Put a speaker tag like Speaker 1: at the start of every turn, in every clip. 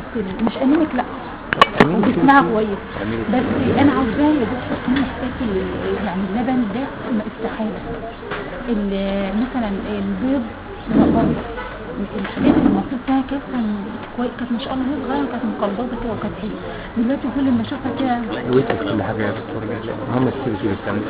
Speaker 1: ال- مش انيميك لا جسمها كويس بس انا عاوزاها يا دكتور انها تاكل ال- يعني اللبن ده م- استحاله ال- مثلا البيض لا برضه الحاجات اللي المفروض فيها كالسيوم كويس كانت ما شاء الله وهي صغيره كانت مقلبظه كده وكانت حلوه دلوقتي كل ما اشوفها كده
Speaker 2: ويتك كل حاجة يا دكتور هم السي بي سي بتعمل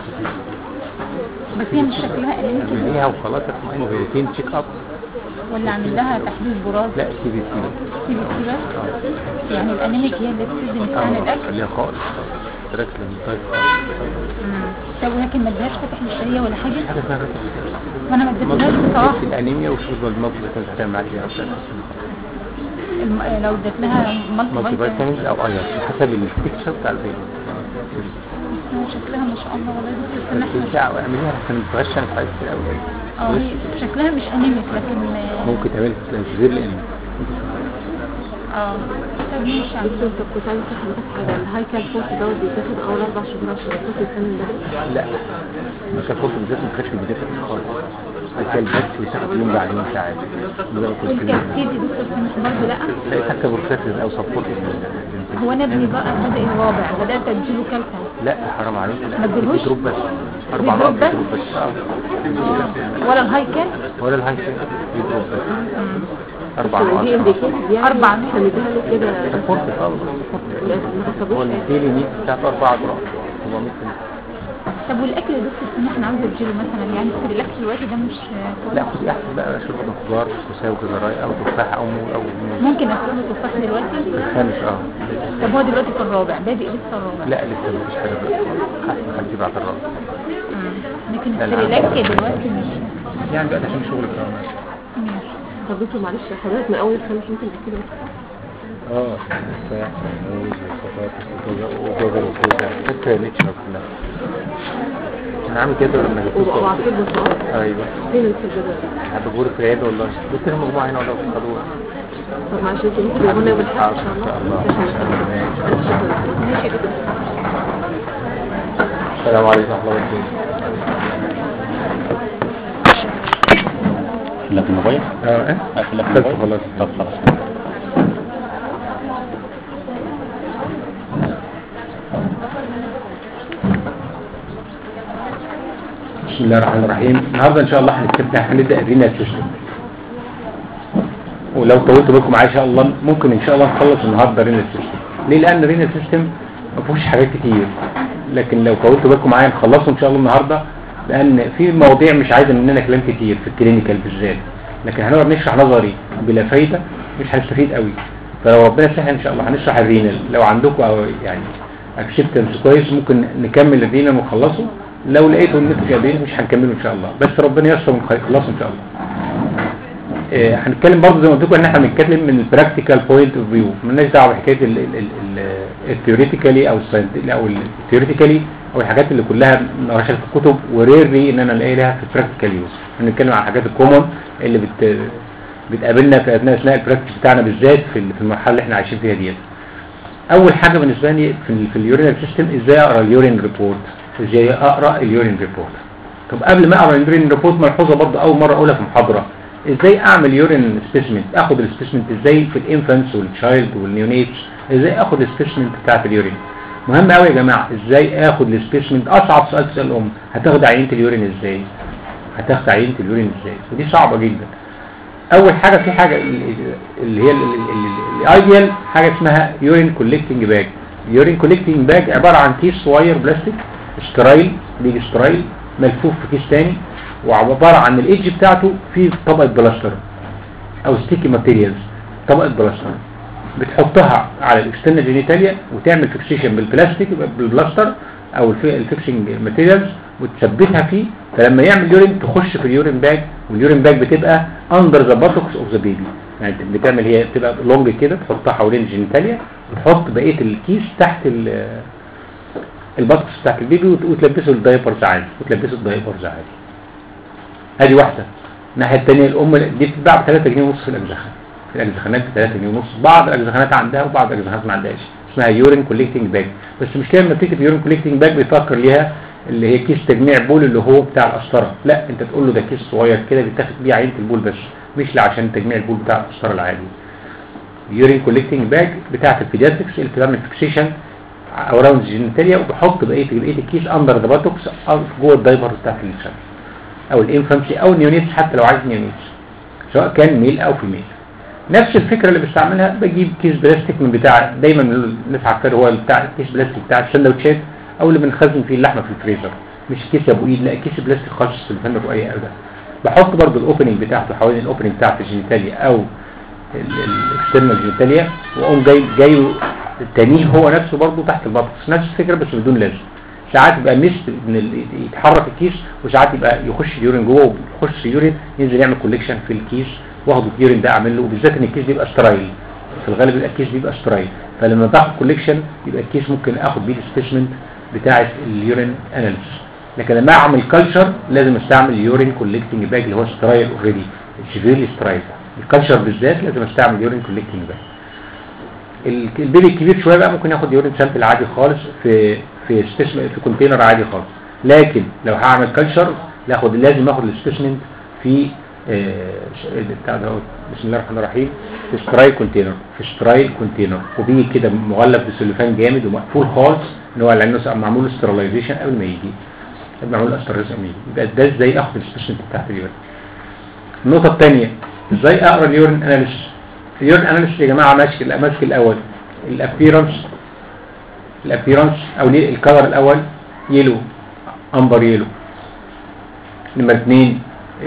Speaker 1: بس هي مش شكلها انيميك
Speaker 2: ليها وخلاص اطمئن بروتين تشيك اب
Speaker 1: ولا عامل لها تحليل براز
Speaker 2: لا سي بي سي
Speaker 1: سي بي سي بس يعني الانيميك هي اللي بتدي نفسها عن الاكل
Speaker 2: خليها خالص تركز للمطايف
Speaker 1: مم. طب ولكن ما اديهاش فتح الشهيه ولا حاجه
Speaker 2: حاجة اسمها ركز
Speaker 1: وانا ما اديتهاش بصراحه
Speaker 2: الانيميا وشرب الموقف بس مش هتعمل عليها
Speaker 1: الم- لو اديت لها مالتي
Speaker 2: مالتي
Speaker 1: فيتامين
Speaker 2: فيتامينز او ايرون حسب التكشر بتاع البيبي
Speaker 1: شكلها ما شاء الله والله بس استنى
Speaker 2: بس
Speaker 1: احنا
Speaker 2: ساعة اعمليها عشان ما تبقاش انا عايز كتير قوي
Speaker 1: اه هي شكلها مش انيميك لكن
Speaker 2: ممكن تعملي تنزيل لان
Speaker 1: اه طب ماشي عم
Speaker 3: دكتور طب كنت عايز اسال حضرتك حاجه الهايكال فورت دوت بيتاخد اول اربع شهور عشان يحط الثمن ده
Speaker 2: لا مش هاخد بالذات ما كانش البداية خالص هاي بس بتاخد يوم بعد يوم ساعات
Speaker 1: والكاسكيد يا دكتور سمح برضه لا
Speaker 2: لا حتى بروفيسور او سبورت
Speaker 1: هو انا ابني بقى بدا الرابع بدات اديله كالسيوم
Speaker 2: لا حرام عليك
Speaker 1: ما تجيبوش؟
Speaker 2: دروب بس اربع
Speaker 1: دروب
Speaker 2: مرات
Speaker 1: بس؟
Speaker 2: دروب بس اه
Speaker 1: ولا الهايكل
Speaker 2: ولا الهاي في دروب بس اربع
Speaker 3: دي
Speaker 2: مرات
Speaker 3: انديكيتد يعني
Speaker 1: أربع.
Speaker 3: احنا نديها له كده
Speaker 2: سبورت اه
Speaker 3: ما
Speaker 2: هو
Speaker 3: حسبوش يعني
Speaker 2: الديلي نيد بتاعت اربع اضراب 400 جنيه
Speaker 1: طب والاكل يا دكتور سمح انا عاوزه اديله مثلا يعني في الاكل دلوقتي ده مش كويس
Speaker 2: لا خدي احسن بقى شوربه خضار تساوي كده او تفاح او مو او موز
Speaker 1: ممكن اكله تفاح دلوقتي
Speaker 2: الخامس اه
Speaker 1: طب هو دلوقتي في الرابع بادئ لسه الرابع
Speaker 2: لا لسه مفيش حاجه بقى احسن خليه بعد الرابع
Speaker 1: مم. لكن
Speaker 2: لا، لا.
Speaker 1: السريلاك دلوقتي مش
Speaker 2: يعني بقى ده عشان شغلك اه ماشي
Speaker 1: ماشي
Speaker 3: طب دكتور معلش حضرتك من اول الخميس ممكن تحكي لي
Speaker 2: اه تفاح موز وبطاطس وجزر وكوسه حتى نيتشر كلها انا عامل كده لما جبت
Speaker 3: وعصير برتقال
Speaker 2: ايوه
Speaker 3: فين السجاده
Speaker 2: هبقول في العياده والله قلت لهم مجموعه هنا ولا خدوها
Speaker 3: طب معلش انت ممكن تقول لنا بالحق ان شاء
Speaker 2: ان
Speaker 3: الله
Speaker 2: شاء الله ماشي.
Speaker 1: ماشي يا دكتور
Speaker 2: السلام عليكم ورحمه الله وبركاته
Speaker 4: لا في الموبايل
Speaker 2: اه ايه
Speaker 4: اقفل لك
Speaker 2: خلص
Speaker 4: الموبايل
Speaker 2: خلاص
Speaker 4: طب خلاص
Speaker 2: بسم الله الرحمن الرحيم النهارده ان شاء الله هنبدا هنبدا الرينال سيستم ولو طولت بالكم معايا ان شاء الله ممكن ان شاء الله نخلص النهارده رينال سيستم ليه لان الرينال سيستم ما فيهوش حاجات كتير لكن لو طولت بالكم معايا نخلصه ان شاء الله النهارده لان في مواضيع مش عايزه مننا كلام كتير في الكلينيكال بالذات لكن هنقعد نشرح نظري بلا فايده مش هنستفيد قوي فلو ربنا سهل ان شاء الله هنشرح الرينال لو عندكم أو يعني اكسبتنس كويس ممكن نكمل الرينال ونخلصه لو لقيتوا ان انتوا قادرين مش هنكمله ان شاء الله بس ربنا ييسر ونخلصه ان شاء الله آه، هنتكلم برضه زي ما قلت لكم ان احنا بنتكلم من البراكتيكال بوينت اوف فيو مالناش دعوه بحكايه الثيوريتيكالي او الساينتيفيك او الثيوريتيكالي او الحاجات اللي كلها نشرت في الكتب وريرلي ان انا الاقي لها في البراكتيكال يوز هنتكلم عن الحاجات الكومن اللي بت بتقابلنا في اثناء اثناء البراكتس بتاعنا بالذات في ال- في المرحله اللي احنا عايشين فيها ديت اول حاجه بالنسبه لي في ال- في اليورين سيستم ازاي اقرا اليورين ريبورت ازاي اقرا اليورين ريبورت طب قبل ما اقرا اليورين ريبورت ملحوظه برضه اول مره اقولها في محاضره ازاي اعمل يورين سبيسمنت اخد السبيسمنت ازاي في الانفانتس والتشايلد والنيونيتس ازاي اخد السبيسمنت بتاعت اليورين مهم قوي يا جماعه ازاي اخد السبيسمنت اصعب سؤال تسال الام هتاخد عينه اليورين ازاي هتاخد عينه اليورين ازاي ودي صعبه جدا اول حاجه في حاجه اللي هي الايديال حاجه اسمها يورين كولكتنج باج يورين كولكتنج باج عباره عن كيس صغير بلاستيك سترايل بيجي سترايل ملفوف في كيس تاني وعباره عن الايدج بتاعته فيه طبقه بلاستر او ستيكي ماتيريالز طبقه بلاستر بتحطها على الاكسترنال جينيتاليا وتعمل فيكسيشن بالبلاستيك بالبلاستر او الف- الفيكسنج ماتيريالز وتثبتها فيه فلما يعمل يورين تخش في اليورين باج واليورين باج بتبقى اندر ذا باتوكس اوف ذا بيبي يعني انت بتعمل هي بتبقى لونج كده تحطها حوالين الجينيتاليا وتحط بقيه الكيس تحت ال- الباتوكس بتاعت البيبي وت- وتلبسه الدايبرز عادي وتلبسه الدايبرز عادي ادي واحده الناحيه الثانيه الام دي بتتباع ب 3 جنيه ونص في الاجزخان في الاجزخانات ب 3 جنيه ونص بعض الاجزخانات عندها وبعض الاجزخانات ما عندهاش اسمها يورين كوليكتنج باج بس مش كده لما تكتب يورين كوليكتنج باج بيفكر ليها اللي هي كيس تجميع بول اللي هو بتاع القسطره لا انت تقول له ده كيس صغير كده بيتاخد بيه عينه البول بس مش عشان تجميع البول بتاع القسطره العادي اليورين كولكتنج باج بتاعه البيدياتريكس اللي بتعمل فيكسيشن اراوند الجينيتاليا وبحط بقيه بقيه الكيس اندر ذا باتوكس او جوه الدايبر بتاعت الانسان او الانفانسي او النيونيتس حتى لو عايز نيونيتس سواء كان ميل او فيميل نفس الفكره اللي بستعملها بجيب كيس بلاستيك من بتاع دايما الناس عارفاه هو بتاع الكيس بلاستيك بتاع السندوتشات او اللي بنخزن فيه اللحمه في الفريزر مش كيس ابو ايد لا كيس بلاستيك خالص في الفن الرؤيه ابدا بحط برضو الاوبننج بتاعته حوالين الاوبننج بتاعت الجينيتاليا او الاكسترنال جينيتاليا واقوم جاي جاي التانيه هو نفسه برضو تحت البطس نفس الفكره بس بدون لازم ساعات يبقى ميست ان ال- يتحرك الكيس وساعات يبقى يخش اليورين جوه ويخش اليورين ينزل يعمل كوليكشن في الكيس واخد اليورين ده اعمل له وبالذات ان الكيس بيبقى سترايل في الغالب يبقى الكيس بيبقى سترايل فلما باخد كوليكشن يبقى الكيس ممكن اخد بيه السبيسمنت بتاعه اليورين اناليسيس لكن لما اعمل كلتشر لازم استعمل اليورين كولكتنج باج اللي هو سترايل اوريدي السيفيرلي سترايل الكلتشر بالذات لازم استعمل يورين كولكتنج باج ال- البيبي الكبير شويه بقى ممكن ياخد يورين سامبل عادي خالص في في سبيسمنت في كونتينر عادي خالص لكن لو هعمل كلتشر لاخد لازم اخد السبيسمنت في آه، ش- بتاع ده بسم الله الرحمن الرحيم في سترايل كونتينر في سترايل كونتينر وبيجي كده مغلف بسلوفان جامد ومقفول خالص ان هو لانه معمول استرلايزيشن قبل ما يجي قبل ما معمول استرلايزيشن قبل ما يجي يبقى ده ازاي اخد السبيسمنت بتاعت اليورين النقطه الثانيه ازاي اقرا اليورين اناليسيس اليورين اناليسيس يا جماعه ماسك ماسك الاول الابيرنس الابيرنس او ليه الكلر الاول يلو امبر يلو نمرة اثنين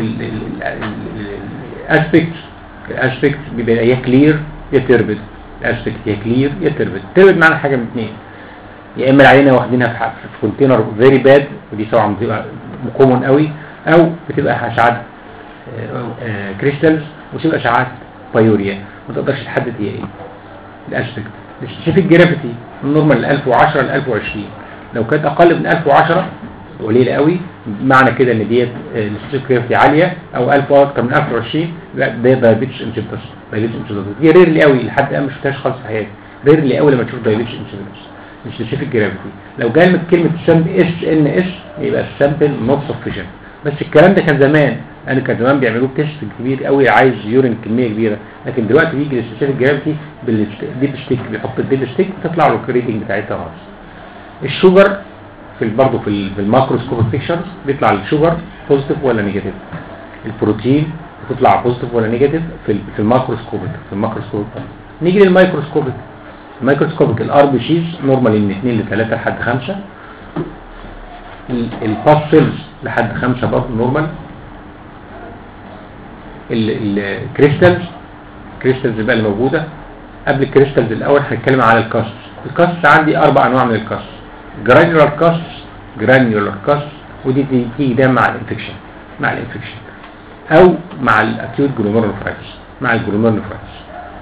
Speaker 2: الاسبكت الاسبكت بيبقى يا كلير يا تربد الاسبكت يا كلير يا تربد تربد معنى حاجه من اثنين يا اما العينه واخدينها في ح- في كونتينر فيري باد ودي طبعا بتبقى كومون قوي او بتبقى ساعات كريستالز وتبقى ساعات بايوريا ما تقدرش تحدد هي ايه الاسبكت السبيسيفيك جرافيتي النورمال ل 1010 ل 1020 لو كانت اقل من 1010 قليله قوي معنى كده ان ديت السبيسيفيك جرافيتي عاليه او 1000 او اكتر من 1020 لا ده دايابيتس انسيبتس دايابيتس انسيبتس دي ريرلي قوي لحد الان ما شفتهاش خالص في حياتي ريرلي قوي لما تشوف دايابيتس انسيبتس مش سبيسيفيك جرافيتي لو جالك كلمه سامب اس ان اس يبقى السامبل نوت سفيشنت بس الكلام ده كان زمان انا كان زمان بيعملوه تيست كبير قوي عايز يورين كميه كبيره لكن دلوقتي بيجي السبيسيفيك جرافيتي بالديب ستيك بيحط الديب ستيك تطلع له الريتنج بتاعتها خالص الشوجر في ال- برضه في ال- في الماكروسكوبيك بيكشرز بيطلع الشوجر بوزيتيف ولا نيجاتيف البروتين بتطلع بوزيتيف ولا نيجاتيف في ال- في الماكروسكوبيك في الماكروسكوبيك نيجي للمايكروسكوبيك المايكروسكوبيك الار بي سيز نورمال من 2 ل 3 لحد 5 الباس سيلز لحد 5 برضه نورمال الكريستالز الكريستالز بقى اللي موجوده قبل الكريستالز الاول هنتكلم على الكاست الكاست عندي اربع انواع من الكاست جرانيولار كاست جرانيولار كاست ودي تيجي- تيجي ده مع الانفكشن مع الانفكشن او مع الاكيوت جلوميرولوفرايتس مع الجلوميرولوفرايتس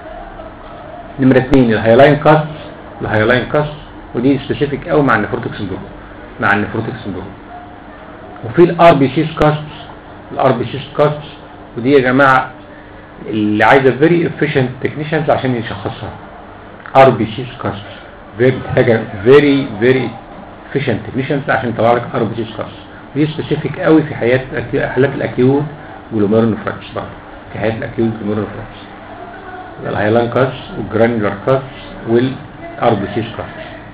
Speaker 2: نمرة اثنين الهايلاين كاست الهايلاين كاست ودي سبيسيفيك قوي مع النفروتيك سندروم مع النفروتيك سندروم وفي الار بي سيس كاست الار بي سيس كاست ودي يا جماعه اللي عايزه فيري افيشنت تكنيشنز عشان يشخصها ار بي سيس كاست فيري محتاجه فيري فيري افيشنت تكنيشنز عشان يطلع لك ار بي سيس كاست دي سبيسيفيك قوي في حياه حالات الاكيوت جلوميرولوفرايتس برضه في حياه الاكيوت جلوميرولوفرايتس الهايلان كاس والجرانيولار كاس والار بي سيس كاس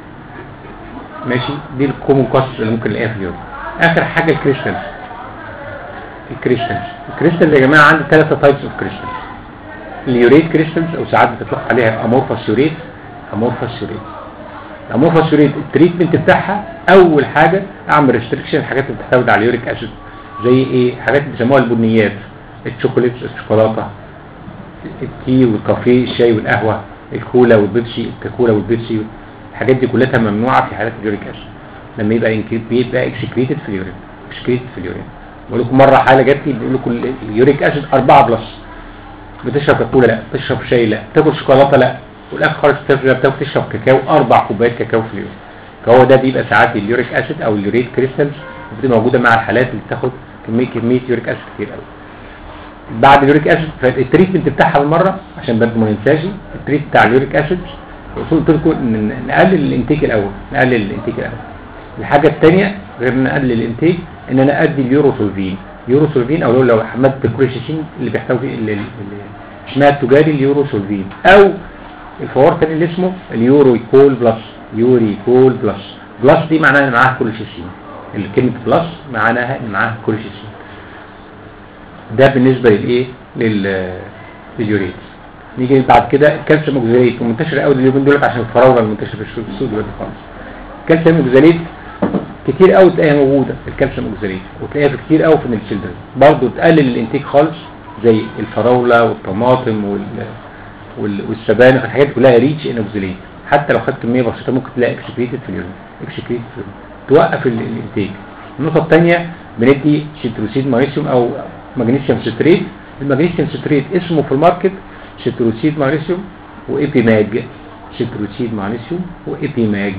Speaker 2: ماشي دي الكومون كاس اللي ممكن نلاقيها في اليوم اخر حاجه الكريستالز الكريستالز الكريستالز يا جماعه عندي ثلاثه تايبس اوف كريستالز اليوريت كريستالز او ساعات بتطلق عليها امورفاس يوريت امورفاس يوريت الامورفاس يوريت التريتمنت بتاعها اول حاجه اعمل ريستريكشن الحاجات اللي بتعتمد على اليوريك اسيد زي ايه حاجات بيسموها البنيات الشوكولاتس الشوكولاته التي والكافيه الشاي والقهوه الكولا والبيبسي الكاكولا والبيبسي الحاجات دي كلها ممنوعه في حالات اليوريك اسيد لما يبقى إنك- بيبقى اكسكريتد في اليورين اكسكريتد في اليورين بقول لكم مره حاله جات لي بيقول لكم اليوريك اسيد 4 بلس بتشرب كاكولا لا بتشرب شاي لا تاكل شوكولاته لا والاخر خالص بتشرب بتاكل تشرب كاكاو اربع كوبايات كاكاو في اليوم فهو ده بيبقى ساعات اليوريك اسيد او اليوريت كريستالز بتبقى موجوده مع الحالات اللي بتاخد كميه كميه يوريك اسيد كتير قوي بعد اليوريك اسيد فالتريتمنت بتاعها بالمره عشان برضه ما ننساش التريت بتاع اليوريك اسيد قلت لكم إن نقلل الانتيك الاول نقلل الانتيك الاول الحاجه الثانيه غير ان نقلل الانتيك ان انا ادي اليوروسولفين يوروسولفين او لو حماد الكوريشين اللي بيحتوي فيه اللي اللي اسمها التجاري اليوروسولفين او الفوار الثاني اللي اسمه اليوريكول بلس يوريكول بلس بلس دي معناها ان معاها كوليشيسين اللي كلمه بلس معناها ان معاها كوليشيسين ده بالنسبه للايه لل لليوريت نيجي بعد كده الكالسيوم اوكزاليت ومنتشر قوي اليومين دول عشان الفراوله المنتشره في السوق دلوقتي خالص الكالسيوم اوكزاليت كتير قوي تلاقيها موجوده الكالسيوم اوكزاليت وتلاقيها في كتير قوي في التشيلدرن برضه تقلل الانتاج خالص زي الفراوله والطماطم وال وال- والسبانخ الحاجات دي كلها ريتش ان اوكزاليت حتى لو خدت كميه بسيطه ممكن تلاقي اكسكريتد في اليورين اكسكريتد في اليورين توقف ال- الانتاج النقطه الثانيه بندي سيتروسيد ماغنيسيوم او مغنيسيوم ستريت المغنيسيوم ستريت اسمه في الماركت سيتروسيد ماغنيسيوم وايبيماج سيتروسيد ماغنيسيوم وايبيماج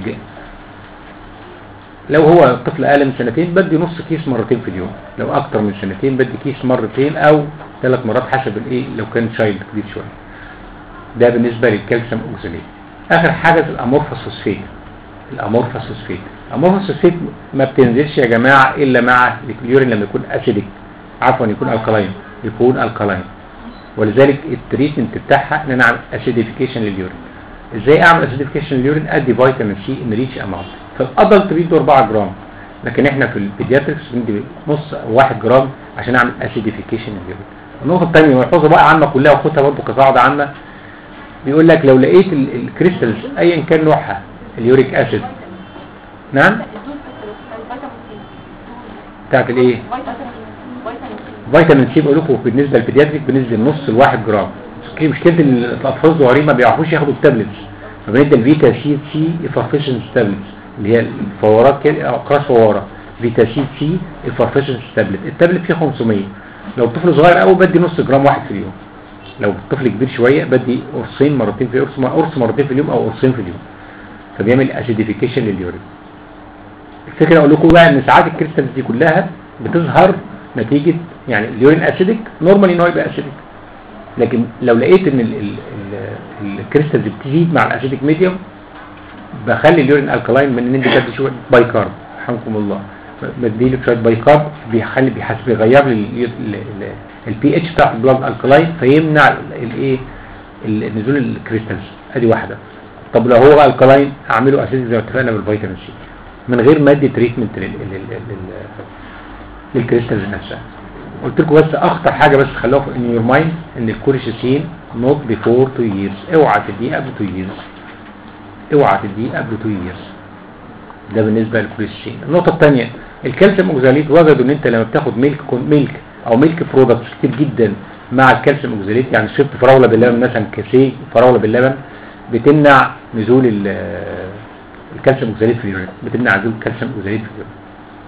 Speaker 2: لو هو طفل اقل من سنتين بدي نص كيس مرتين في اليوم لو اكتر من سنتين بدي كيس مرتين او ثلاث مرات حسب الايه لو كان شايلد كبير شويه ده بالنسبه للكالسيوم اوكساليت اخر حاجه الامورفوس فوسفيت الامورفوس فوسفيت الامورفوس فوسفيت ما بتنزلش يا جماعه الا مع اليورين لما يكون اسيدك عفوا يكون الكلاين يكون الكلاين ولذلك التريتمنت بتاعها ان انا اعمل اسيديفيكيشن لليورين ازاي اعمل اسيديفيكيشن لليورين ادي فيتامين سي ان ريتش اماونت فالادلت بيدوا 4 جرام لكن احنا في البيدياتريكس بندي نص أو 1 جرام عشان اعمل اسيديفيكيشن لليورين النقطه الثانيه ملحوظه بقى عامه كلها وخدها برضه كقاعده عامه بيقول لك لو لقيت ال- الكريستالز ايا كان نوعها اليوريك اسيد نعم بتاعت الايه فيتامين سي بقول لكم بالنسبه للبيدياتريك بننزل نص ل1 جرام اوكي مشكله ال- الاطفال الصغيرين ما بيعرفوش ياخدوا التابلتس فبندي الفيتا سي سي افرفيشنس تابلتس اللي هي الفورات كده اقراص فواره فيتا سي سي افرفيشنس تابلت التابلت فيه 500 لو الطفل صغير قوي بدي نص جرام واحد في اليوم لو الطفل كبير شويه بدي قرصين مرتين في قرص قرص مرتين في اليوم او قرصين في اليوم فبيعمل اسيديفيكيشن لليورين الفكره اقول لكم بقى ان ساعات الكريستالز دي كلها بتظهر نتيجه يعني اليورين اسيدك نورمالي ان هو يبقى اسيدك لكن لو لقيت ان ال- ال- ال- الكريستالز بتزيد مع الاسيدك ميديوم بخلي اليورين الكلاين من ان انت تدي شويه بايكارب رحمكم الله بدي لك شويه بايكارب بيخلي بيحسب بيغير لي البي اتش بتاع البلاد الكلاين فيمنع الايه نزول الكريستالز ادي واحده طب لو هو الكلاين اعمله اسيدك زي ما اتفقنا بالفيتامين سي من غير ما ادي تريتمنت لل لل- لل- للكريستالز نفسها قلت لكم بس اخطر حاجه بس خلوها في ان يور مايند ان الكوريشيسين نوت بيفور 2 ييرز اوعى تديه قبل 2 ييرز اوعى تديه قبل 2 ييرز ده بالنسبه للكوريشيسين النقطه الثانيه الكالسيوم اوكزاليت وجدوا ان انت لما بتاخد ميلك ميلك او ميلك برودكتس كتير جدا مع الكالسيوم اوكزاليت يعني شربت فراوله باللبن مثلا كاسيه فراوله باللبن بتمنع نزول ال- الكالسيوم اوكزاليت في اليورين بتمنع نزول الكالسيوم اوكزاليت في اليورين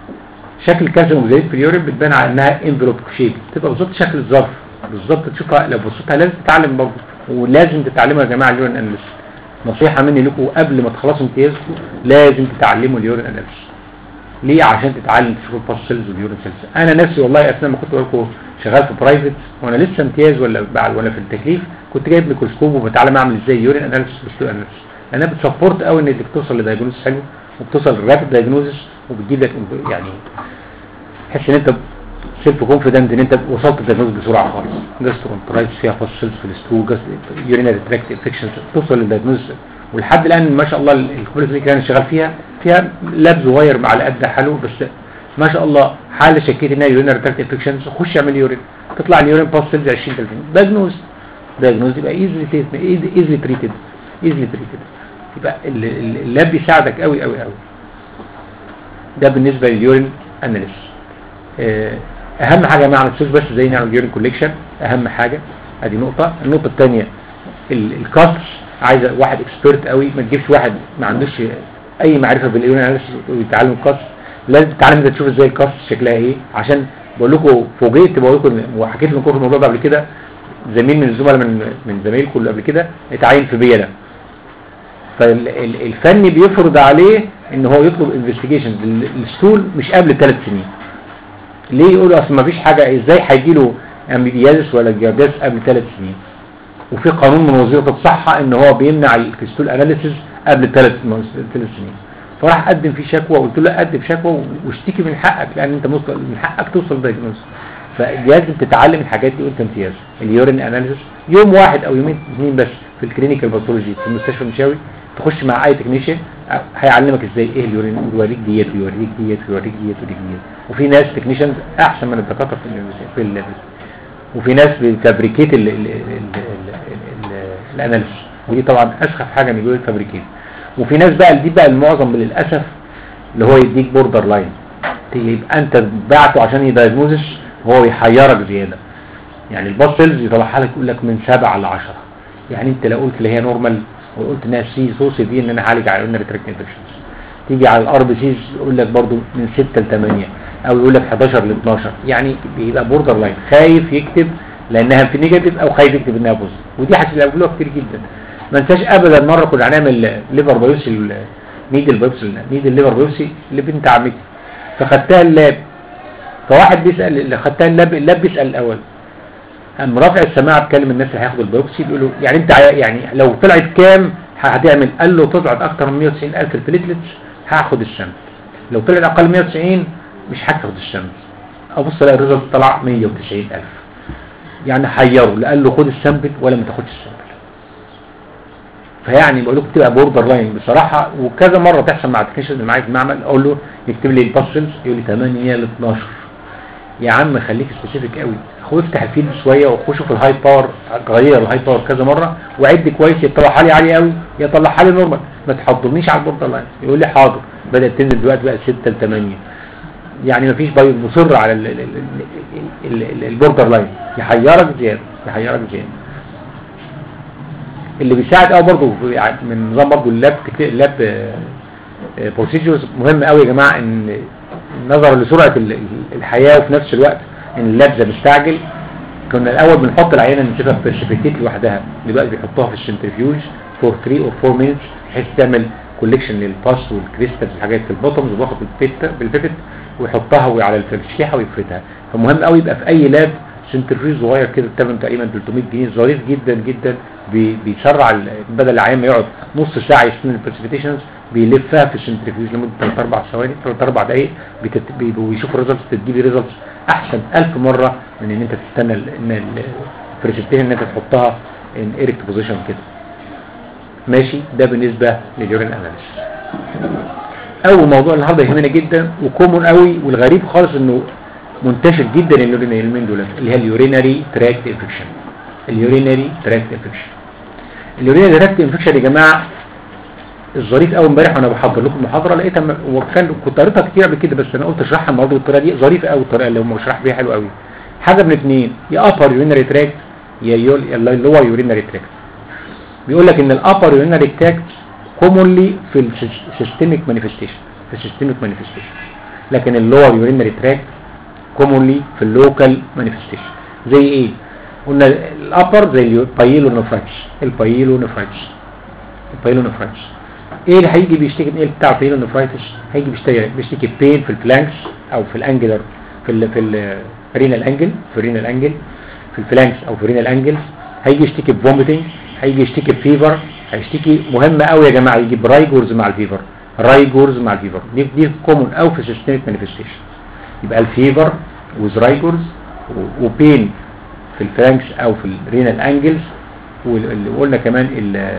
Speaker 2: شكل الكالسيوم اوكزاليت في اليورين بتبان على انها انفلوب شيب تبقى بالظبط شكل الظرف بالظبط تشوفها لو بصيتها لازم تتعلم برضه ولازم تتعلموا يا جماعه اليورين اناليسيس نصيحه مني لكم قبل ما تخلصوا امتيازكم لازم تتعلموا اليورين اناليسيس ليه عشان تتعلم تشوف الباس سيلز واليورين سيلز انا نفسي والله اثناء ما كنت بقول لكم شغال في برايفت وانا لسه امتياز ولا بعد ولا في التكليف كنت جايب ميكروسكوب وبتعلم اعمل ازاي يورين اناليسيس وستو اناليسيس لانها بتسبورت قوي انك توصل لدايجنوز حلو وبتوصل لرابid دايجنوزس وبتجيب لك يعني تحس ان انت سيلف كونفيدنت ان انت وصلت للدايجنوز بسرعه خالص جاسترونترايتس فيها فاس سيلز في الستول يورينري تراكت انفكشنز توصل للدايجنوز ولحد الان ما شاء الله الكواليتي اللي انا شغال فيها فيها لاب صغير على قد حاله بس ما شاء الله حاله شكيت انها يورينري تراكت انفكشنز خش اعمل يورين تطلع اليورين باس سيلز 20 30 دايجنوز دايجنوز يبقى ايزلي ايزلي تريتد ايزلي تريتد يبقى ال- ال- اللاب بيساعدك قوي قوي قوي ده بالنسبه لليورين اناليسيس اهم حاجه ما عملتوش بس زي نعمل يورين كوليكشن اهم حاجه ادي نقطه النقطه الثانيه الكاست عايزه واحد اكسبيرت قوي ما تجيبش واحد ما عندوش اي معرفه باليورين اناليسيس ويتعلم الكاست لازم تتعلم انت تشوف ازاي الكاست شكلها ايه عشان بقول لكم فوجئت بقول لكم وحكيت لكم في الموضوع ده قبل كده زميل من الزملاء من من زمايلكم اللي قبل كده اتعين في بيلا فالفن بيفرض عليه ان هو يطلب انفستيجيشن الستول مش قبل ثلاث سنين ليه يقولوا اصل ما فيش حاجه ازاي هيجي له امبيديازس ولا جيرداس قبل ثلاث سنين وفي قانون من وزاره الصحه ان هو بيمنع الكستول اناليسيس قبل ثلاث ثلاث سنين فراح قدم فيه شكوى قلت له قدم شكوى واشتكي من حقك لان انت مصل من حقك توصل دايجنوز فلازم تتعلم الحاجات دي وانت امتياز اليورين اناليسيس يوم واحد او يومين اثنين بس في الكلينيكال باثولوجي في المستشفى المشاوي تخش مع اي تكنيشن هيعلمك ازاي ايه اليورين يوريك ديت ويوريك ديت ويوريك ديت ويوريك ديت وفي ناس تكنيشنز احسن من الدكاتره في ال في ال وفي ناس بتفابريكيت ال- ال- ال- ال- ال- الاناليسيس ودي طبعا اسخف حاجه ان يقول فابريكيت وفي ناس بقى دي بقى المعظم للاسف اللي هو يديك بوردر لاين يبقى انت بعته عشان يدايجنوزش هو يحيرك زياده يعني الباس سيلز يطلعها لك يقول لك من 7 ل 10 يعني انت لو قلت اللي هي نورمال وقلت انها سي سوسي دي ان انا اعالج على اليورينري تراكت انفكشنز تيجي على الار بي سيز يقول لك برضو من 6 ل 8 او يقول لك 11 ل 12 يعني بيبقى بوردر لاين خايف يكتب لانها في نيجاتيف او خايف يكتب انها بوزيتيف ودي هتلاقوها كتير جدا ما انساش ابدا مره كنا هنعمل ليفر بايوسي نيدل بايوسي نيدل ليفر بايوسي لبنت عمتي فخدتها اللاب فواحد بيسال اللي خدتها اللاب اللاب بيسال الاول قام رافع السماعه بكلم الناس اللي هياخدوا البيوبسي بيقول له يعني انت عا- يعني لو طلعت كام هتعمل قال له طلعت اكتر من 190 الف البليتلتس هاخد الشمس لو طلعت اقل من 190 مش هاخد الشمس ابص الاقي الريزلت طلع 190 الف يعني حيره لا قال له خد السامبل ولا ما تاخدش السامبل فيعني بقول لكم بتبقى بوردر لاين بصراحه وكذا مره تحصل مع التكنيشن اللي معايا في المعمل اقول له يكتب لي الباسلز يقول لي 8 ل 12 يا عم خليك سبيسيفيك قوي خد افتح الفيلد شويه وخش في الهاي باور غير الهاي باور كذا مره وعد كويس يطلعها لي عالي قوي يطلعها لي نورمال ما تحضرنيش على البوردر لاين يقول لي حاضر بدات تنزل دلوقتي بقى 6 ل 8 يعني مفيش باي مصر على ال- ال- ال- ال- ال- البوردر لاين يحيرك زياده يحيرك زياده اللي بيساعد قوي برضه في- من نظام برضه اللاب تكت- اللاب بروسيجرز مهم قوي يا جماعه ان نظرا لسرعه ال- ال- الحياه وفي نفس الوقت ان اللاب ده مستعجل كنا الاول بنحط العينه نسيبها في برسبكتيت لوحدها دلوقتي بيحطوها في السنترفيوج فور 3 اور 4 مينتس بحيث تعمل كوليكشن للباس والكريستالز والحاجات في البوتومز وباخد البيت بالبيفت ويحطها على الشيحه ويفردها فمهم قوي يبقى في اي لاب سنترفيوج صغير كده بثمن تقريبا 300 جنيه ظريف جدا جدا بي- بيسرع ال- بدل العيان ما يقعد نص ساعه يستنى البرسبيتيشنز بيلفها في السنترفيوج لمده 3 4 ثواني 3 4 دقائق بتت- بي- ويشوف الريزلتس تديلي ريزلتس احسن 1000 مره من ان انت تستنى ال- ان البرسبيتيشن ان انت تحطها ان ايركت بوزيشن كده ماشي ده بالنسبه لليورين اناليسيس اول موضوع النهارده يهمنا جدا وكومون قوي والغريب خالص انه منتشر جدا اليورين اليومين دول اللي هي اليورينري تراكت انفكشن اليورينري تراكت انفكشن اليورينري تراكت انفكشن يا جماعه الظريف قوي امبارح وانا بحضر لكم المحاضره لقيتها م- وكان كنت قريتها كتير قبل كده بس انا قلت اشرحها النهارده بالطريقه دي ظريفه قوي الطريقه اللي هم بيشرح بيها حلو قوي حاجه من اثنين يا ابر يورينري تراكت يا اللي هو يورينري تراكت بيقول لك ان الابر يورينري تراكت كومونلي في السيستميك مانيفستيشن في السيستميك مانيفستيشن لكن اللور يورينري تراكت كومونلي في اللوكال مانيفستيشن زي ايه قلنا الابر زي البايلو نفرايتس البايلو نفرايتس البايلو نفرايتس ايه اللي هيجي بيشتكي من ايه بتاع البايلو نفرايتس هيجي بيشتكي بيشتكي بين في الفلانكس او في الانجلر في ال في الرينال انجل في الرينال انجل في الفلانكس او في الرينال انجل هيجي يشتكي بفوميتنج هيجي يشتكي بفيفر هيشتكي مهم قوي يا جماعه يجي برايجورز مع الفيفر رايجورز مع الفيفر دي دي كومون قوي في السيستميك مانيفستيشن يبقى الفيفر وذ رايجورز وبين في الفلانكس او في الرينال انجلز واللي قلنا كمان ال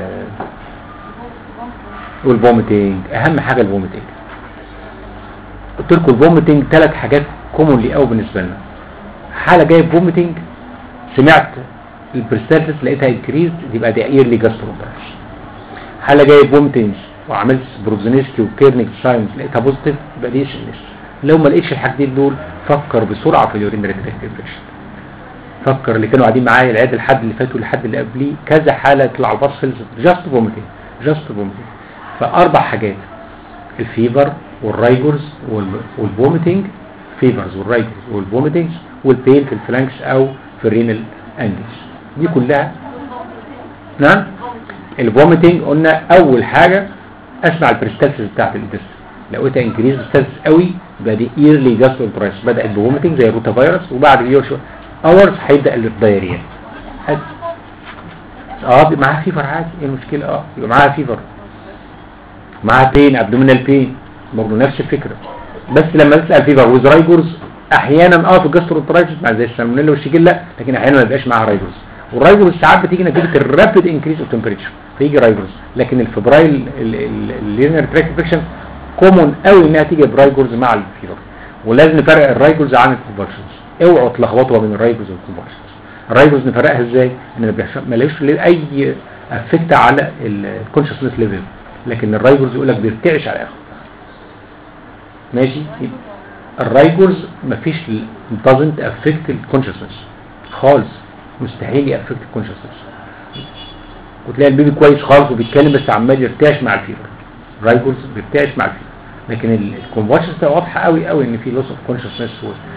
Speaker 2: والفوميتنج اهم حاجه الفوميتنج قلت لكم الفوميتنج ثلاث حاجات كومونلي قوي بالنسبه لنا حاله جايه فوميتنج سمعت البرستاتس لقيتها انكريز يبقى دي ايرلي جاستروبراش حاله جايه فوميتنج وعملت بروزينسكي وكيرنيك ساينز لقيتها بوزيتيف يبقى دي سيلس لو ما لقيتش الحاجتين دول فكر بسرعه في اليورينري تراكت انفكشن فكر اللي كانوا قاعدين معايا العياد الحد اللي فات والحد اللي قبليه كذا حاله يطلع الباص خلصت جاست فوميتنج جاست فوميتنج فاربع حاجات الفيفر والرايجورز وال- والفوميتنج فيفرز والرايجورز والفوميتنجز والبين في الفلانكس او في الرينال انجلز دي كلها نعم الفوميتنج قلنا اول حاجه اسمع البريستالسيس بتاعت الانتست لقيتها انكريز بريستالسيس قوي يبقى دي ايرلي جاستروبرايس بدات بفوميتنج زي الروتا فيروس وبعد يور شويه اورز هيبدا الدايريا اه بيبقى معاها فيفر عادي ايه المشكله اه يبقى معاها فيفر معاها بين ابدومينال بين برضه نفس الفكره بس لما تسال فيفر وزرايجورز احيانا اه في الجاستروبرايتس مع زي السالمونيلا والشيجيلا لكن احيانا ما بيبقاش معاها رايجورز والرايجورز ساعات بتيجي نتيجه الرابيد انكريز اوف تمبريتشر فيجي رايجورز لكن الفبرايل اللينير تراك انفكشن كومون قوي انها تيجي برايجورز مع الفيبر ولازم نفرق الرايجورز عن الكونفرشنز اوعوا تلخبطوا بين الرايجورز والكونفرشنز الرايجورز نفرقها ازاي ان ما بيحصل- ما لهوش اي افكت على الكونشسنس ليفل لكن الرايجورز يقول لك بيرتعش على الاخر ماشي الرايجورز مفيش doesn't affect الكونشسنس خالص مستحيل يأفكت الكونشسنس وتلاقي البيبي كويس خالص وبيتكلم بس عمال يرتعش مع الفيبر رايجورز بيرتعش مع الفيبر لكن الكونفرشنس واضحه قوي قوي ان في لوس اوف كونشسنس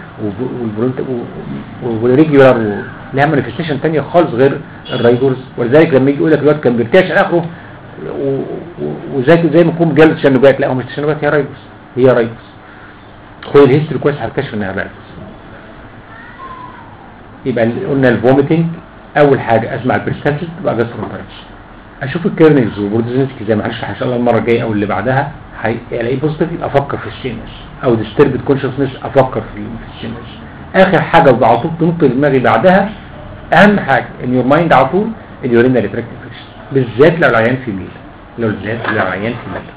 Speaker 2: والريجولار لها مانيفستيشن ثانيه خالص غير الرايجورز ولذلك لما يجي يقول لك الواد كان بيرتعش على اخره و- و- وزي زي ما يكون جاله تشنجات لا هو مش تشنجات هي رايجورز هي رايجورز خد الهيستوري كويس هتكتشف انها رايجورز يبقى ال- قلنا الفوميتنج اول حاجه اسمع البرستاتيس تبقى جاسترونترايتس اشوف الكيرنيز والبروتيزنسكي زي ما هنشرح ان شاء الله المره الجايه او اللي بعدها هي- الاقيه بوزيتيف يبقى افكر في السينس او ديستربد كونشسنس افكر في في السينس اخر حاجه وعلى طول تنط دماغي بعدها اهم حاجه ان يور مايند على طول اليورينال تراكت انفكشن بالذات لو العيان في ميل لو بالذات لو العيان في ميل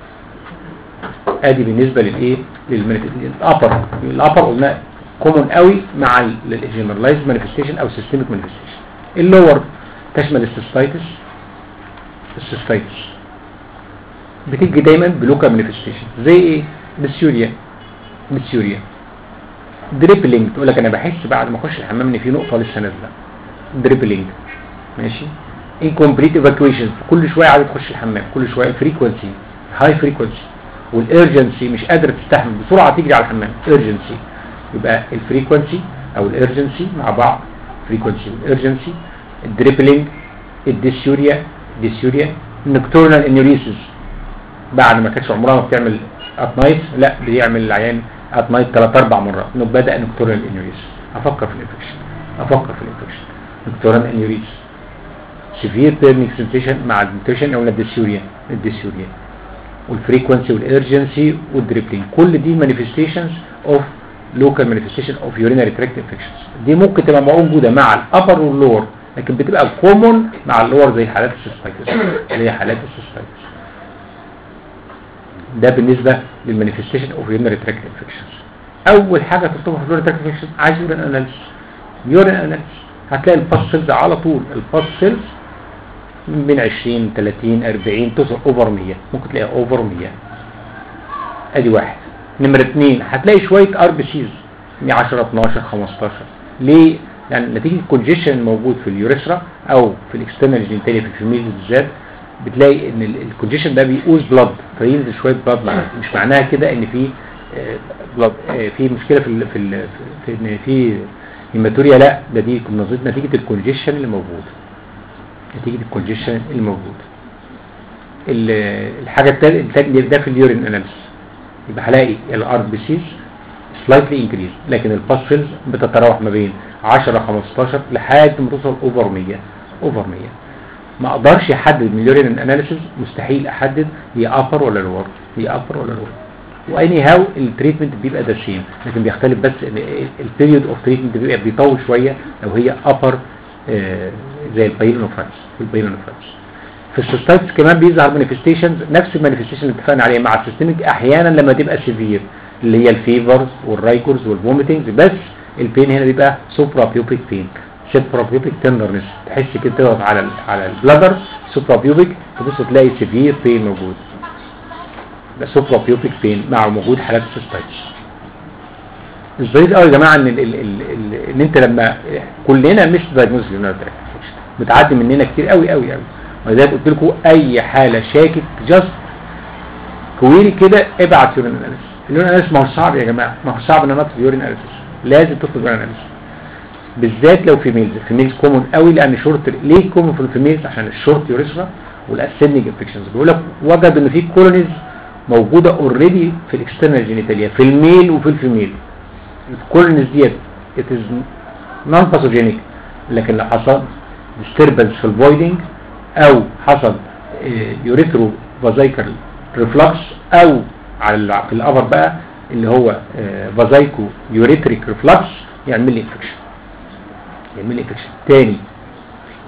Speaker 2: ادي بالنسبه للايه للابر الابر قلنا كومون قوي مع الجنرالايزد مانيفستيشن او سيستميك مانيفستيشن اللور تشمل السيستايتس السيستايتس بتيجي دايما بلوكال مانيفستيشن زي ايه ديسيوريا ديسيوريا دريبلينج تقول لك انا بحس بعد ما اخش الحمام ان في نقطه لسه نازله دريبلينج ماشي incomplete evacuation كل شويه عايز تخش الحمام كل شويه فريكوانسي هاي فريكوانسي والارجنسي مش قادره تستحمل بسرعه تجري على الحمام urgency يبقى الفريكوانسي او الارجنسي مع بعض فريكوانسي والارجنسي الدريبلينج الديسيوريا ديسيوريا النكتورنال انيوريسيس بعد ما كانتش عمرها ما بتعمل ات نايت لا بيعمل العيان ات نايت ثلاث اربع مرات انه بدا نكتورنال انيوريسيس افكر في الانفكشن افكر في الانفكشن نكتورنال انيوريسيس سيفير بيرنيك سنسيشن مع النيوتريشن او الديسيوريا الديسيوريا والفريكوانسي والارجنسي والدريبلينج كل دي مانيفستيشنز اوف لوكال مانيفستيشن اوف يورينري تراكت انفكشنز دي ممكن تبقى موجوده مع الابر واللور لكن بتبقى كومون مع اللور زي حالات السيستايتس زي حالات السيستايتس ده بالنسبه للمانيفستيشن اوف يورينري تراكت انفكشنز اول حاجه تطلبها في اليورين تراكت انفكشن عايز يورين اناليسيس يورين اناليسيس هتلاقي الباس سيلز على طول الباس سيلز من 20 30 40 توصل اوفر 100 ممكن تلاقيها اوفر 100 ادي واحد نمرة اتنين هتلاقي شوية ار بي سيز 10 12 15 ليه؟ لان نتيجة الكونجيشن الموجود في اليوريثرا او في الاكسترنال جينيتاليا في الفيميل بالذات بتلاقي ان الكونجيشن ده بيقوز بلاد فينزل شوية بلاد معاه مش معناها كده ان في بلاد في مشكلة في ال في ال في ان في هيماتوريا لا ده دي نتيجة الكونجيشن اللي موجود نتيجة الكونجيشن اللي موجود الحاجة الثانية ده في اليورين اناليسيس يبقى هلاقي الار بي سيز سلايتلي انكريز لكن الباسفلز بتتراوح ما بين 10 15 لحد ما توصل اوفر 100 اوفر 100 ما اقدرش احدد من اليورين اناليسيس مستحيل احدد هي ابر ولا لور هي ابر ولا لور واني هاو التريتمنت بيبقى ده سيم لكن بيختلف بس ان البيريود اوف تريتمنت بيبقى بيطول شويه لو هي ابر آه زي البايلونوفرايتس في البايلونوفرايتس في السيستايتس كمان بيظهر مانيفستيشنز نفس المانيفستيشن اللي اتفقنا عليها مع السيستميك احيانا لما تبقى سيفير اللي هي الفيفرز والرايكورز والفوميتنجز بس البين هنا بيبقى سوبرا بيوبيك بين سوبرا بيوبيك تندرنس تحس كده تضغط على ال على البلادر سوبرا بيوبيك تبص تلاقي سيفير بين موجود ده سوبرا بيوبيك بين مع وجود حالات السيستايتس الظريف قوي يا جماعه ان ال ال ال ال ان انت لما كلنا مش دايجنوز بتعدي مننا كتير قوي قوي قوي ولذلك قلت لكم اي حاله شاكك جاست كويري كده ابعت يورين اناليسيس اليورين اناليسيس ما هو صعب يا جماعه ما هو صعب ان انا اطلب يورين اناليسيس لازم تطلب يورين اناليسيس بالذات لو في ميلز في ميلز كومون قوي لان شورت ليه كومون في الفيميلز عشان الشورت يوريثرا والاسندنج انفكشنز بيقول لك وجد ان في كولونيز موجوده اوريدي في الاكسترنال جينيتاليا في الميل وفي الفيميل الكولونيز ديت ات از نون باثوجينيك لكن لو حصل disturbance في الفويدنج او حصل يوريثرو فازايكال ريفلكس او على في الابر بقى اللي هو فازايكو يوريتريك ريفلكس يعمل لي انفكشن يعمل لي انفكشن تاني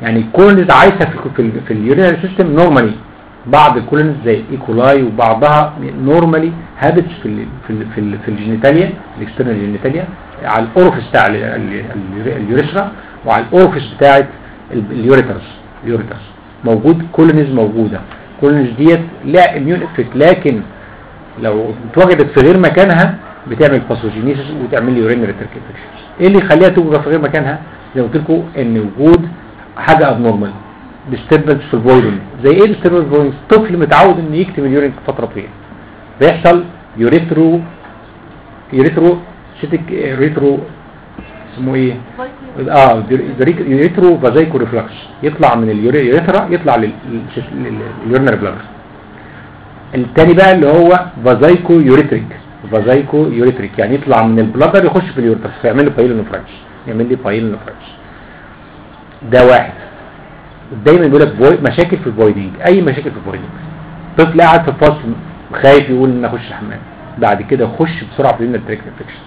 Speaker 2: يعني الكولونز عايشه في في, ال- في اليورينري سيستم نورمالي بعض الكولونز زي الايكولاي وبعضها نورمالي هابتس في ال في ال في, ال في الجينيتاليا الاكسترنال جينيتاليا على الاورفيس بتاع ال- ال- ال- اليوريثرا وعلى الاورفيس بتاعه ال- اليوريترس اليوريترس موجود كولونز موجوده كولونز ديت لا اميون افكت لكن لو اتوجدت في غير مكانها بتعمل باثوجينيسيس وتعمل لي يورينري تراك انفكشن ايه اللي يخليها توجد في غير مكانها زي ما قلت لكم ان وجود حاجه ابنورمال ديستربنس في البويلنج زي ايه ديستربنس بويلنج طفل متعود انه يكتم اليورين فتره طويله بيحصل يوريترو يوريترو سيتك يوريترو اسمه ايه اه يوريترو فازايكو ريفلكس يطلع من اليوريثرا يطلع لليورينري بلادر التاني بقى اللي هو فازايكو يوريتريك فازايكو يوريتريك يعني يطلع من البلادر يخش في اليوريترس فيعمل لي بايلونفراكش يعمل لي بايلونفراكش ده واحد دايما بيقول لك بوي... مشاكل في البويدنج اي مشاكل في البويدنج طفل قاعد في الفصل خايف يقول ان اخش الحمام بعد كده خش بسرعه في التريك انفكشنز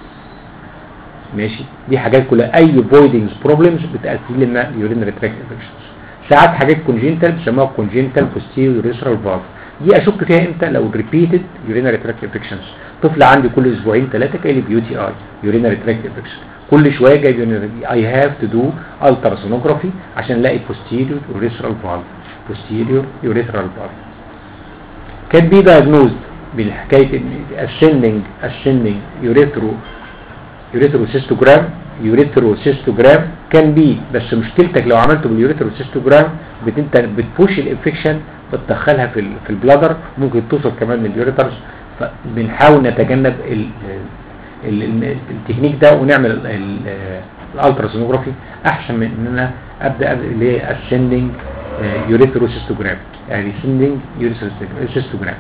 Speaker 2: ماشي دي حاجات كلها اي بويدنجز بروبلمز بتؤدي لنا يورينري تراك انفكشنز ساعات حاجات كونجينيتال بيسموها كونجينيتال بوستيريور يوريثرال فالف دي اشك فيها امتى لو ريبيتد يورينري تراك انفكشنز طفل عندي كل اسبوعين ثلاثه جاي لي بيو تي اي يورينري تراك انفكشن كل شويه جاي يورينري اي هاف تو دو التراسونوجرافي عشان الاقي بوستيريور يوريثرال فالف بوستيريور يوريثرال فالف كان بي diagnosed بالحكايه ascending ascending urethro يوريثروسيستوجرام يوريثروسيستوجرام كان بي بس مشكلتك لو عملته باليوريثروسيستوجرام بت- انت بتبوش الانفكشن بتدخلها في ال- في البلادر ممكن توصل كمان لليوريترز فبنحاول نتجنب ال ال ال التكنيك ده ونعمل ال- ال- الالتراسونوجرافي احسن من ان انا ابدا أبدأ اللي هي ascending يوريثروسيستوجرام يعني ascending يوريثروسيستوجرام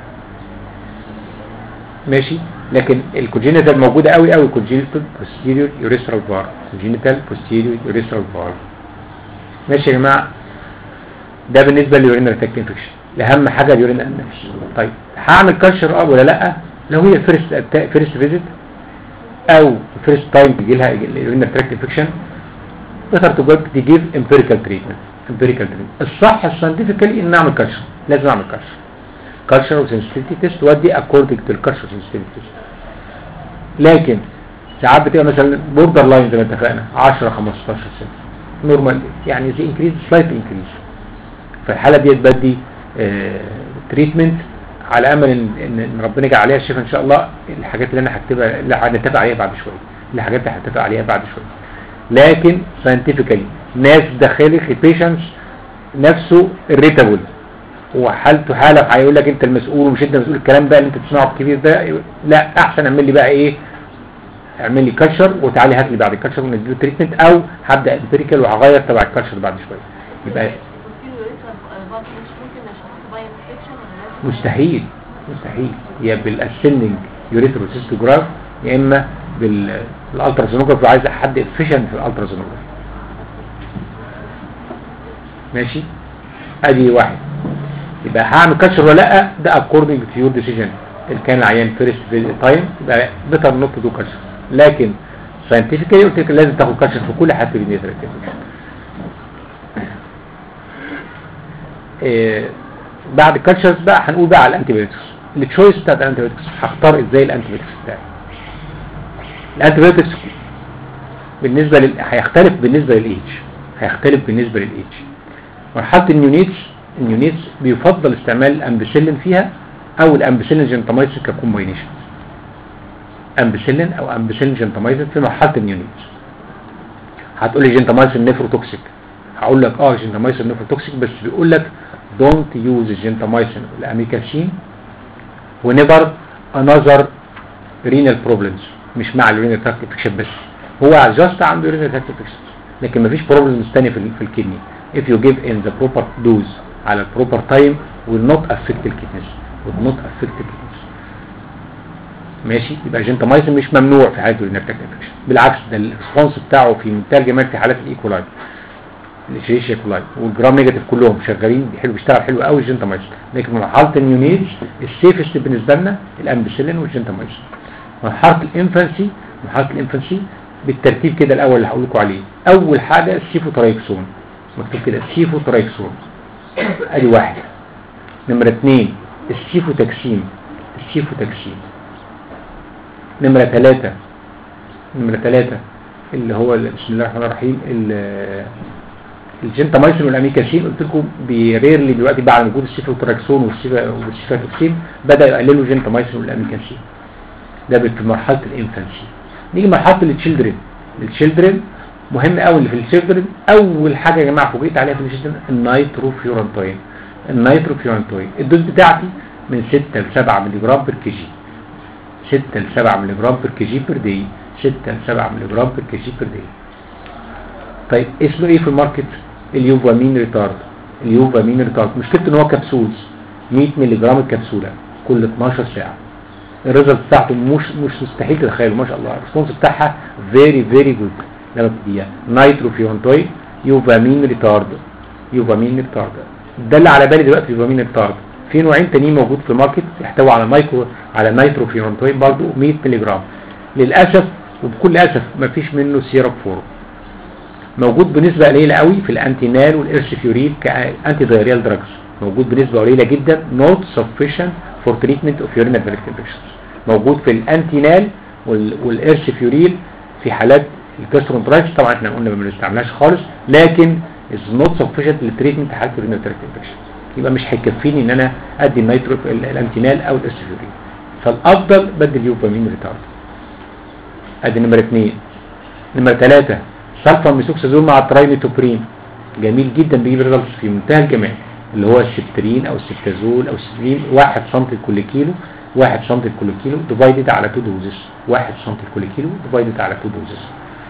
Speaker 2: ماشي لكن الكونجينيتال موجوده قوي قوي كونجينيتال بوستيريور يوريثرال فار كونجينيتال بوستيريور يوريثرال فار ماشي يا جماعه ده بالنسبه لليورينري تراكت انفكشن اهم حاجه اليورين انفكشن طيب هعمل كالشر اب ولا لا لو هي فيرست فيرست فيزيت او فيرست تايم تيجي لها اليورينري تراكت انفكشن better to go to give empirical treatment empirical treatment الصح الساينتفكالي ان اعمل كالشر لازم اعمل كالشر كالشر وسنسيتيفيتي تيست ودي اكوردنج تو الكالشر سنسيتيفيتي تيست لكن ساعات بتبقى مثلا بوردر لاين زي ما اتفقنا 10 15 سنه نورمال يعني زي انكريز سلايت انكريز فالحاله ديت بدي تريتمنت على امل ان ان إن ربنا يجعل عليها الشفاء ان شاء الله الحاجات اللي انا هكتبها اللي هنتفق عليها بعد شويه الحاجات اللي هنتفق عليها بعد شويه لكن ساينتفكالي ناس داخلي بيشنتس نفسه irritable وحالته حاله هيقول لك انت المسؤول ومش انت مسؤول الكلام بقى اللي انت بتسمعه الكبير ده لا احسن اعمل لي بقى ايه اعمل لي كالشر وتعالي هات لي بعد الكالشر ونديله تريتمنت او هبدا امبيريكال وهغير تبع الكالشر بعد شويه يبقى مستحيل مستحيل يا بالاسندنج يوريثروسيستوجراف يا اما بالالتراسونوجراف لو عايز حد افيشنت في الالتراسونوجراف ماشي ادي واحد يبقى هعمل كاتشر ولا لا ده اكوردنج تو يور ديسيجن ان كان العيان فيرست تايم يبقى بيتر نوت تو دو كاتشر لكن ساينتفكلي قلت لك لازم تاخد كاتشر في كل حاجه في إيه بعد الكالتشرز بقى هنقول بقى على الانتيبيوتكس التشويس بتاعت الانتيبيوتكس هختار ازاي الانتيبيوتكس بتاعي الانتيبيوتكس بالنسبه لل... هيختلف بالنسبه للايج هيختلف بالنسبه للايج مرحله النيونيتس النيونيتس بيفضل استعمال الامبسيلين فيها او الامبسيلين جنتامايسين ككومباينيشن امبسيلين او امبسيلين جنتامايسين في مرحله النيونيتس هتقول لي جنتامايسين نيفروتوكسيك هقول لك اه جنتامايسين نيفروتوكسيك بس بيقول لك don't use gentamicin والاميكاسين whenever another renal problems مش مع الرينال تراكت انفكشن بس هو just عنده renal تراكت انفكشن لكن مفيش problems تانية في, في الكدني if you give in the proper dose على proper time will not affect the kidneys will not affect the kidneys ماشي يبقى جنتامايسين مش ممنوع في حالة الرينال تراكت انفكشن بالعكس ده الريسبونس بتاعه في منتهى الجمال في حالات الايكولاي الشريشيا كولاي والجرام نيجاتيف كلهم شغالين حلو بيشتغل حلو قوي الجنتامايسين لكن مرحله النيونيز السيفست بالنسبه لنا الامبسيلين والجنتامايسين مرحله الانفانسي مرحله الانفانسي بالترتيب كده الاول اللي هقول لكم عليه اول حاجه السيفوترايكسون مكتوب كده سيفو ترايكسون ادي واحده نمره اثنين السيفو تكسيم السيفو تكسيم نمره ثلاثة نمره ثلاثة اللي هو ال- بسم الله الرحمن الرحيم ال- الجنتامايسين والاميكاسين قلت لكم بيريرلي دلوقتي بعد وجود السيفوتراكسون والسيفا والسيفاتوكسين بدا يقللوا الجنتامايسين والاميكاسين ده في مرحله الانفانسي نيجي مرحله التشيلدرن التشيلدرن مهم قوي اللي في التشيلدرن اول حاجه يا جماعه فوجئت عليها في التشيلدرن النيتروفيورانتوين النيتروفيورانتوين الدوز بتاعتي من 6 ل 7 مللي جرام بير كي جي 6 ل 7 مللي جرام بير كي جي بير داي 6 ل 7 مللي جرام بير كي جي بير داي طيب اسمه ايه في الماركت اليوفامين ريتارد اليوفامين ريتارد مشكلته ان هو كبسولز 100 مللي جرام الكبسوله كل 12 ساعه الريزلت بتاعته مش مش مستحيل تتخيله ما شاء الله الريسبونس بتاعها فيري فيري جود لما بتديها نايتروفيونتوي يوفامين ريتارد يوفامين ريتارد ده اللي على بالي دلوقتي يوفامين ريتارد في نوعين تانيين موجود في الماركت يحتوي على مايكرو على نايتروفيونتوي برضه 100 مللي جرام للاسف وبكل اسف ما فيش منه سيرب فورم موجود بنسبة قليلة قوي في الانتينال والارشفيوريد كانتي دايريال دراجز موجود بنسبة قليلة جدا not sufficient for treatment of urinary tract infections موجود في الانتينال وال- والارشفيوريل في حالات الكاسترونترايتس طبعا احنا قلنا ما بنستعملهاش خالص لكن is not sufficient للتريتمنت حالة urinary tract infection يبقى مش هيكفيني ان انا ادي النيترو ال- الانتينال او الارشفيوريل فالافضل بدي اليوفامين ريتارد ادي نمرة اثنين نمرة ثلاثة سلفا ميثوكسازول مع الترايميتوبرين جميل جدا بيجيب ريزلتس في منتهى الجمال اللي هو السبترين او السبتازول او السبرين 1 سم لكل كيلو 1 سم لكل كيلو ديفايدد على 2 دوزز 1 سم لكل كيلو ديفايدد على 2 دوزز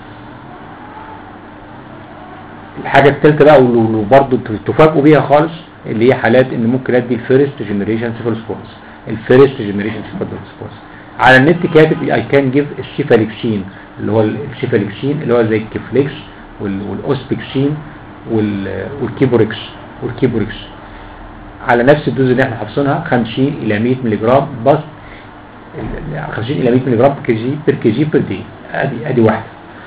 Speaker 2: الحاجة الثالثة بقى واللي برضه تفاجئوا بيها خالص اللي هي حالات ان ممكن ادي الفيرست جنريشن سيفالوسبورس الفيرست جنريشن سيفالوسبورس على النت كاتب اي كان جيف السيفاليكسين اللي هو السيفاليكسين اللي هو زي الكيفليكس وال- والاوسبيكسين وال- والكيبوريكس والكيبوريكس على نفس الدوز اللي احنا حافظينها 50 الى 100 مللي جرام بس ال- 50 الى 100 مللي جرام بير كي جي بير كي جي بير دي ادي ادي واحده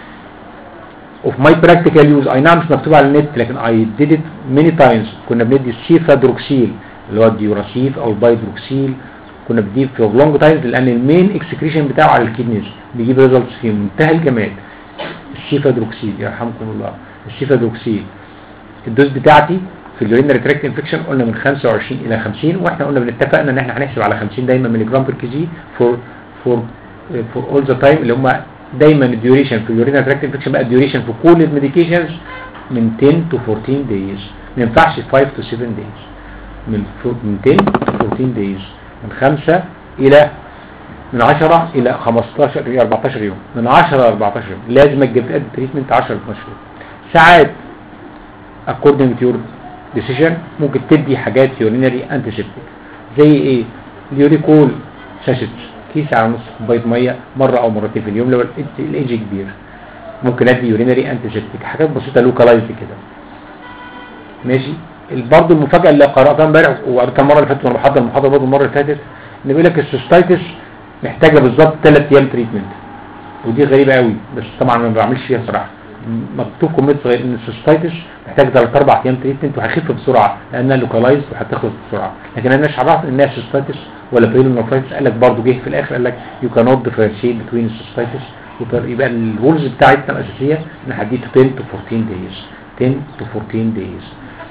Speaker 2: اوف ماي براكتيكال يوز اي نعم مش مكتوب على النت لكن اي ديد ات ماني تايمز كنا بندي السيفادروكسيل اللي هو الديوراسيف او البايدروكسيل كنا بنديه في لونج تايمز لان المين اكسكريشن بتاعه على الكيدنيز بيجيب ريزلتس في منتهى الجمال السيفادروكسيل يرحمكم الله السيفادروكسيل الدوز بتاعتي في اليورينري تراكت انفكشن قلنا من 25 الى 50 واحنا قلنا بنتفقنا ان احنا هنحسب على 50 دايما ملي جرام بير كي جي فور فور فور اول ذا تايم اللي هم دايما الديوريشن في اليورينري تراكت انفكشن بقى الديوريشن في كل الميديكيشنز من 10 تو 14 دايز ما ينفعش 5 تو 7 دايز من فو- من 10 تو 14 دايز من 5 الى من 10 الى 15 الى 14 يوم من 10 ل 14 يوم لازم تجيب تريتمنت 10 ل 12 يوم ساعات according to your decision ممكن تدي حاجات يورينري انتيسيبتيك زي ايه اليوريكول ساشت كيس على نص كوبايه ميه مره او مرتين في اليوم لو الايدج كبير ممكن ادي يورينري انتيسيبتيك حاجات بسيطه لوكالايزد كده ماشي برضه المفاجاه اللي قراتها امبارح وقريتها المره اللي فاتت وانا بحضر المحاضره برضه المره اللي فاتت ان بيقول لك السيستايتس محتاجه بالظبط 3 ايام تريتمنت ودي غريبه قوي بس طبعا ما بعملش فيها صراحه مكتوب كومنت صغير ان السيستايتس محتاج 3 4 ايام تريتمنت وهيخف بسرعه لانها لوكالايزد وهتخلص بسرعه لكن انا مش عرفت انها سيستايتس ولا بيرينوفايتس قال لك برضه جه في الاخر قال لك يو كانوت ديفرنشيت بتوين السيستايتس يبقى الرولز بتاعتنا الاساسيه ان هديه 10 تو 14 دايز 10 تو 14 دايز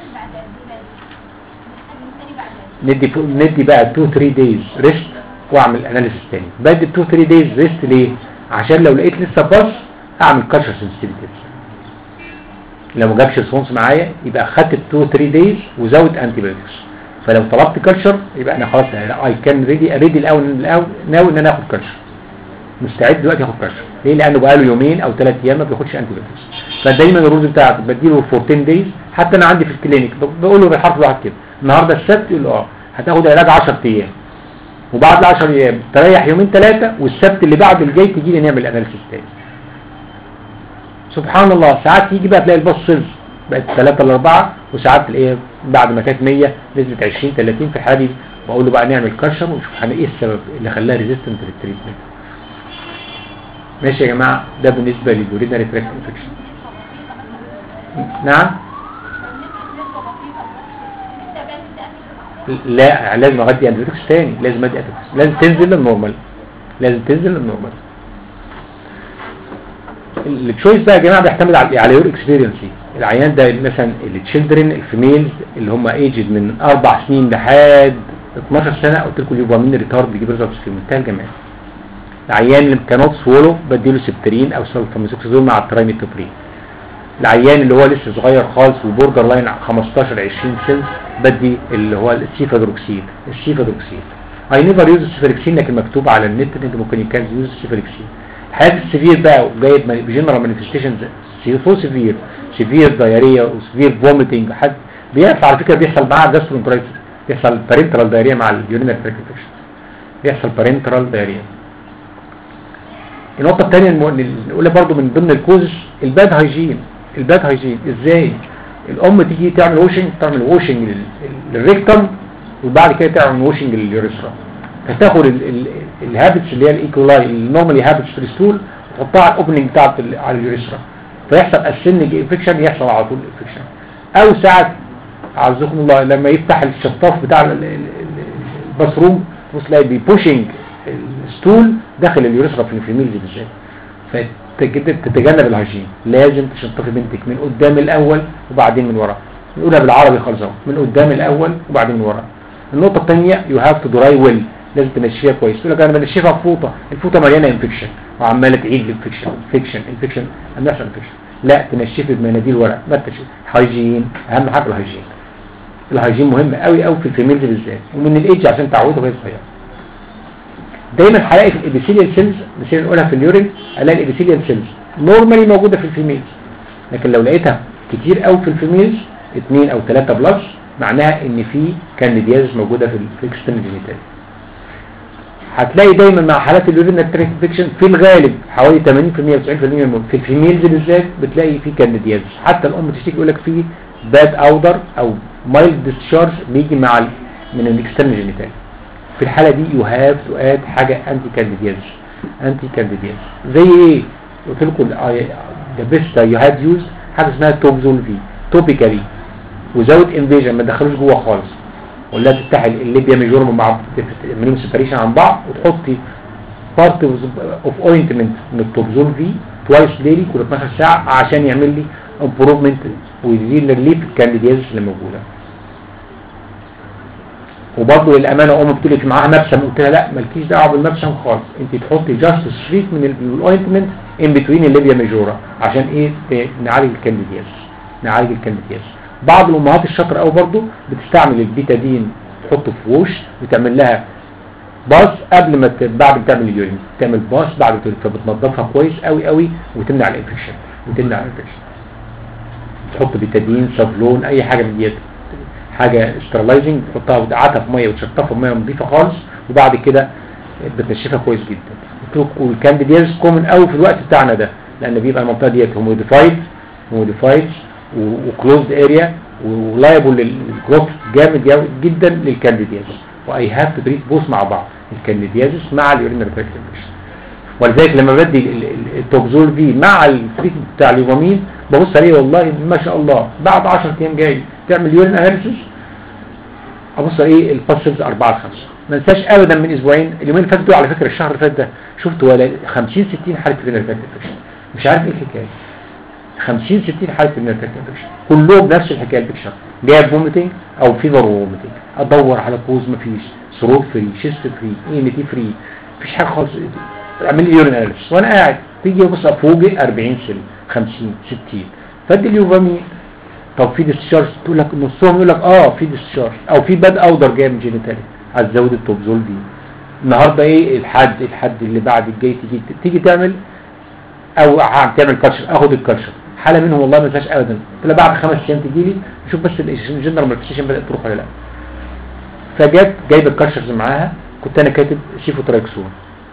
Speaker 2: ندي ندي بقى 2 3 دايز ريست واعمل اناليسيس تاني بدي 2 3 دايز ريست ليه عشان لو لقيت لسه باص اعمل كالتشر سنسيتيفيتي لو ما جابش ريسبونس معايا يبقى خدت 2 3 دايز وزود انتي بايوتكس فلو طلبت كالتشر يبقى انا خلاص اي كان ريدي ريدي الاول الاول ناوي ان انا اخد كالتشر مستعد دلوقتي اخد كالتشر ليه لانه بقى له يومين او ثلاث ايام ما بياخدش انتي بايوتكس فدايما الرولز بتاعتي بديله فور 10 دايز حتى انا عندي في الكلينيك بقول له بالحرف الواحد كده النهارده السبت يقول له اه هتاخد علاج 10 ايام وبعد ال 10 ايام تريح يومين ثلاثه والسبت اللي بعد الجاي تيجي لي نعمل اناليسيس تاني سبحان الله ساعات يجي بقى تلاقي الباص صفر بقت 3 ل 4 وساعات تلاقيها بعد ما كانت 100 نزلت 20 30 في الحاله دي بقول له بقى نعمل كرشر ونشوف ايه السبب اللي خلاها ريزيستنت للتريتمنت ماشي يا جماعه ده بالنسبه لليورينري تراكت انفكشن نعم لا لازم اغطي انتيبيوتكس تاني لازم ادي انتيبيوتكس لازم تنزل للنورمال لازم تنزل للنورمال التشويس بقى يا جماعه بيعتمد على على يور اكسبيرينس العيان ده مثلا التشيلدرن الفيميلز اللي هم ايجد من اربع سنين لحد 12 سنه قلت لكم اليوبامين ريتارد بيجيب ريزلتس في منتهى الجمال العيان اللي كانوت سولو بديله سبترين او سلفاميزوكسازول مع الترايميتوبرين العيان اللي هو لسه صغير خالص وبوردر لاين 15 20 سنس بدي اللي هو السيفادروكسين السيفادروكسين اي نيفر يوز السيفادروكسين لكن مكتوب على النت ان انت ممكن يكان يوز السيفادروكسين الحالات السيفير بقى وجايب بجنرال مانيفستيشنز سو سيفير سيفير دايريا وسيفير فوميتنج حد بيحصل على فكره بيحصل معاه جاسترونترايتس بيحصل بارنترال دايريا مع اليورينال تراكت انفكشن بيحصل بارنترال دايريا النقطه الثانيه نقولها برضو من ضمن الكوزز الباد هايجين الباد هايجين ازاي الام تيجي تعمل ووشنج تعمل ووشنج للريكتم وبعد كده تعمل ووشنج لليوريثرا فتاخد الهابتس اللي هي الايكولاي النورمالي هابتس في الستول وتحطها على الاوبننج بتاعت على اليوريثرا فيحصل اسنج انفكشن يحصل على طول انفكشن او ساعات عزكم الله لما يفتح الشطاف بتاع الباثروم تبص تلاقي بيبوشنج الستول داخل اليوريثرا في الفيميلز بالذات فتتجنب الهيجين لازم تشطفي بنتك من قدام الاول وبعدين من ورا نقولها بالعربي خالص اهو من قدام الاول وبعدين من ورا النقطه الثانيه يو هاف تو دراي ويل لازم تنشفيها كويس تقول لك انا بنشفها في فوطه الفوطه مليانه انفكشن وعماله تعيد الانفكشن انفكشن انفكشن انا انفكشن لا تنشفي بمناديل ورق ما تنشفي هايجين اهم حاجه الهايجين الهايجين مهم قوي قوي في الفيميلز بالذات ومن الايدج عشان تعوده وهي صغيره دايما هلاقي في الابيثيليال سيلز مثلا نقولها في اليورين الاقي الابيثيليال سيلز نورمالي موجوده في الفيميلز لكن لو لقيتها كتير قوي في الفيميلز اثنين او ثلاثة بلس معناها ان في كانديديازس موجوده في الاكسترنال جينيتال هتلاقي دايما مع حالات اليورين تراك انفكشن في الغالب حوالي 80% و 90% من في الفيميلز بالذات بتلاقي في كانديديازس حتى الام تشتكي يقول لك في باد اودر او مايلد ديسشارج بيجي مع ال من الاكسترنال جينيتال في الحالة دي يو هاف تو اد حاجة انتي كانديديازس انتي كانديديازس زي ايه قلت لكم ذا بيست يو هاف يوز حاجة اسمها توبزول في توبيكالي وزود انفيجن ما تدخلوش جوه خالص ولا تفتح الليبيا ميجورم مع تعملهم سيبريشن عن بعض وتحطي بارت اوف اوينتمنت من التوبزول في توايس ديلي كل 12 ساعة عشان يعمل لي امبروفمنت ويزيل ريليف الكانديديازس اللي موجوده وبرضه للامانه ام بتقول لك معاها مبسم قلت لها لا مالكيش دعوه بالمبسم خالص انت تحطي جاست شريط من الاوينتمنت ان بتوين الليبيا ميجورا عشان ايه نعالج الكانديدياز نعالج الكانديدياز بعض الامهات الشاطره قوي برضه بتستعمل البيتادين تحطه في وش وتعمل لها باص قبل ما ت... بعد ما تعمل اليورين تعمل باص بعد ما فبتنضفها كويس قوي قوي وتمنع الانفكشن وتمنع الانفكشن تحط بيتادين سافلون اي حاجه من ديت حاجة استرلايزنج تحطها وتقعدها في ميه وتشطفها في ميه نظيفه خالص وبعد كده بتنشفها كويس جدا والكانديديز كومن قوي في الوقت بتاعنا ده لان بيبقى المنطقه ديت هوموديفايد هوموديفايد وكلوزد اريا ولايبل للجروث جامد جدا للكانديديز واي هاف تو تريت بوث مع بعض الكانديديازس مع اليورينري تراكت انفكشن ولذلك لما بدي التوبزول في مع التريتمنت بتاع اليومامين ببص عليه والله ما شاء الله بعد 10 ايام جاي تعمل يورين اناليسيس ابص ايه الباسفز 4 5 ما انساش ابدا من اسبوعين اليومين اللي فاتوا على فكره الشهر اللي فات ده شفت ولا 50 60 حاله يورين انفكشن مش عارف ايه الحكايه 50 60 حاله يورين انفكشن كلهم نفس الحكايه البيكشر جايب فوميتنج او فيفر ووميتنج ادور على كوز مفيش ثروت فري شيست فري اي ام تي فري مفيش حاجه خالص اعمل لي يورين اناليسيس وانا قاعد تيجي بص فوجئ 40 سل 50 60 فادي اليوفامين طب في ديسشارج تقول لك نصهم يقول لك اه في ديسشارج او في باد اودر جاي من جينيتالي هتزود التوبزول دي النهارده ايه الحد الحد اللي بعد الجاي تيجي تيجي تعمل او هتعمل كالشر اخد الكالشر حاله منهم والله ما فيهاش ابدا قلت بعد خمس ايام تيجي لي نشوف بس الجنرال مانيفستيشن بدات تروح ولا لا فجت جايب الكالشرز معاها كنت انا كاتب سيفوتراكسون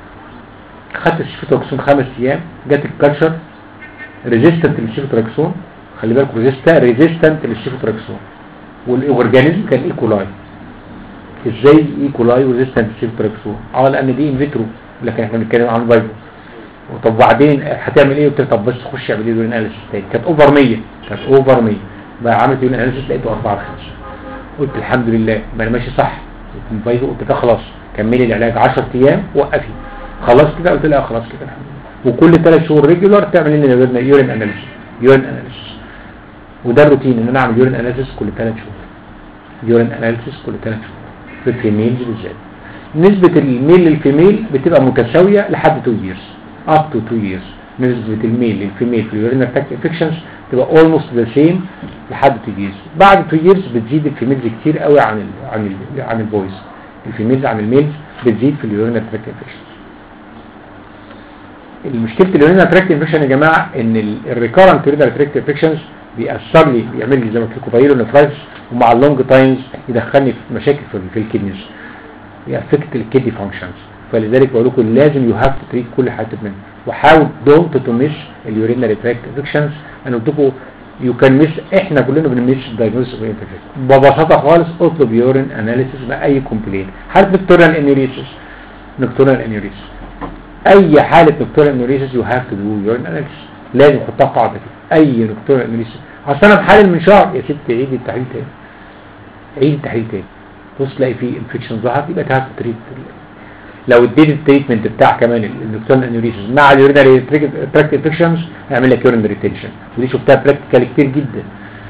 Speaker 2: خدت السيفوتراكسون خمس ايام جت الكالشر ريزيستنت للسيفوتراكسون خلي بالك ريزيستا ريزيستنت للسيفوتراكسون والاورجانيزم كان ايكولاي ازاي ايكولاي وريزيستنت للسيفوتراكسون اه لان دي ان فيترو لكن احنا بنتكلم عن فايفو طب وبعدين هتعمل ايه قلت طب بس خش اعمل لي اناليسيس تاني كانت اوفر 100 كانت اوفر 100 بقى عملت يورين اناليسيس لقيته 4 على 5 قلت الحمد لله يبقى انا ماشي صح قلت قلت كده خلاص كملي العلاج 10 ايام وقفي خلاص كده قلت لها خلاص كده الحمد لله وكل 3 شهور ريجولار تعمل لنا يورين اناليسيس يورين اناليسيس وده الروتين ان انا اعمل يورين اناليسيس كل 3 شهور يورين اناليسيس كل 3 شهور في الفيميلز بالذات نسبة الميل للفيميل بتبقى متساوية لحد 2 years up to 2 years نسبة الميل للفيميل في اليورين تراكت انفكشنز تبقى almost the same لحد 2 years بعد 2 years بتزيد الفيميلز كتير قوي عن ال عن ال عن البويز الفيميلز عن الميلز بتزيد في اليورين تراكت انفكشنز المشكلة اليورين تراكت انفكشن يا جماعة ان الريكارنت يورين تراكت انفكشنز بيأثر لي بيعمل لي زي ما قلت لكم فايرو نفرايتس ومع اللونج تايمز يدخلني في مشاكل في, في الكدنيز يأفكت الكدني فانكشنز فلذلك بقول لكم لازم يو هاف تو تريت كل حته منه وحاول دونت تو ميس اليورينري تراكت انفكشنز انا قلت لكم يو كان ميس احنا كلنا بنميس الدايجنوستس اوف انفكشن ببساطه خالص اطلب يورين اناليسيس مع اي كومبلين حاله نكتورال انيوريسيس نكتورال انيوريسيس اي حاله نكتورال انيوريسيس يو هاف تو دو يورين اناليسيس لازم تحطها قاعده كده اي نكتورال انيوريسيس اصل انا بحلل من شهر يا ست عيد التحليل تاني عيد التحليل تاني بص تلاقي فيه انفكشن ظهر يبقى تعرف تريت لو اديت التريتمنت بتاع كمان النكتورال انيوريسيس مع اليورينري تراكت انفكشنز هيعمل لك يورين ريتنشن ودي شفتها براكتيكال كتير جدا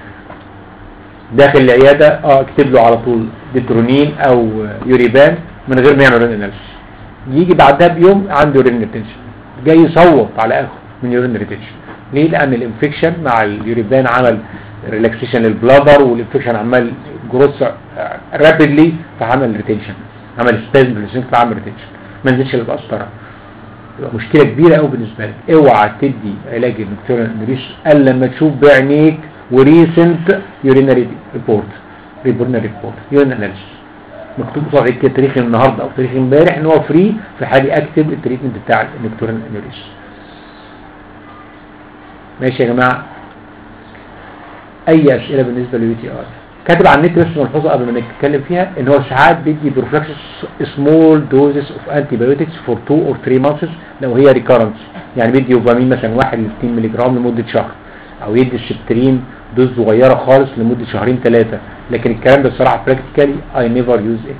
Speaker 2: داخل العياده اه اكتب له على طول ديترونين او يوريبان من غير ما يعمل يورين اناليسيس يجي بعدها بيوم عنده يورين ريتنشن جاي يصوت على اخره من يورين ريتنشن ليه لان الانفكشن مع اليوريبان عمل ريلاكسيشن للبلادر والانفكشن عمال جروث رابيدلي فعمل ريتنشن عمل سبازم في فعمل ريتنشن ما نزلش القسطره يبقى مشكله كبيره قوي بالنسبه لك اوعى تدي علاج النكتورال انريش الا لما تشوف بعينيك وريسنت يورينري ريبورت ريبورنري ريبورت يورين اناليسيس مكتوب قصاد كده تاريخ النهارده او تاريخ امبارح ان هو فري في حالي اكتب التريتمنت بتاع النكتورال انريش ماشي يا جماعه اي اسئله بالنسبه لليو تي ار كاتب على النت بس ملحوظه قبل ما نتكلم فيها ان هو ساعات بيدي بروفلاكسس سمول دوزز اوف انتي بايوتكس فور 2 اور 3 مانثس لو هي ريكارنس يعني بيدي يوفامين مثلا 1 ل 2 مللي جرام لمده شهر او يدي السبترين دوز صغيره خالص لمده شهرين ثلاثه لكن الكلام ده الصراحه براكتيكالي اي نيفر يوز ات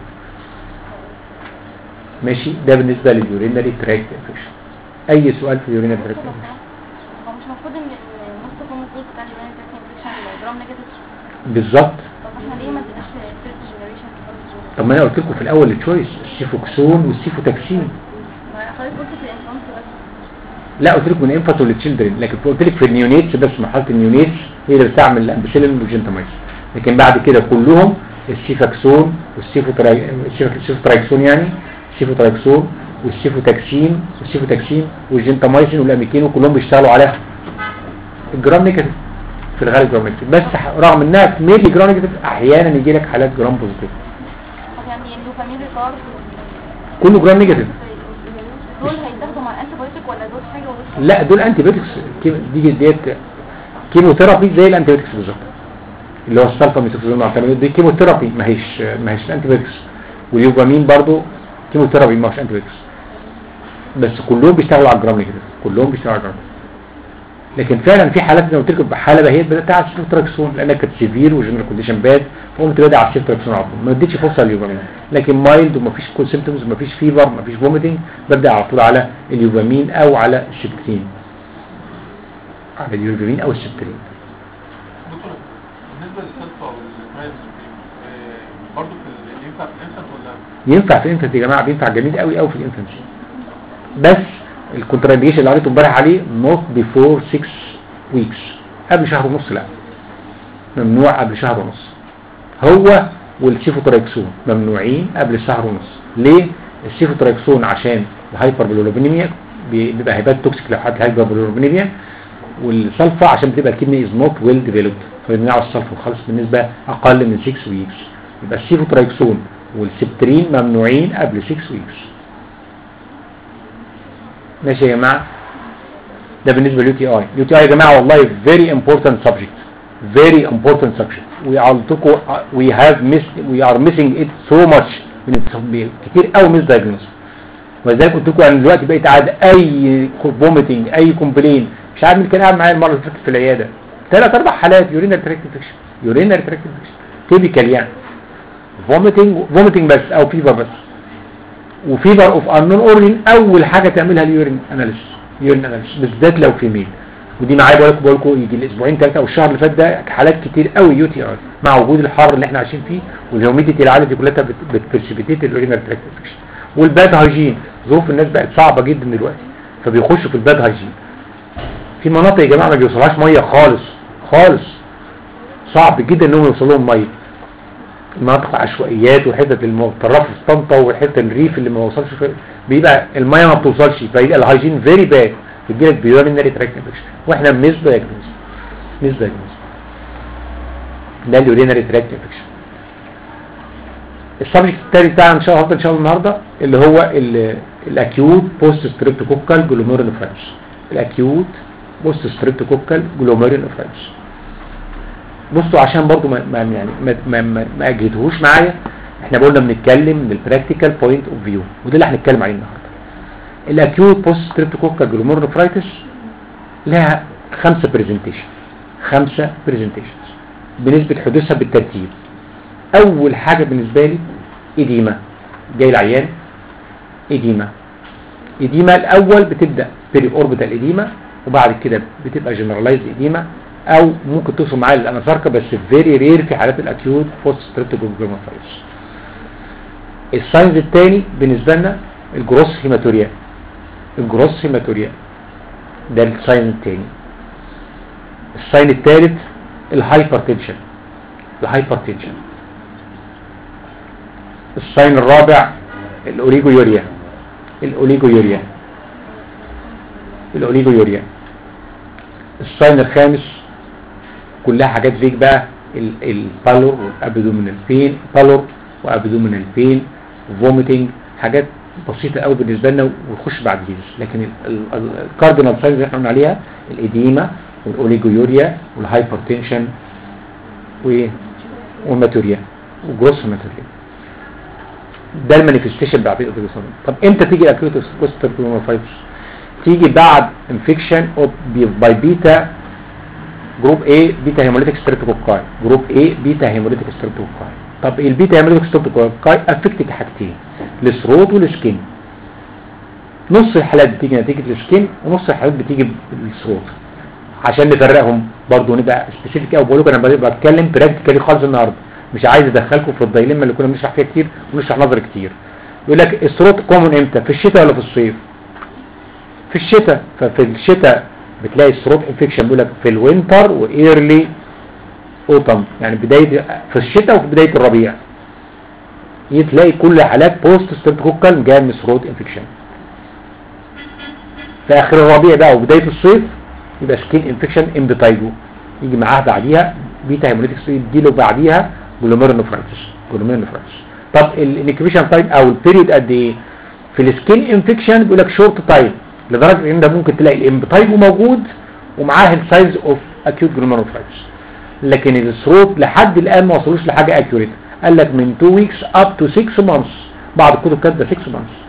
Speaker 2: ماشي ده بالنسبه لليورينري تراكت انفكشن اي سؤال في اليورينري تراكت انفكشن
Speaker 4: هو مش المفروض ان النص فوم الجزء بتاع اليورين انفكشن جرام نيجاتيف
Speaker 2: بالظبط
Speaker 4: طب احنا ليه ما اديناش ثيرد جنريشن
Speaker 2: طب ما انا قلت لكم في الاول التشويس السيفوكسون والسيفوتاكسين
Speaker 4: ما حضرتك قلت في الانفانس بس
Speaker 2: لا قلت لكم من انفانت للتشيلدرن لكن قلت لك في النيونيتس بس مرحله النيونيتس هي اللي بتعمل الامبسيلين والجنتامايس لكن بعد كده كلهم السيفاكسون والسيفوترايكسون يعني السيفوترايكسون والسيفوتاكسين والسيفوتاكسين والجنتامايسين والاميكينو كلهم بيشتغلوا على الجرام نيجاتيف في الغالب جرام نيجاتيف بس رغم انها ميلي جرام نيجاتيف احيانا يجي لك حالات جرام بوزيتيف
Speaker 4: طب يعني اللوفامين ريكارد
Speaker 2: كله جرام نيجاتيف
Speaker 4: دول هيتاخدوا مع الانتي بايوتيك ولا دول حاجه ودول
Speaker 2: لا دول انتي بيوتكس دي ديت كيموثيرابي زي الانتي بيوتكس بالظبط اللي هو السلفا ميتوكسيزون مع دي كيموثيرابي ما هيش ما هيش الانتي بيوتكس واليوفامين برضو كيموثيرابي ما هوش انتي بيوتكس بس كلهم بيشتغلوا على الجرام نيجاتيف كلهم بيشتغلوا على الجرام لكن فعلا في حالات زي ما قلت لكم حاله بهيت بدات على السيفتراكسون لانها كانت سيفير وجنرال كونديشن باد فقمت بادئ على السيفتراكسون على طول ما اديتش فرصه لليوفامين لكن مايلد ومفيش كل سيمتومز ومفيش فيفر مفيش فوميتنج ببدا على طول على اليوفامين او على السبترين على اليوفامين او السبترين
Speaker 5: دكتور بالنسبه للسلفا والمايز برضه في ال- ينفع في الانسان ولا
Speaker 2: ينفع في الانفنت يا جماعه بينفع جميل قوي قوي في الانفنسي بس الكونترانديشن اللي قريته امبارح عليه نوت بيفور 6 ويكس قبل شهر ونص لا ممنوع قبل شهر ونص هو والسيفوترايكسون ممنوعين قبل شهر ونص ليه السيفوترايكسون عشان الهايبر بلوربينيميا بيبقى هيبات توكسيك لو حد هايبر بلوربينيميا والسلفا عشان بتبقى الكدني از نوت ويل ديفلوبد فبنمنعوا السلفا خالص بالنسبه اقل من 6 ويكس يبقى السيفوترايكسون والسبترين ممنوعين قبل 6 ويكس ماشي يا جماعه ده بالنسبه لليو تي اي اليو تي اي يا جماعه والله very important subject very important subject we are we have missed we are missing it so much من كتير قوي مس diagnosis ولذلك قلت لكم انا دلوقتي بقيت قاعد اي فوميتنج اي كومبلين مش عارف مين كان قاعد معايا المره اللي فاتت في العياده ثلاث اربع حالات يورينال تراكت انفكشن يورينال تراكت انفكشن تيبيكال يعني فوميتنج فوميتنج بس او فيفر بس وفيفر اوف انون اورين اول حاجه تعملها اليورين اناليسيس يورين اناليسيس بالذات لو في ميل ودي معايا بقول لكم بقول لكم يجي الاسبوعين ثلاثه او الشهر اللي فات ده حالات كتير قوي يو تي ار مع وجود الحر اللي احنا عايشين فيه والهيوميديتي العاليه دي كلها بتبرسبيتيت اليورينال تراكت انفكشن والباد هايجين ظروف الناس بقت صعبه جدا دلوقتي فبيخشوا في الباد هايجين في مناطق يا جماعه ما بيوصلهاش ميه خالص خالص صعب جدا انهم يوصل لهم ميه مناطق عشوائيات وحتت المتطرف في طنطا وحته الريف اللي ما وصلش في بيبقى الميه ما بتوصلش فيبقى الهايجين فيري باد بيجي لك بيورينري تراكت انفكشن واحنا بنسبه دايجنوز نسبه دايجنوز ده اليورينري تراكت انفكشن السبجكت التاني بتاعنا ان شاء الله ان شاء الله النهارده اللي هو الاكيوت بوست ستريبتوكوكال جلوميرولوفرانش الاكيوت بوست ستريبتوكوكال جلوميرولوفرانش بصوا عشان برضو ما ما يعني ما ما, ما, ما اجهدهوش معايا احنا قلنا بنتكلم من البراكتيكال بوينت اوف فيو وده اللي هنتكلم عليه النهارده الاكيوت بوست ستريبتوكوكال جلوميرولوفرايتس لها خمسه برزنتيشن خمسه برزنتيشنز بنسبه حدوثها بالترتيب اول حاجه بالنسبه لي اديمه جاي العيان اديمه اديمه الاول بتبدا بيري اوربيتال اديمه وبعد كده بتبقى جنرالايز اديمه او ممكن توصل معايا للانافاركا بس فيري رير في حالات الاكيوت بوست ستريبتوكوكال الساينز الثاني بالنسبه لنا الجروس هيماتوريا الجروس هيماتوريا ده الساين الثاني الساين الثالث الهايبرتنشن الهايبرتنشن الساين الرابع الاوريجويوريا الاوريجويوريا الاوريجويوريا الساين الخامس كلها حاجات فيك بقى البالور والابدومينال بين بالور وابدومينال بين فوميتنج حاجات بسيطة قوي بالنسبة لنا ويخش بعد جيز لكن الكاردينال ساينز اللي احنا قلنا عليها الاديمة والاوليجويوريا والهايبرتنشن والماتوريا وجروس ماتوريا ده المانيفستيشن بتاع الاوتوبيسون طب امتى تيجي الاكيوت كوستربيوموفايتس تيجي بعد انفكشن باي بيتا جروب A بيتا هيموليتيك ستريبتوكوكاي جروب A بيتا هيموليتيك ستريبتوكوكاي طب البيتا هيموليتيك ستريبتوكوكاي افكتك حاجتين الثروت والسكين نص الحالات بتيجي نتيجة السكين ونص الحالات بتيجي بالثروت عشان نفرقهم برضه نبقى سبيسيفيك قوي بقول لكم انا بتكلم براكتيكالي خالص النهارده مش عايز ادخلكم في الدايليما اللي كنا بنشرح فيها كتير ونشرح نظري كتير يقول لك الثروت كومن امتى في الشتاء ولا في الصيف في الشتاء ففي الشتاء بتلاقي الثروت انفكشن بيقول لك في الوينتر وايرلي اوتم يعني بدايه في الشتاء وفي بدايه الربيع تلاقي كل حالات بوست ستريبتوكوكال جايه من ثروت انفكشن في اخر الربيع بقى وبدايه الصيف يبقى سكين انفكشن امبيتايجو يجي معاها بعديها بيتا هيموليتكس يديله بعديها جلوميرونوفرايتس جلوميرونوفرايتس طب الانكيبيشن تايم او البيريود قد ايه في السكين انفكشن بيقول لك شورت تايم لدرجه ان ده ممكن تلاقي الامبيتايجو موجود ومعاه السايز اوف اكيوت جلوميرونوفرايتس لكن الثروت لحد الان ما وصلوش لحاجه اكيوريت قال لك من 2 ويكس اب تو 6 مانثs بعض الكتب كاتبه 6 مانثs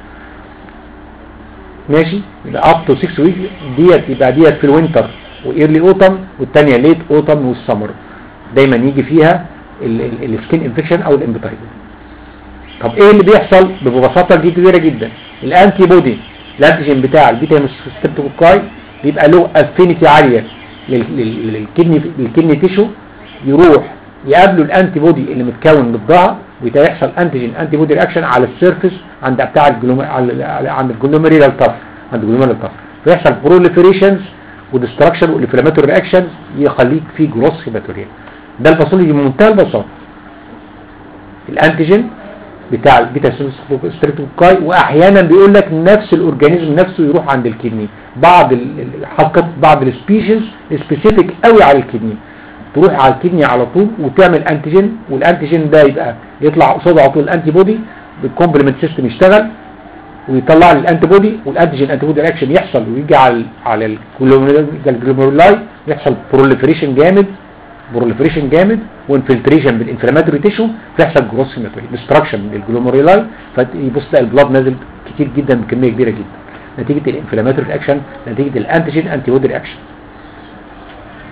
Speaker 2: ماشي يبقى اب تو 6 ويكس ديت يبقى ديت في الوينتر وايرلي اوتم والثانيه ليت اوتم والسمر دايما يجي فيها السكين انفكشن او الامبيتايجو طب ايه اللي بيحصل ببساطه دي كبيره جدا الانتي بودي الانتيجين بتاع البيتا ستريبتوكوكاي بيبقى له افينيتي عاليه للكدني للكدني تيشو يروح يقابله الانتي بودي اللي متكون ضدها ويحصل انتيجين انتي بودي رياكشن على السيرفيس عند بتاع الجلومير عند الجلوميريال طف عند الجلوميريال طف فيحصل بروليفريشنز وديستراكشن والانفلاماتوري رياكشنز يخليك في جروس هيباتوريا ده الباثولوجي بمنتهى البساطه الانتيجين بتاع البيتا ستريبتوكاي واحيانا بيقول لك نفس الاورجانيزم نفسه يروح عند الكدني بعض الحلقات بعض السبيشيز سبيسيفيك قوي على الكدني تروح على الكدني على طول وتعمل انتيجين والانتيجين ده يبقى يطلع قصاده على طول الانتي بودي بالكومبلمنت سيستم يشتغل ويطلع لي الانتي بودي والانتيجين انتي بودي رياكشن يحصل ويجي على على الجلوميرولاي يحصل بروليفريشن جامد بروليفريشن جامد وانفلتريشن بالانفلاماتوري تيشو فيحصل جروس هيماتوري ديستراكشن للجلوميرولاي فيبص تلاقي البلاد نازل كتير جدا بكميه كبيره جدا نتيجه الانفلاماتوري رياكشن نتيجه الانتيجين انتي بودي رياكشن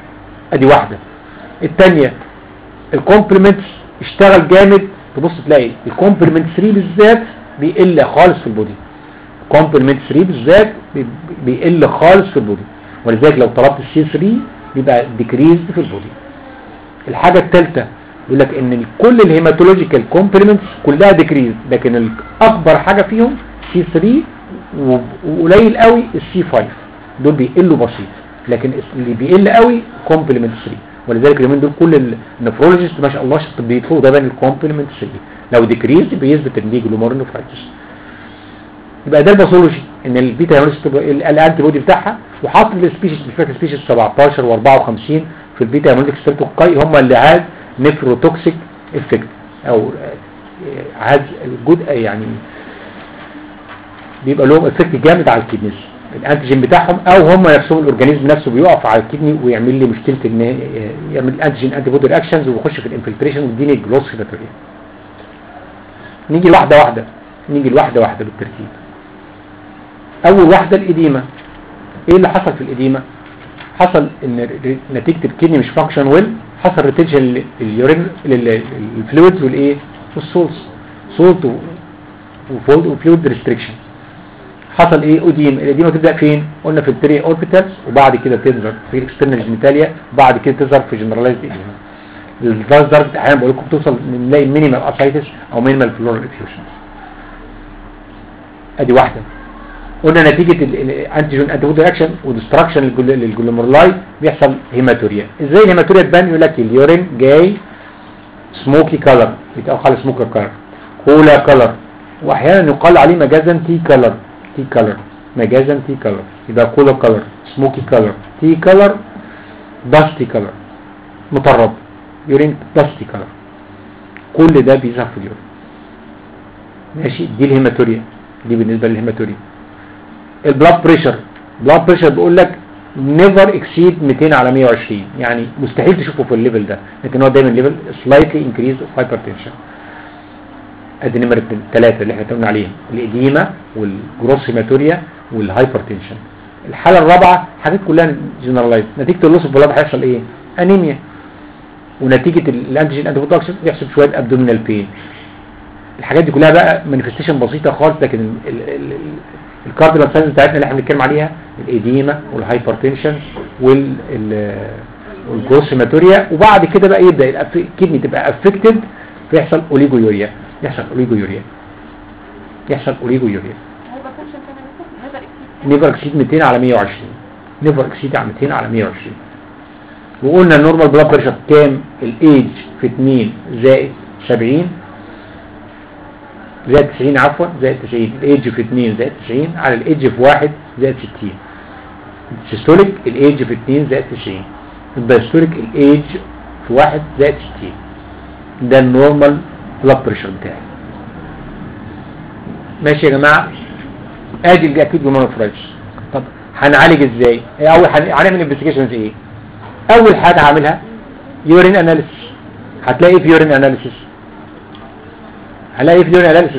Speaker 2: ادي واحده الثانيه الكومبلمنت اشتغل جامد تبص تلاقي الكومبلمنت 3 بالذات بيقل خالص في البودي كومبلمنت 3 بالذات بي- بيقل خالص في البودي ولذلك لو طلبت السي 3 بيبقى ديكريز في البودي الحاجة الثالثة يقول لك ان كل الهيماتولوجيكال كومبلمنتس كلها ديكريز لكن الاكبر حاجة فيهم سي 3 و- وقليل قوي السي 5 دول بيقلوا بسيط لكن اللي بيقل قوي كومبلمنت 3 ولذلك اليومين دول كل النفرولوجيست ما شاء الله شط- بيطلبوا دايما الكومبلمنت 3 لو ديكريز بيثبت ان دي جلومورنوفرايتس يبقى ده الباثولوجي ان البيتا هيموليسيس الانتي بودي بتاعها وحاطط السبيشيز مش فاكر سبيشيز 17 و54 في البيتا هيموليسيس ستريبتوكاي هم اللي هاد نفروتوكسيك افكت او آه، هاد الجود يعني بيبقى لهم افكت جامد على الكدنيز الانتيجين بتاعهم او هم نفسهم الاورجانيزم نفسه بيقف على الكدني ويعمل لي مشكله ان آه، يعمل الانتيجين انتي بودي رياكشنز ويخش في الانفلتريشن ويديني جلوس هيباتوريا نيجي واحده واحده نيجي لواحده واحده بالترتيب اول واحده الاديمه ايه اللي حصل في الاديمه حصل ان ر- نتيجه الكدني مش فانكشن ويل حصل ريتنشن لليورين للفلويدز والايه والسولز سولت وفولد وفلويد ريستريكشن حصل ايه اوديم الاديمه تبدا فين قلنا في البري اوربيتالز وبعد كده تظهر في الاكسترنال جينيتاليا وبعد كده تظهر في جنرالايزد اديمه الفاز درجه احيانا بقول لكم توصل نلاقي مينيمال اسايتس او مينيمال فلورال افيوشنز ادي واحده قلنا نتيجة الانتيجين انتيبودي رياكشن وديستراكشن للجلوميرولاي بيحصل هيماتوريا ازاي الهيماتوريا تبان يقول لك اليورين جاي سموكي كلر بيتقال خالص سموكي كلر كولا كلر واحيانا يقال عليه مجازا تي كلر تي كلر مجازا تي كلر يبقى كولا كلر سموكي كلر تي كلر داستي كلر مطرب يورين داستي كلر كل ده بيظهر في اليورين ماشي دي الهيماتوريا دي بالنسبة للهيماتوريا البلاد بريشر بلاد بريشر بيقول لك نيفر اكسيد 200 على 120 يعني مستحيل تشوفه في الليفل ده لكن هو دايما ليفل سلايتلي انكريز اوف هايبرتنشن ادي نمره ثلاثه اللي احنا اتكلمنا عليها الاديمه والجروس هيماتوريا والهايبرتنشن الحاله الرابعه حاجات كلها جنرالايز نتيجه اللوس اوف بلاد هيحصل ايه انيميا ونتيجه الانتيجين انتي يحصل شويه ابدومينال بين الحاجات دي كلها بقى مانيفستيشن بسيطه خالص لكن الكارديال ساينس بتاعتنا اللي احنا بنتكلم عليها الاديمه والهايبرتنشن وال والجروس هيماتوريا وبعد كده بقى يبدا الأف- الكدني تبقى افكتد فيحصل اوليجويوريا يحصل اوليجويوريا يحصل اوليجويوريا
Speaker 4: هيبقى فانكشن كده مثلا نقدر اكسيد
Speaker 2: نيفر اكسيد 200 على 120 نيفر اكسيد على 200 على 120 وقلنا النورمال بلاد بريشر كام الايج في 2 زائد 70 زائد 90 عفوا زائد 90 الايج في 2 زائد 90 على الايج في 1 زائد 60 السيستوليك الايج في 2 زائد 90 الدايستوليك الايج في 1 زائد 60 ده النورمال بلاد بريشر بتاعي ماشي يا جماعه ادي الاكيد بالمونوفرايتس طب هنعالج ازاي إيه اول هن- هنعمل انفستيجيشنز ايه اول حاجه هعملها يورين اناليسيس هتلاقي إيه في يورين اناليسيس هلاقي إيه في يورين اناليسيس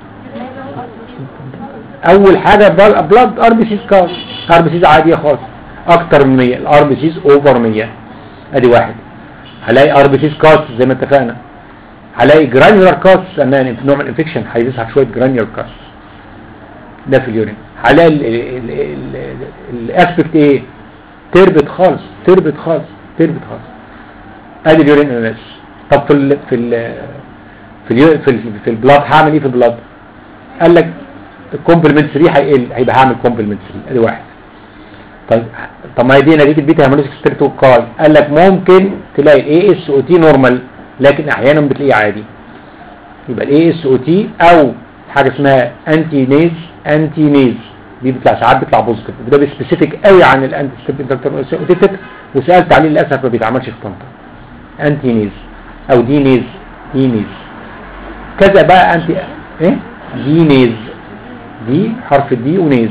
Speaker 2: اول حاجه بلاد ار بي سيز كار ار بي سيز عاديه خالص اكتر من 100 الار بي سيز اوفر 100 ادي واحد هلاقي ار بي سيز كارس زي ما اتفقنا هلاقي جرانيولار كارس امان نوع من الانفكشن هيظهر شويه جرانيولار كارس ده في اليورين هلاقي الاسبكت ايه تربت خالص تربت خالص تربت خالص ادي اليورين اناليسيس طب في ال في ال في اليو في ال في البلاد هعمل ايه في البلاد قال لك الكومبلمنت 3 هيقل هيبقى هعمل كومبلمنت 3 ادي واحد طيب طب ما هي دي نتيجه بيتا هيموليتيك ستريبتوكاي قال لك ممكن تلاقي الاي اس او تي نورمال لكن احيانا بتلاقيه عادي يبقى الاي اس او تي او حاجه اسمها انتي نيز انتي نيز دي بيطلع ساعات بيطلع بوزيتيف وده سبيسيفيك قوي عن الانتي ستريبتوكاي وسالت عليه للاسف ما بيتعملش في طنطا انتي نيز او دي نيز دي نيز كذا بقى انتي ايه دي نيز دي حرف الدي ونيز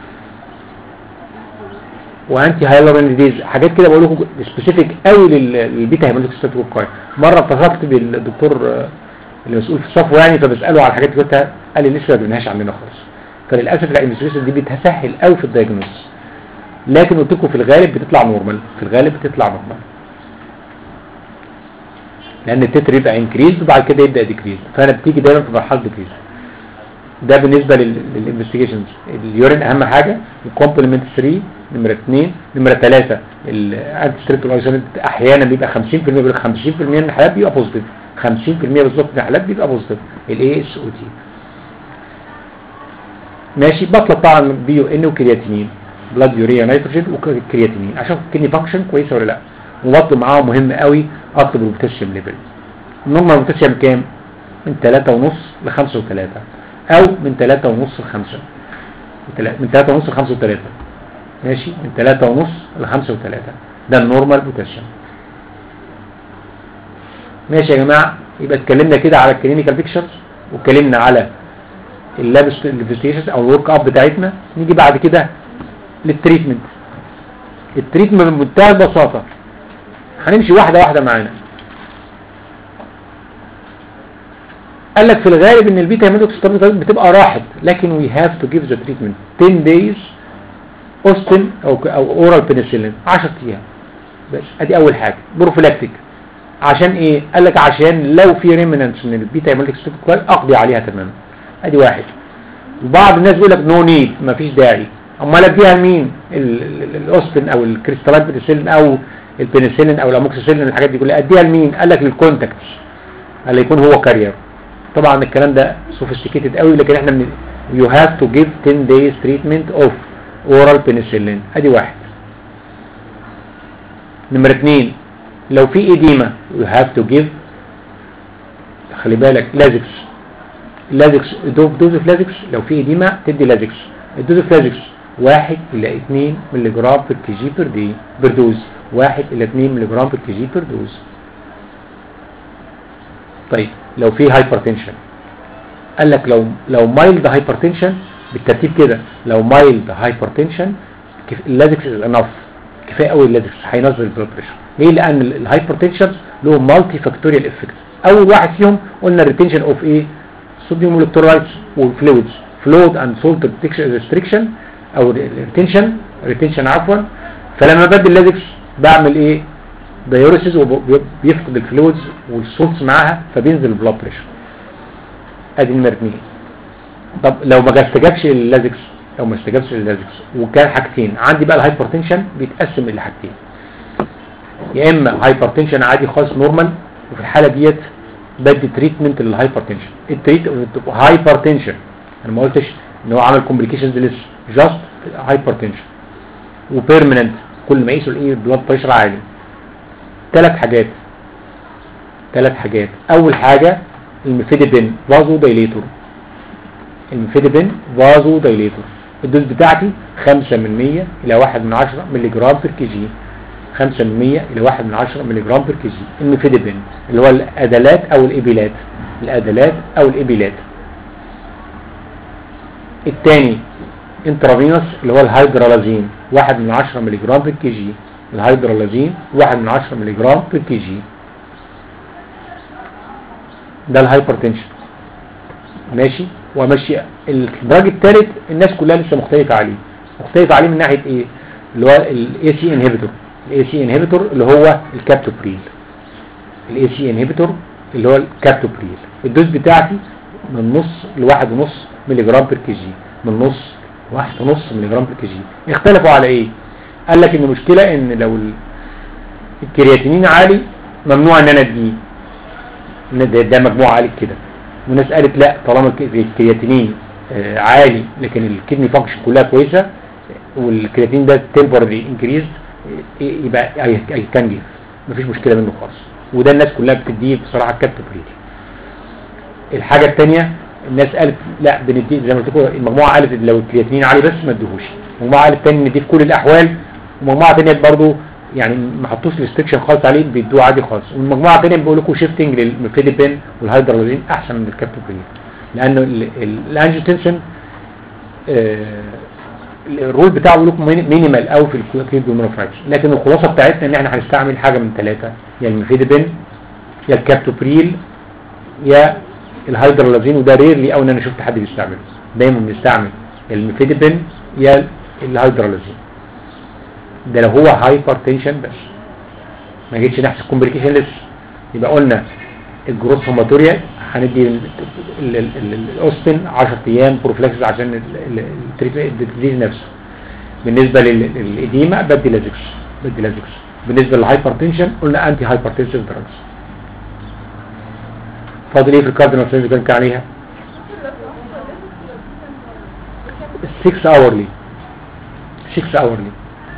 Speaker 2: وانتي هايلورينيديز حاجات كده بقول لكم سبيسيفيك قوي لل- للبيتا هيموليتيك ستاتوكاي مره اتصلت بالدكتور آه، اللي مسؤول في الصفوه يعني فبساله على الحاجات دي قلت قال لي لسه ما جبناهاش عندنا خالص فللاسف الانفستيجيشن دي بتسهل قوي في الدايجنوز لكن قلت لكم في الغالب بتطلع نورمال في الغالب بتطلع نورمال لان التتر يبقى انكريز وبعد كده يبدا ديكريز فانا بتيجي دايما في مرحله ديكريز ده بالنسبه للانفستيجيشنز اليورين اهم حاجه الكومبلمنت 3 نمره 2 نمره 3 الانتي ستريبتول ايسوليت احيانا بيبقى 50% بيقول لك 50% من الحالات بيبقى بوزيتيف 50% بالظبط من الحالات بيبقى بوزيتيف الاي اس او تي ماشي بطلب طبعا بيو ان وكرياتينين بلاد يوريا نيتروجين وكرياتينين عشان الكدني فانكشن كويسه ولا لا وبطلب معاهم مهم قوي اطلب البوتاسيوم ليفل النورمال البوتاسيوم كام من 3 ونص ل 5 و3 او من 3 ونص ل 5 من 3 ونص ل 5 و3 ماشي من 3 ونص ل 5 و3 ده النورمال بوتاسيوم ماشي يا جماعه يبقى اتكلمنا كده على الكلينيكال بيكتشرز واتكلمنا على اللاب انفستيجيشنز او الورك اب بتاعتنا نيجي بعد كده للتريتمنت التريتمنت بمنتهى البساطه هنمشي واحده واحده معانا قال لك في الغالب ان البيتا هيماتوكسيتامين بتبقى راحت لكن وي هاف تو جيف ذا تريتمنت 10 دايز اوستن او او اورال بنسلين 10 ايام بس ادي اول حاجه بروفيلاكتيك عشان ايه قال لك عشان لو في ريمننتس من البيتا هيماتوكسيتامين اقضي عليها تماما ادي واحد وبعض الناس بيقول لك نو نيد مفيش داعي امال اديها لمين الاوستن او الكريستالات بنسلين او البنسلين او الاموكسيسيلين الحاجات دي كلها اديها لمين قال لك للكونتاكتس قال يكون هو كارير طبعا الكلام ده سوفيستيكيتد قوي لكن احنا من you have to give 10 days treatment of oral penicillin ادي واحد نمرة اتنين لو في ايديما you have to give خلي بالك لازكس لازكس دوز اوف لازكس لو في ايديما تدي لازكس الدوز اوف لازكس واحد الى اتنين ملي جرام بر كي جي بر دي بر دوز واحد الى اتنين ملي جرام بر كي جي بر دوز طيب لو في هايبرتنشن قال لك لو لو مايلد هايبرتنشن بالترتيب كده لو مايلد هايبرتنشن اللازكس از انف كفايه قوي اللازكس هينزل البلاد بريشر ليه لان الهايبرتنشن له مالتي فاكتوريال افكت اول واحد فيهم قلنا الريتنشن اوف ايه صوديوم الكترولايتس والفلويدز فلويد اند سولت ريستريكشن او ريتنشن ريتنشن عفوا فلما بدل اللازكس بعمل ايه دايوريسيس وبيفقد الفلويدز والسولتس معاها فبينزل البلاد بريشر ادي نمره 2 طب لو ما استجابش للازكس لو ما استجابش للازكس وكان حاجتين عندي بقى الهايبرتنشن بيتقسم الى حاجتين يا اما هايبرتنشن عادي خالص نورمال وفي الحاله ديت بدي تريتمنت للهايبرتنشن التريتمنت هايبرتنشن انا ما قلتش ان هو عمل كومبليكيشنز لسه جاست هايبرتنشن وبيرمننت كل ما يقيسوا الايه البلاد بريشر عالي ثلاث حاجات ثلاث حاجات اول حاجة الميفيدبين فازو دايليتور الميفيدبين فازو دايليتور الدوز بتاعتي 5 من 100 الى 1 من 10 ملي جرام بر كي جي 5 من 100 الى 1 من 10 ملي جرام بر كي جي الميفيدبين اللي هو الادلات او الابيلات الادلات او الابيلات الثاني انترافينوس اللي هو الهيدرالازين 1 من 10 ملي جرام بر كي جي الهيدرالازين 1 من 10 ملي جرام بر كي جي ده الهايبرتنشن ماشي وماشي الدرج الثالث الناس كلها لسه مختلفه عليه مختلفه عليه من ناحيه ايه اللي هو الاي سي انهبيتور الاي سي انهبيتور اللي هو الكابتوبريل الاي سي انهبيتور اللي هو الكابتوبريل الدوز بتاعتي من نص لواحد ونص ملي جرام بر كي جي من نص واحد ونص ملي جرام بر كي جي اختلفوا على ايه قال لك ان المشكله ان لو الكرياتينين عالي ممنوع ان انا اديه ان ده, ده مجموعه عالي كده وناس قالت لا طالما الكرياتينين آه عالي لكن الكدني فانكشن كلها كويسه والكرياتين ده تمبرري انكريز يبقى اي كان جيف مفيش مشكله منه خالص وده الناس كلها بتديه بصراحه كابتوبريتي الحاجه الثانيه الناس قالت لا بنديه زي ما قلت لكم المجموعه قالت لو الكرياتينين عالي بس ما اديهوش المجموعه قالت ثاني نديه في كل الاحوال ومجموعه ثانيه برضه يعني ما حطوش ريستريكشن خالص عليه بيدوه عادي خالص والمجموعه الثانيه بيقول لكم شيفتنج للميفيدبين والهيدرالين احسن من الكابتوبرين لانه الانجيوتنسن الرول بتاعه بيقول لكم مينيمال قوي في الكلين دومينوفراكس لكن الخلاصه بتاعتنا ان احنا هنستعمل حاجه من ثلاثه يا الميفيدبين يا الكابتوبريل يا الهيدرالازين وده ريرلي او ان انا شفت حد بيستعمله دايما بنستعمل يا الميفيدبين يا الهيدرالازين ده لو هو هايبر تنشن بس ما جيتش نحسب كومبليكيشن لسه يبقى قلنا الجروس هوماتوريا هندي ال- ال- ال- ال- الاوستن 10 ايام بروفلاكسس عشان ال- ال- التريتمنت الديزيز نفسه بالنسبه لل- للاديمه بدي لازكس بدي لازكس بالنسبه للهايبرتنشن قلنا انتي هايبرتنسيف دراجز فاضل ايه في الكاردينال اللي كان عليها 6 اورلي 6 اورلي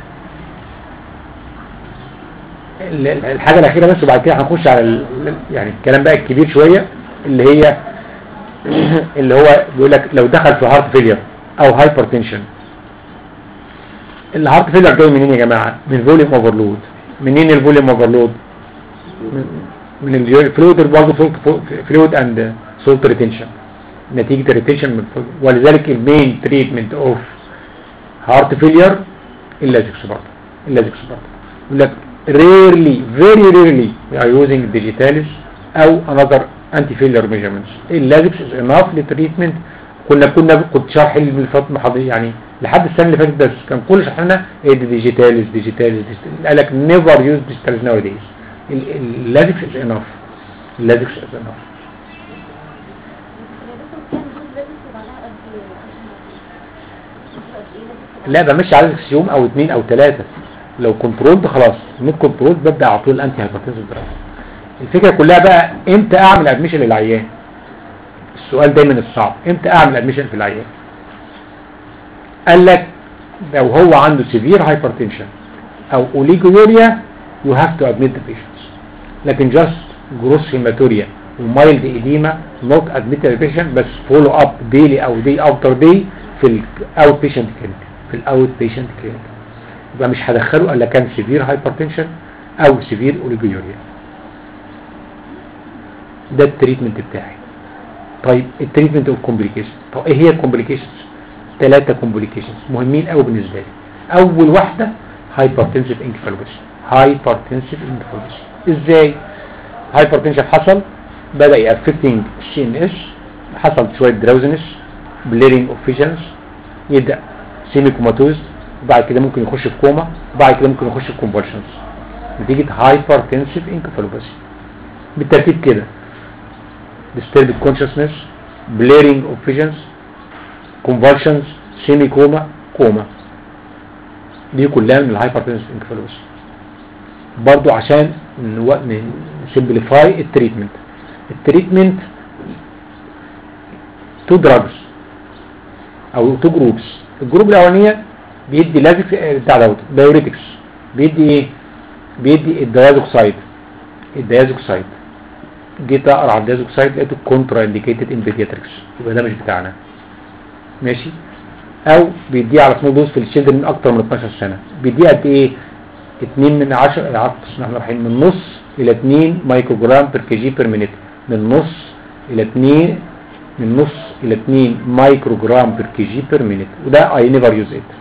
Speaker 2: الحاجة الأخيرة بس وبعد كده هنخش على ال... يعني الكلام بقى الكبير شوية اللي هي اللي هو بيقول لك لو دخل في هارت فيلير أو هايبرتنشن الهارت فيلير جاي منين يا جماعة؟ من فوليوم اوفرلود منين الفوليوم اوفرلود؟ من, من الفلويد برضه فلويد اند سولت ريتنشن نتيجة الريتنشن من الفلويد. ولذلك المين تريتمنت اوف هارت فيلير اللازكس برضه اللازكس برضه يقول لك rarely very rarely we are using digitalis او another anti-failure measurements اللازكس is enough للتريتمنت كنا كنا كنت شرح من الفترة حضي يعني لحد السنة اللي فاتت بس كان كل شرحنا ايه دي ديجيتاليز ديجيتاليز قال لك never use digitalis nowadays اللازكس is enough اللازكس is enough لا بمشي على يوم او اثنين او ثلاثة لو كنترول خلاص ميد كنترول ببدا على طول انتي هايبرتنسيف دراج الفكره كلها بقى امتى اعمل ادميشن للعيان السؤال دايما الصعب امتى اعمل ادميشن في العيان قال لك لو هو عنده سيفير هايبرتنشن او اوليجوريا يو هاف تو ادميت ذا بيشنتس لكن جاست جروس هيماتوريا ومايلد ايديما نوت ادميت ذا بيشنت بس فولو اب ديلي او دي افتر دي في الاوت بيشنت كلينيك في الاوت بيشنت كلينيك يبقى مش هدخله الا كان سيفير هايبرتنشن او سيفير اوليجوريا ده التريتمنت بتاعي طيب التريتمنت اوف كومبليكيشن طب ايه هي الكومبليكيشنز ثلاثه كومبليكيشنز مهمين قوي بالنسبه لي اول واحده هايبرتنسيف انكفالوباثي هايبرتنسيف انكفالوباثي ازاي هايبرتنشن حصل بدا يافكتنج السي ان اس حصل شويه دراوزنس بليرنج اوف فيجنز يبدا سيمي كوماتوز وبعد كده ممكن يخش في كوما وبعد كده ممكن يخش في كونفرشنز نتيجه هايبرتنسيف انكفالوباثي بالترتيب كده disturbed consciousness blaring of visions convulsions semi coma coma دي كلها من الهايبرتنسيف انكفالوباثي برضو عشان نسمبليفاي التريتمنت التريتمنت تو دراجز او تو جروبس الجروب الاولانيه بيدي لازك بتاع دوت دايوريتكس بيدي ايه بيدي الديازوكسايد الديازوكسايد جيت اقرا على الديازوكسايد لقيته كونترا انديكيتد ان بيدياتريكس يبقى ده مش بتاعنا ماشي او بيديه على سمول دوز في الشيلدرن من اكتر من 12 سنه بيديه قد ايه 2 من 10 عفوا بسم الله الرحمن من نص الى 2 مايكرو جرام بير كي جي بير مينيت من نص الى 2 من نص الى 2 مايكرو جرام بير كي جي بير مينيت وده اي نيفر يوز ات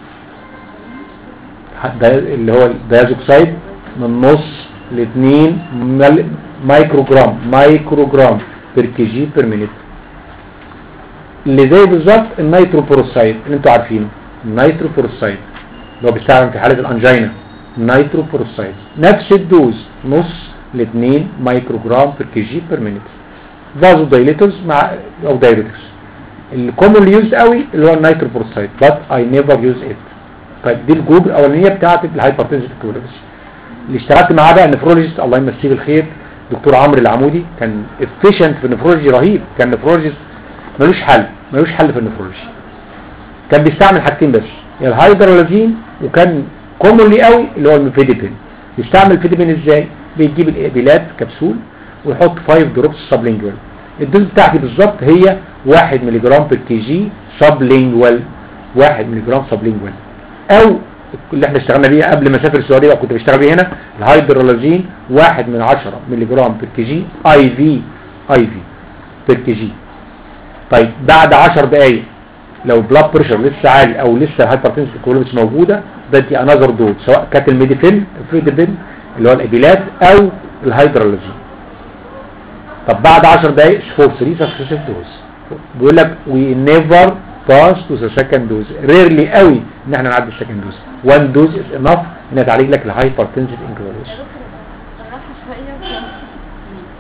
Speaker 2: ده اللي هو الديازوكسايد من نص ل 2 مايكرو جرام مايكرو جرام بير كي جي بير مينيت اللي زي بالظبط النيترو بوروسايد اللي انتوا عارفينه النيترو بوروسايد اللي هو بيستخدم في حاله الانجينا نيترو بوروسايد نفس الدوز نص ل 2 مايكرو جرام بير كي جي بير مينيت فازو دايليتورز مع او دايريتكس الكومن يوزد قوي اللي هو النيترو بوروسايد بس اي نيفر يوز ات طيب دي الجروب الاولانيه بتاعت الهايبرتنسيف كولوبس اللي اشتغلت معاه بقى النفرولوجيست الله يمسيه بالخير دكتور عمرو العمودي كان افيشنت في النفرولوجي رهيب كان نفرولوجيست ملوش حل ملوش حل في النفرولوجي كان بيستعمل حاجتين بس الهايدرولازين وكان كومونلي قوي اللي هو الميفيديبين يستعمل الفيديبين ازاي بيجيب الابيلات كبسول ويحط 5 دروبس سبلينجوال الدوز بتاعتي بالظبط هي 1 ملي جرام بير كي جي سبلينجوال 1 ملي جرام سبلينجوال او اللي احنا اشتغلنا بيه قبل ما اسافر السعوديه بقى كنت بشتغل بيه هنا الهايدرولازين 1 من 10 ملي جرام بير كي جي اي في اي في بير كي جي طيب بعد 10 دقايق لو بلاد بريشر لسه عالي او لسه الهايبرتنسيف كولوبس موجوده بدي انذر دوز سواء كانت الميديفين الفريدبين اللي هو الابيلات او الهيدرولوجي طب بعد 10 دقايق فور 3 سكسيسيف دوز بيقول لك وي نيفر باس تو ذا سكند دوز ريرلي قوي ان احنا نعدي السكند دوز وان دوز از انف انها تعالج لك الهايبرتنسيف انكلوبس
Speaker 3: بالراحة شوية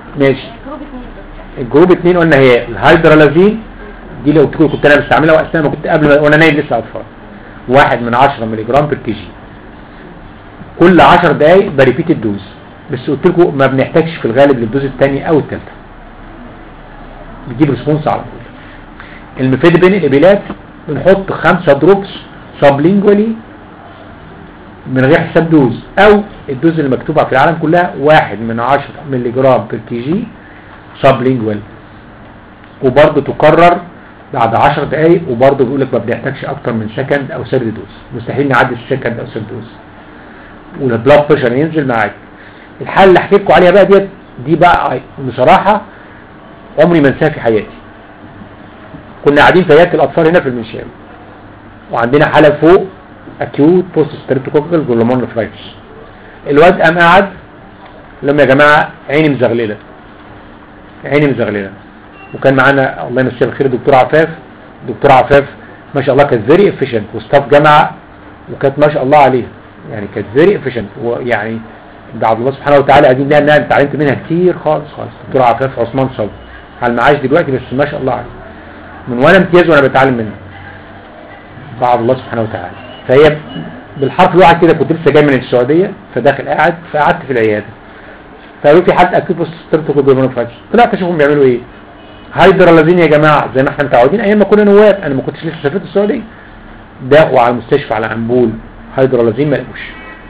Speaker 2: ماشي
Speaker 4: جروب اتنين بس
Speaker 2: الجروب اتنين قلنا هي الهيدرالازين دي لو قلت لكم كنت انا بستعملها واثناء ما كنت قبل ما وانا نايم لسه اطفال واحد من 10 مللي جرام بير كي جي كل 10 دقايق بريبيت الدوز بس قلت لكم ما بنحتاجش في الغالب للدوز الثاني او الثالثه بتجيب ريسبونس على طول المفيدبين الابيلات بنحط خمسة دروبس سبلينجولي من غير حساب دوز او الدوز اللي مكتوبة في العالم كلها واحد من عشرة ملي جرام بير كي جي سبلينجوال وبرضه تكرر بعد 10 دقايق وبرضه بيقول لك ما بنحتاجش اكتر من سكند او سيرد دوز مستحيل نعدي السكند او سيرد دوز والبلاد بريشر ينزل معاك الحاله اللي حكيت لكم عليها بقى ديت دي بقى بصراحه عمري ما انساها في حياتي كنا قاعدين في عياده الاطفال هنا في المنشاه وعندنا حاله فوق اكيوت بوست ستريبتوكوكال جلومونوفلايتس الواد قام قاعد لما يا جماعه عيني مزغلله عيني مزغلله وكان معانا الله يمسيه بالخير دكتور عفاف دكتور عفاف ما شاء الله كانت فيري افيشنت وستاف جامعه وكانت ما شاء الله عليها يعني كانت فيري افيشنت ويعني بعد الله سبحانه وتعالى قاعدين لها انها اتعلمت منها كتير خالص خالص دكتور عفاف عثمان صبري على المعاش دلوقتي بس ما شاء الله عليه من وانا امتياز وانا بتعلم منها بعد الله سبحانه وتعالى فهي بالحرف الواحد كده كنت لسه جاي من السعوديه فداخل قاعد فقعدت في العياده فقالوا في حد اكيد بص ستريبتوكوكال طلعت اشوفهم بيعملوا ايه هيدرالازين يا جماعة زي ما احنا متعودين ايام ما كنا نواب انا ما كنتش لسه سافرت السعودية داخوا على المستشفى على عنبول هيدرالازين ما لقوش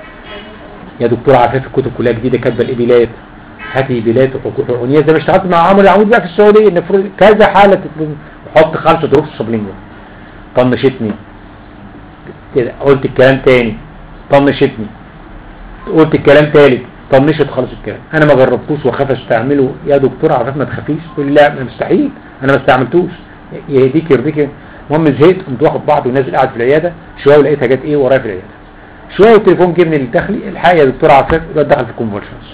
Speaker 2: يا دكتور عفاف الكتب كلها جديدة كاتبه الايبيلات هاتي ايبيلات وحقونية زي ما اشتغلت مع عمرو عمود بقى في السعودية ان فرض كذا حالة تتلم وحط خمسة دروب سبلينجو طنشتني كده قلت الكلام تاني طنشتني قلت الكلام تالت طنشت خالص الكلام انا ما جربتوش واخاف استعمله يا دكتور عفاف ما تخافيش تقول لي لا مستحيل انا ما استعملتوش يهديك يرضيك المهم زهقت قمت واخد بعض ونازل قاعد في العياده شويه ولقيتها جت ايه ورايا في العياده شويه والتليفون جه من الداخلي الحقيقه يا دكتور عفاف الواد دخل في الكونفرشنز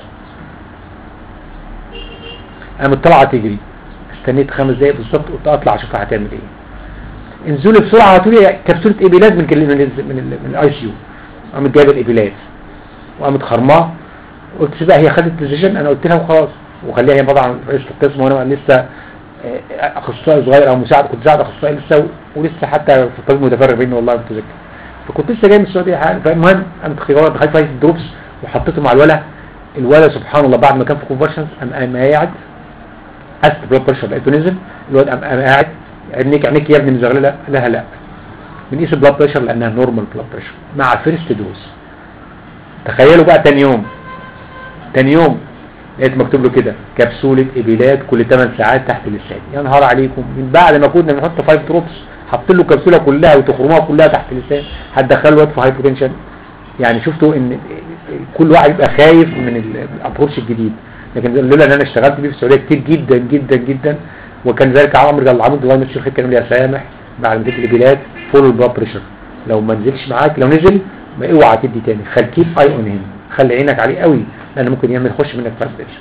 Speaker 2: قامت طالعه تجري استنيت خمس دقايق بالظبط قلت اطلع اشوفها هتعمل ايه انزلي بسرعه على طول كبسوله ايبيلات من من من, من الاي سي يو قامت جايبه الايبيلات وقامت خرماه قلت بقى هي خدت ديسيجن انا قلت لها وخلاص وخليها هي طبعا رئيس القسم وانا لسه اخصائي صغير او مساعد كنت مساعد اخصائي لسه ولسه حتى في الطب متفرغ بيني والله متذكر فكنت لسه جاي من السعوديه حاجه فالمهم قامت خيارات دخلت فايت دروبس وحطيته مع الولا الولا سبحان الله بعد ما كان في كونفرشنز قام قام قاعد قست بلاد بريشر لقيته نزل الواد قام قام قاعد عينيك عينيك يا ابني مزغلله لها لا بنقيس البلاد بريشر لانها نورمال بلاد بريشر مع فيرست دوز تخيلوا بقى تاني يوم تاني يوم لقيت مكتوب له كده كبسولة إبيلات كل 8 ساعات تحت اللسان يا نهار عليكم من بعد ما كنا بنحط 5 دروبس حط له كبسولة كلها وتخرموها كلها تحت اللسان هتدخله وقت في هايبوتنشن يعني شفتوا ان كل واحد يبقى خايف من الابروتش الجديد لكن لولا ان انا اشتغلت بيه في السعوديه كتير جدا جدا جدا وكان ذلك عمرو قال العمود الله يمشي الخير كان يا سامح بعد ما تدي الإبيلات فول البلاد بريشر لو ما نزلش معاك لو نزل ما اوعى تدي تاني خلي كيب اي اون هيم خلي عينك عليه قوي لان ممكن يعمل يخش منك فاسبريشن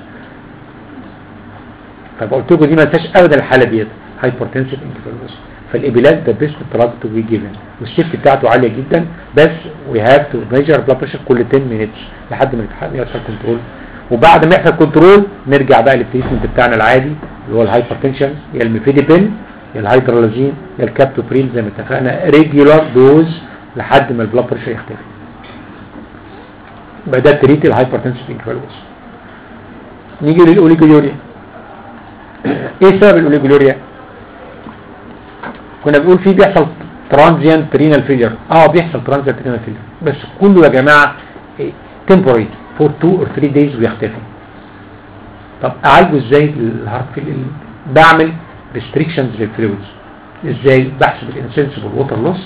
Speaker 2: فقلت لكم دي ما انساش ابدا الحاله ديت هايبرتنسيف انكفالوس فالابيلات ده بيست دراج تو بي جيفن والسيفتي بتاعته عاليه جدا بس وي هاف تو ميجر بلاد بريشر كل 10 مينتس لحد ما يحصل كنترول وبعد ما يحصل كنترول نرجع بقى للتريتمنت بتاعنا العادي اللي هو الهايبرتنشن يا الميفيديبين يا الهيدرولازين يا الكابتوبريل زي ما اتفقنا ريجولار دوز لحد ما البلاد بريشر يختفي يبقى ده تريت الهايبرتنسيف انكفالوس نيجي للاوليجولوريا ايه سبب الاوليجولوريا كنا بنقول فيه بيحصل ترانزيانت رينال فيلير اه بيحصل ترانزيانت رينال فيلير بس كله يا جماعه تمبوري فور 2 اور 3 دايز ويختفي طب اعالجه ازاي الهارت فيلير بعمل ريستريكشنز للفلويدز ازاي بحسب الانسنسبل ووتر لوس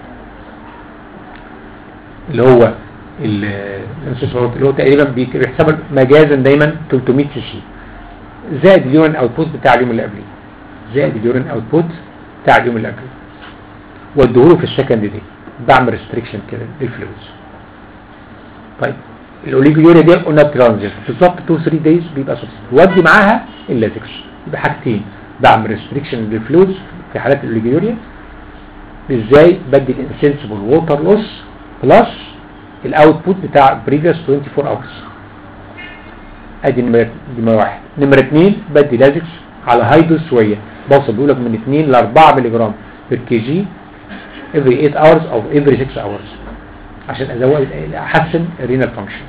Speaker 2: اللي هو اللي هو تقريبا بيحسب مجازا دايما 300 سي سي زائد اليورين اوتبوت بتاع اليوم اللي قبليه زائد اليورين اوتبوت بتاع اليوم اللي قبليه واديهوله في السكند دي بعمل ريستريكشن كده للفلويدز طيب الاوليجوريا دي قلنا ترانزيت بالظبط 2 3 دايز بيبقى سبستيت ودي معاها اللازكس يبقى حاجتين بعمل ريستريكشن للفلويدز في حالات الاوليجوريا ازاي بدي الانسنسبل ووتر لوس بلس الاوتبوت بتاع previous 24 hours ادي نمرة نمرة واحد نمرة اتنين بدي لازكس على هاي دوز شوية بوصل بيقولك من 2 ل 4 ملي جرام بير كي جي every 8 hours او every 6 hours عشان ازود احسن الرينال فانكشن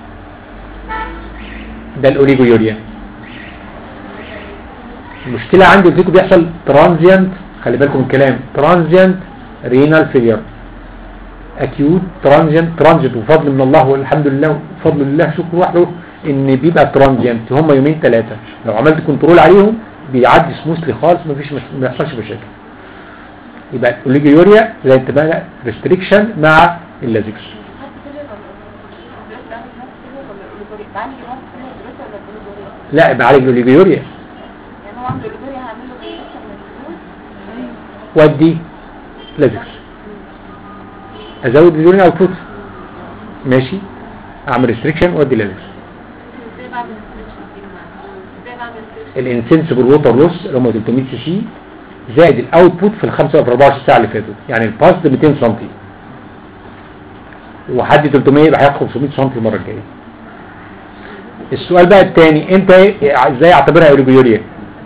Speaker 2: ده الاوليجويوريا المشكلة عندي قلت لكم بيحصل ترانزيانت خلي بالكم من الكلام ترانزيانت رينال فيلير اكيوت ترانزيانت ترانزيانت وفضل من الله والحمد لله وفضل الله شكر وحده ان بيبقى ترانزيانت هم يومين ثلاثة لو عملت كنترول عليهم بيعدي سموثلي خالص مفيش مش... ما يحصلش مشاكل يبقى الاوليجيوريا زي انت بقى ريستريكشن مع اللازكس لا بعالج الاوليجيوريا
Speaker 4: يعني هو عنده الجوري هعمل له ريسبشن من الفلوس
Speaker 2: ودي لازكس ازود اليورين اوتبوت ماشي اعمل ريستريكشن وادي لازكس
Speaker 3: ازاي بعمل ريستريكشن دي معاك ازاي بعمل ريستريكشن
Speaker 2: الانسنسبل ووتر لوس اللي هم 300 سي سي زائد الاوتبوت في ال 24 ساعه اللي فاتوا يعني الباس ده 200 سم وحد 300 يبقى هياخد 500 سم المره الجايه السؤال بقى الثاني انت ازاي اعتبرها اوليجيوريا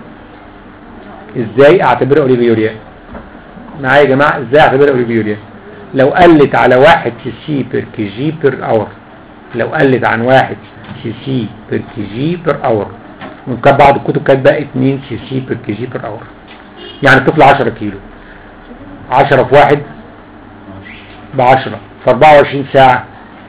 Speaker 2: ازاي اعتبرها اوليجيوريا معايا يا جماعه ازاي اعتبرها اوليجيوريا لو قلت على 1 سي سي بير كي جي بير اور لو قلت عن 1 سي سي بير كي جي بير اور وكان بعض الكتب كانت بقى 2 سي سي بير كي جي بير اور يعني الطفل 10 كيلو 10 في 1 ب 10 في 24 ساعة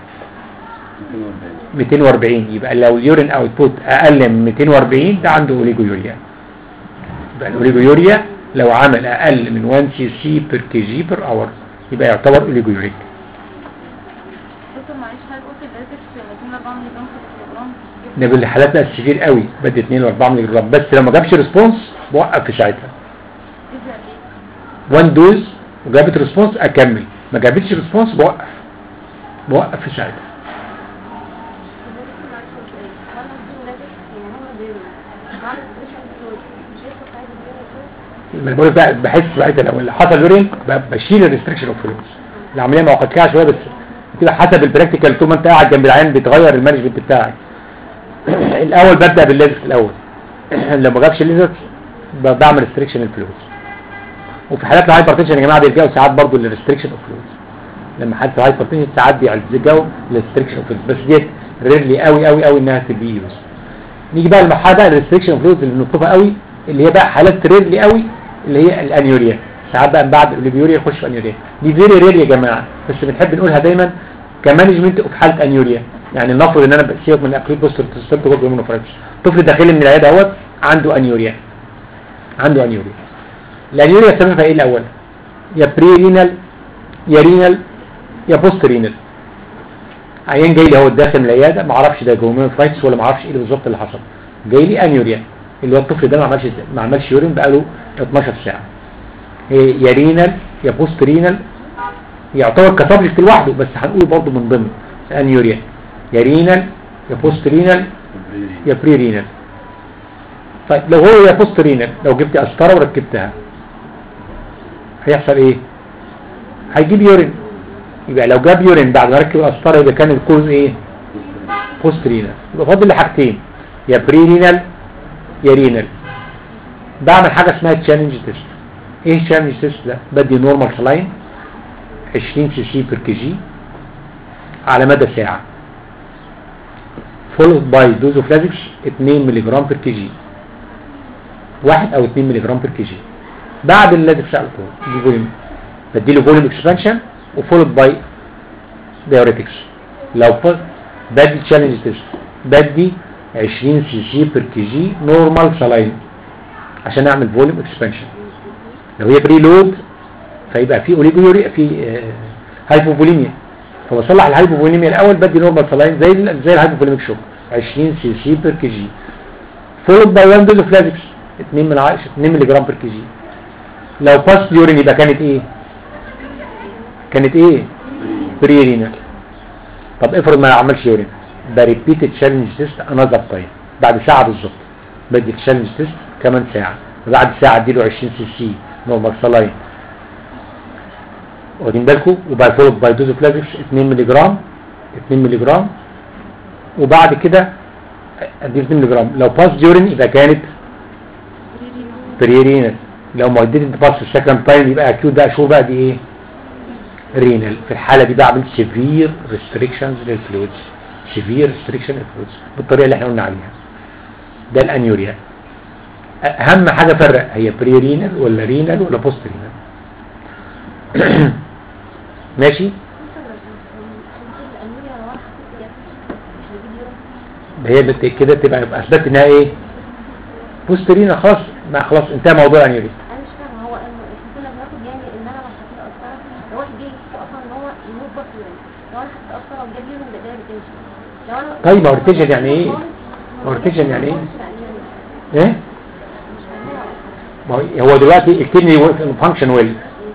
Speaker 2: 240 يبقى لو اليورين اوتبوت اقل من 240 ده عنده اوليجويوريا يبقى الاوليجويوريا لو عمل اقل من 1 سي سي بير كي جي بير اور يبقى يعتبر اوليجويوريك
Speaker 4: دكتور معلش حضرتك قلت اللازكس 204 مللي جرام في الجرام
Speaker 2: ده بالحالات بقى السيفير قوي بدي 2 و4 مللي جرام بس لو ما جابش ريسبونس بوقف في ساعتها
Speaker 4: تبدا ليه؟
Speaker 2: وان دوز وجابت ريسبونس اكمل ما جابتش ريسبونس بوقف بوقف في ساعتها لما بقول لك بقى بحس ساعتها لو اللي حصل يورين ب- بشيل الريستريكشن اوف فلويدز العمليه معقدة شويه بس كده حسب البراكتيكال طول ما انت قاعد جنب العيان بيتغير المانجمنت بتاعك الاول ببدا بالليزكس الاول لو ما جابش الليزكس ب- بعمل ريستريكشن الفلويدز وفي حالات الهايبرتنشن يا جماعه بيلجأوا ساعات برضه للريستريكشن اوف فلويدز لما حد في هايبرتنشن ساعات بيلجأوا للريستريكشن اوف فلويدز بس ديت ريرلي قوي قوي قوي انها تبقى يوز نيجي بقى للمرحله بقى الريستريكشن اوف فلويدز اللي بنطلبها قوي اللي هي بقى حالات ريرلي قوي اللي هي الانيوريا ساعات بقى من بعد الاوليبيوريا يخش في انيوريا دي فيري رير يا جماعه بس بنحب نقولها دايما كمانجمنت في حاله انيوريا يعني نفرض ان انا بسيبك من اكليت بوستر تستبت جوه المنفرج طفل داخلي من العياده اهوت عنده انيوريا عنده انيوريا الانيوريا سببها ايه الاول يا بري رينال يا رينال يا بوست رينال عيان جاي لي اهو داخل من العياده ما اعرفش ده جومينفرايتس ولا ما اعرفش ايه بالظبط اللي حصل جاي لي انيوريا اللي هو الطفل ده ما عملش ما عملش يورين بقاله 12 ساعه إيه يا رينال يا بوست رينال يعتبر كسبجكت لوحده بس هنقول برضه من ضمن انيوريا يا رينال يا بوست رينال يا بري رينال طيب لو هو يا بوست رينال لو جبت قسطره وركبتها هيحصل ايه هيجيب يورين يبقى لو جاب يورين بعد ما ركب قسطره يبقى كان الكوز ايه بوست رينال يبقى فاضل لي حاجتين يا بري رينال يا رينال بعمل حاجه اسمها تشالنج تيست ايه تشالنج تيست ده بدي نورمال سلاين 20 سي سي بير كي جي على مدى ساعة followed by dose of Lasix 2 ملي جرام بير كي جي 1 او 2 ملي جرام بير كي جي بعد اللازكس على طول دي فوليوم بديله فوليوم اكسبانشن وفولود باي دايوريتكس لو ف... بدي تشالنج تيست بدي 20 سي سي بير كي جي نورمال سلاين عشان اعمل فوليوم اكسبانشن لو هي بري لود فيبقى في اوليجوريا في آه هايبوفوليميا فبصلح الهايبوفوليميا الاول بدي نورمال سلاين زي ال- زي الهايبوفوليميك شوك 20 سي سي بير كي جي فولود باي 1 دوز اوف لازكس 2 من 10 2 ملي جرام بير كي جي لو باست يورين يبقى كانت ايه كانت ايه بري رينال طب افرض ما عملش يورين بريبيت تشالنج تيست انذر تايم بعد ساعه بالظبط بدي تشالنج تيست كمان ساعه بعد ساعه اديله 20 سي سي نورمال سلاين واخدين بالكم وبعد فولد باي دوز اوف لازكس 2 ملي جرام 2 ملي جرام وبعد كده اديله 2 ملي جرام لو باس ديورين يبقى كانت بريرينال لو ما اديت انت باس في السكند تايم يبقى اكيوت بقى شو بقى دي ايه رينال في الحاله دي بعمل سيفير ريستريكشنز للفلويدز سيفير ريستريكشن للفلويدز بالطريقه اللي احنا قلنا عليها ده الانيوريا اهم حاجه فرق هي بريرينال ولا رينال ولا بوست رينال ماشي هي بت- كده تبقى يبقى اثبت انها ايه بوست رينال خلاص ما خلاص انتهى موضوع الانيوريا
Speaker 3: انا مش فاهمه هو احنا كنا بناخد يعني ان انا لو حطيت قسطره لو واحد جه يحط اصلا ان هو يموت بس يورين لو انا حطيت قسطره وجاب يورين ده ده ريتنشن لو انا
Speaker 2: طيب، ما هو retention يعني ايه؟ هو retention يعني ايه؟ ايه ما هو- هو دلوقتي الكدني فانكشن ويل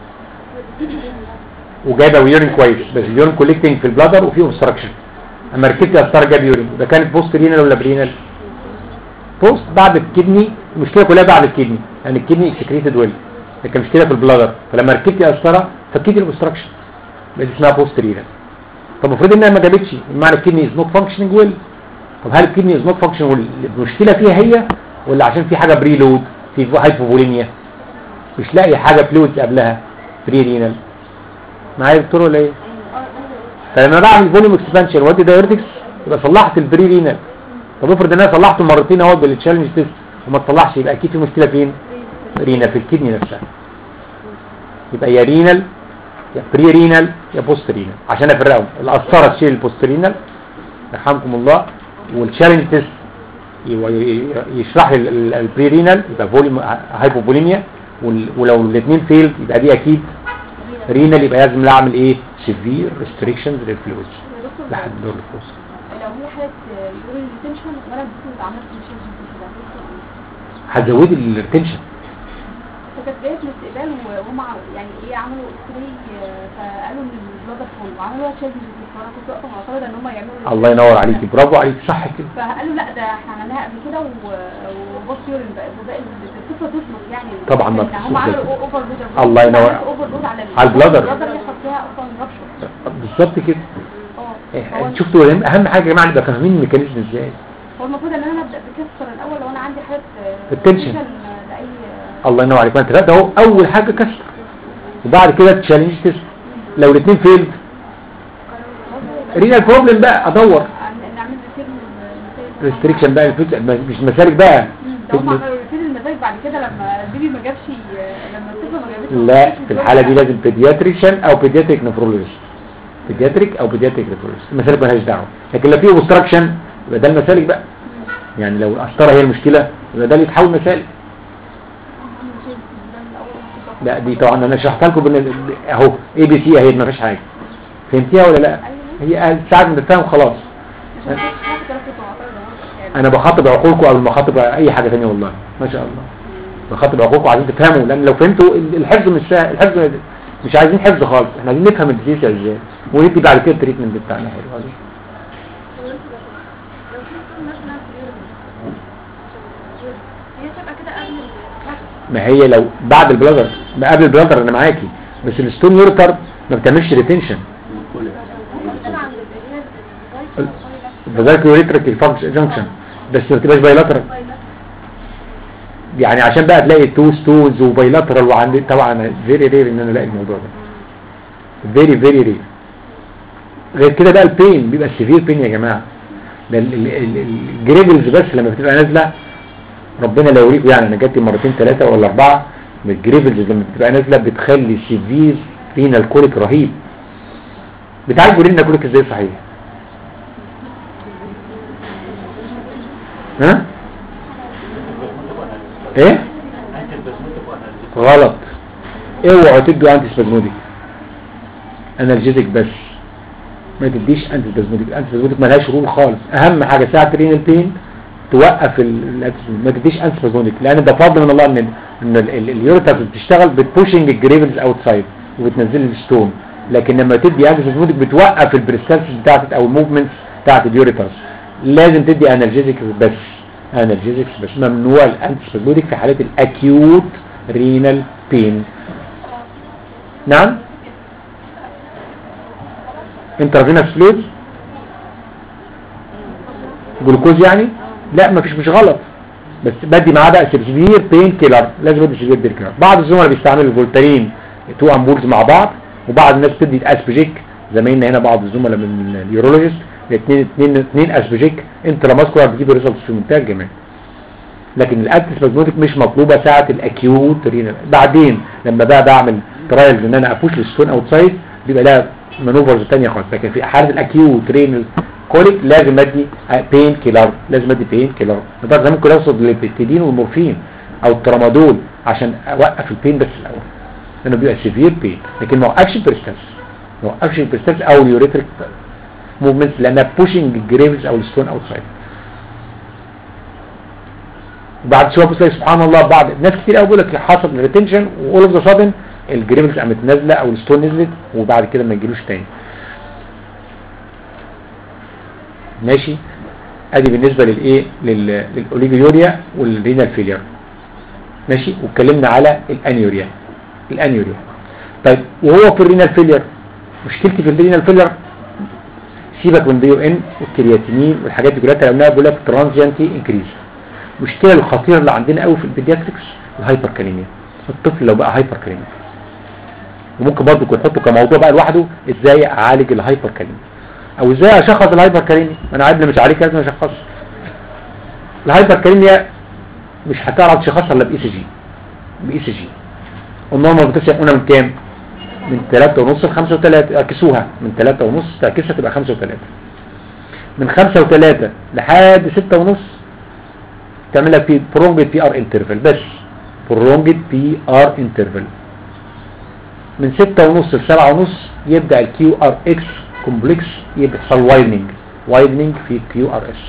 Speaker 2: وجايبه يورين كويس بس اليورين كوليكتنج في البلادر وفيه اوبستراكشن اما ركبت قسطره جاب يورين ده كانت بوست رينال ولا برينال بوست بعد الكدني المشكله كلها بعد الكدني يعني الكدني سكريتد ويل لكن مشكله في البلادر فلما ركبت قسطره فكيت الاوبستراكشن بس اسمها بوست رينال طب المفروض انها ما جابتش معنى الكدني از نوت فانكشننج ويل طب هل الكدني از نوت فانكشننج ويل المشكله فيها هي ولا عشان في حاجه بري لود في هايبوفوليميا مش لاقي حاجه فلويدز قبلها بري رينال معايا يا دكتور ولا ايه فلما بعمل فوليوم اكسبانشن وادي دايورتكس يبقى صلحت البري رينال طب افرض ان انا صلحته مرتين اهو بالتشالنج تيست وما تصلحش يبقى اكيد في مشكله فين رينال في الكدني نفسها يبقى يا رينال يا بري رينال يا بوست رينال عشان افرقهم القسطره تشيل البوست رينال يرحمكم الله والتشالنج تيست يو- ي- يشرح لي ال- ال- البري رينال يبقى فوليوم هايبوفوليميا وال- ولو الاثنين فيلد يبقى دي اكيد رينال يبقى لازم اعمل ايه سيفير ريستريكشنز للفلويدز
Speaker 3: يا دكتور
Speaker 2: لحد دور الفلوس
Speaker 3: لو هي حاله يورين ريتنشن وانا اديته عملت مشاكل كده
Speaker 2: هتزودي الريتنشن
Speaker 3: فكانت جايه في الاستقبال وهم ع- يعني ايه عملوا اكسراي فقالوا ان البلادر فول وعملوها تشالنج فانا كنت واقفه معترضه ان هم يعملوا
Speaker 2: الله ينور عليكي برافو عليك صح كده
Speaker 3: فقالوا لا ده احنا عملناها قبل كده و- وبص يورين بقى وباقي القصه تثبت يعني
Speaker 2: طبعا ما
Speaker 3: إن هم
Speaker 2: بتصبح.
Speaker 3: عملوا اوفر لود
Speaker 2: الله ينور.
Speaker 3: اوفر لود على ال-
Speaker 2: على البلادر.
Speaker 3: البلادر يحصل فيها اصلا ربشه
Speaker 2: بالظبط كده
Speaker 3: اه
Speaker 2: إيه،
Speaker 3: هو-
Speaker 2: شفتوا اهم أهم حاجه يا جماعه نبقى فاهمين الميكانيزم ازاي
Speaker 3: هو المفروض ان انا ابدا بكسر الاول لو انا عندي حاله
Speaker 2: التنشن.
Speaker 3: لاي
Speaker 2: الله ينور عليك ما انت لا ده هو اول حاجه كسر وبعد كده تشالنج تيست لو الاثنين فيلد رينال بروبلم بقى ادور
Speaker 3: نعمل ريفيل
Speaker 2: ريستريكشن بقى الفلوس مش مسالك بقى
Speaker 3: ده هم عملوا ريفيل المزاج بعد كده لما البيبي ما جابش لما الطفل ما جابتش
Speaker 2: لا في الحاله دي لازم بيدياتريشن او بيدياتريك نفرولوجيست بيدياتريك او بيدياتريك نفرولوجيست المسالك مالهاش دعوه لكن لو في اوبستراكشن يبقى ده المسالك بقى يعني لو القسطره هي المشكله يبقى ده اللي يتحول مسالك لا دي طبعا انا شرحت لكم بن... اهو اي بي سي اهي ما فيش حاجه فهمتيها ولا لا هي ساعه ما تفهم خلاص انا بخاطب عقولكم قبل ما اخاطب اي حاجه ثانيه والله ما شاء الله بخاطب عقولكم عايزين تفهموا لان لو فهمتوا ال- الحفظ مش سهل الحفظ مش عايزين حفظ خالص احنا عايزين نفهم الديزيز ازاي وندي بعد كده التريتمنت بتاعنا حلو عايزين.
Speaker 3: هي تبقى كده قبل الكحك.
Speaker 2: ما هي لو بعد البلادر ما قبل البلادر انا معاكي بس الستون يورتر ما بتعملش ريتنشن
Speaker 3: طبعا البريد
Speaker 2: فذلك يوريترك جنكشن بس ما تبقاش بايلاترال يعني عشان بقى تلاقي تو ستوز وبايلاترال وعندي طبعا فيري رير ان انا الاقي الموضوع ده فيري فيري رير غير كده بقى البين بيبقى سيفير بين يا جماعه ده ال- ال- ال- الجريبلز بس لما بتبقى نازله ربنا لا يوريكم يعني انا جاتي مرتين ثلاثه ولا اربعه من الجريبلز لما بتبقى نازله بتخلي سيفير رينال كوليك رهيب بتعالجوا رينال كوليك ازاي صحيح ها ايه غلط اوعوا تدوا انتي سبازموديك انالجيزك بس ما تديش انتي سبازموديك انتي سبازموديك ملهاش رول خالص اهم حاجه ساعه الرينال بين توقف ال- الانتي- ما تديش انتي سبازموديك لان ده فضل من الله ان ان ال- ال- اليوريتاس بتشتغل بتبوشنج الجريفلز اوتسايد وبتنزل الستون لكن لما تدي انتي سبازموديك بتوقف البريستالسيس بتاعت او الموفمنتس بتاعت اليوريتاس لازم تدي انالجيزك بس انالجيزكس بس ممنوع الانتي سبازموديك في حالات الاكيوت رينال بين نعم انترافينوس فلويد جلوكوز يعني لا مفيش مش غلط بس بدي معاه بقى سيفير بين كيلر لازم ادي سيفير بين كيلر بعض الزملاء بيستعملوا الفولتارين تو امبولز مع بعض وبعض الناس بتدي اسبجيك زمايلنا هنا بعض الزملاء من اليورولوجيست اثنين اثنين اثنين اسبجيك انتراماسكولار بتجيب ريزلتس في منتهى الجمال لكن الانتي سبازموتيك مش مطلوبه ساعه الاكيوت رينال بعدين لما بقى بعمل ترايلز ان انا ابوش الستون اوتسايد بيبقى لها مانوفرز ثانيه خالص لكن في حاله الاكيوت رينال كوليك لازم ادي بين كيلر لازم ادي بين كيلر لدرجه ممكن اوصل للبيتيدين والمورفين او الترامادول عشان اوقف البين بس الاول لانه بيبقى سيفير بين لكن ما وقفش البرستانس ما وقفش البرستانس او اليوريتريك موفمنتس لانها بوشنج الجريفز او الستون اوتسايد بعد شويه بتلاقي سبحان الله بعض ناس كتير قوي بيقول لك حصل ريتنشن واول اوف ذا سادن الجريفز قامت نازله او الستون نزلت وبعد كده ما يجيلوش تاني ماشي ادي بالنسبه للايه لل- للاوليجيوريا والرينال فيلير ماشي واتكلمنا على الانيوريا الانيوريا طيب وهو في الرينال فيلير مشكلتي في الرينال فيلير سيبك من بي او ان والكرياتينين والحاجات دي كلها قلناها بيقول لك ترانزيانتي انكريز المشكله الخطيره اللي عندنا قوي في البيدياتريكس الهايبر كاليميا الطفل لو بقى هايبر كاليميا وممكن برضه يكون نحطه كموضوع بقى لوحده ازاي اعالج الهايبر كاليميا او ازاي اشخص الهايبر كاليميا انا عارف إن مش عليك لازم اشخصه الهايبر كاليميا مش هتعرف تشخصها الا باي سي جي باي سي جي النورمال بوتاسيوم قلنا من كام من 3 ونص ل 5 و3 اعكسوها من 3 ونص تعكسها تبقى 5 و3 من 5 و3 لحد 6 ونص تعمل لك في prolonged بي ار انترفال بس prolonged بي ار انترفال من 6 ونص ل 7 ونص يبدا الكيو ار اكس كومبلكس يحصل وايدنينج وايدنينج في كيو ار اس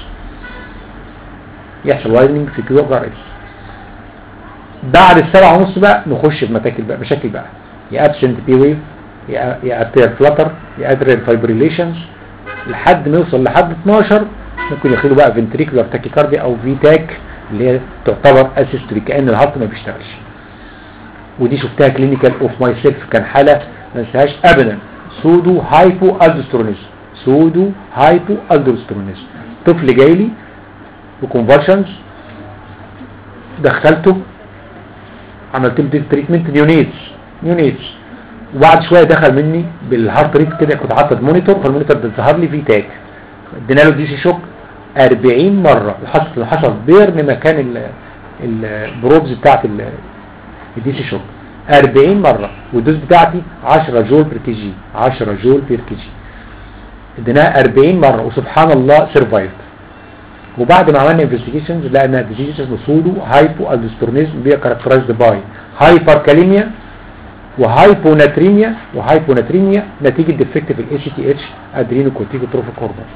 Speaker 2: يحصل وايدنينج في كيو ار اس بعد السبعة ونص بقى نخش في مشاكل بقى مشاكل بقى يا ابسنت بي ويف يا يا اتريال فلتر يا اتريال فايبريليشنز لحد ما يوصل لحد 12 ممكن يخلوا بقى فنتريكولار تاكيكارديا او في تاك اللي هي تعتبر اسيستولي كان الهارت ما بيشتغلش ودي شفتها كلينيكال اوف ماي سيلف كان حاله ما انساهاش ابدا سودو هايبو الدوسترونيزم سودو هايبو الدوسترونيزم طفل جاي لي بكونفرشنز دخلته عملت له تريتمنت نيونيتس نيونيتس وبعد شويه دخل مني بالهارت ريت كده كنت حاطط مونيتور فالمونيتور ده ظهر لي فيه تاج ادينا له دي سي شوك 40 مره وحصل حصل بيرن مكان ال- البروبز بتاعت ال- الدي سي شوك 40 مره والدوز بتاعتي 10 جول بير كي جي 10 جول بير كي جي اديناها 40 مره وسبحان الله سرفايفد وبعد ما عملنا انفستيجيشنز لقينا ديزيز اسمه سودو هايبو الدوسترونيزم بي كاركترايزد باي هايبر كاليميا وهايبوناتريميا وهايبوناتريميا نتيجه ديفكت في الاي سي تي اتش ادرينو كورتيكوتروفيك هرمون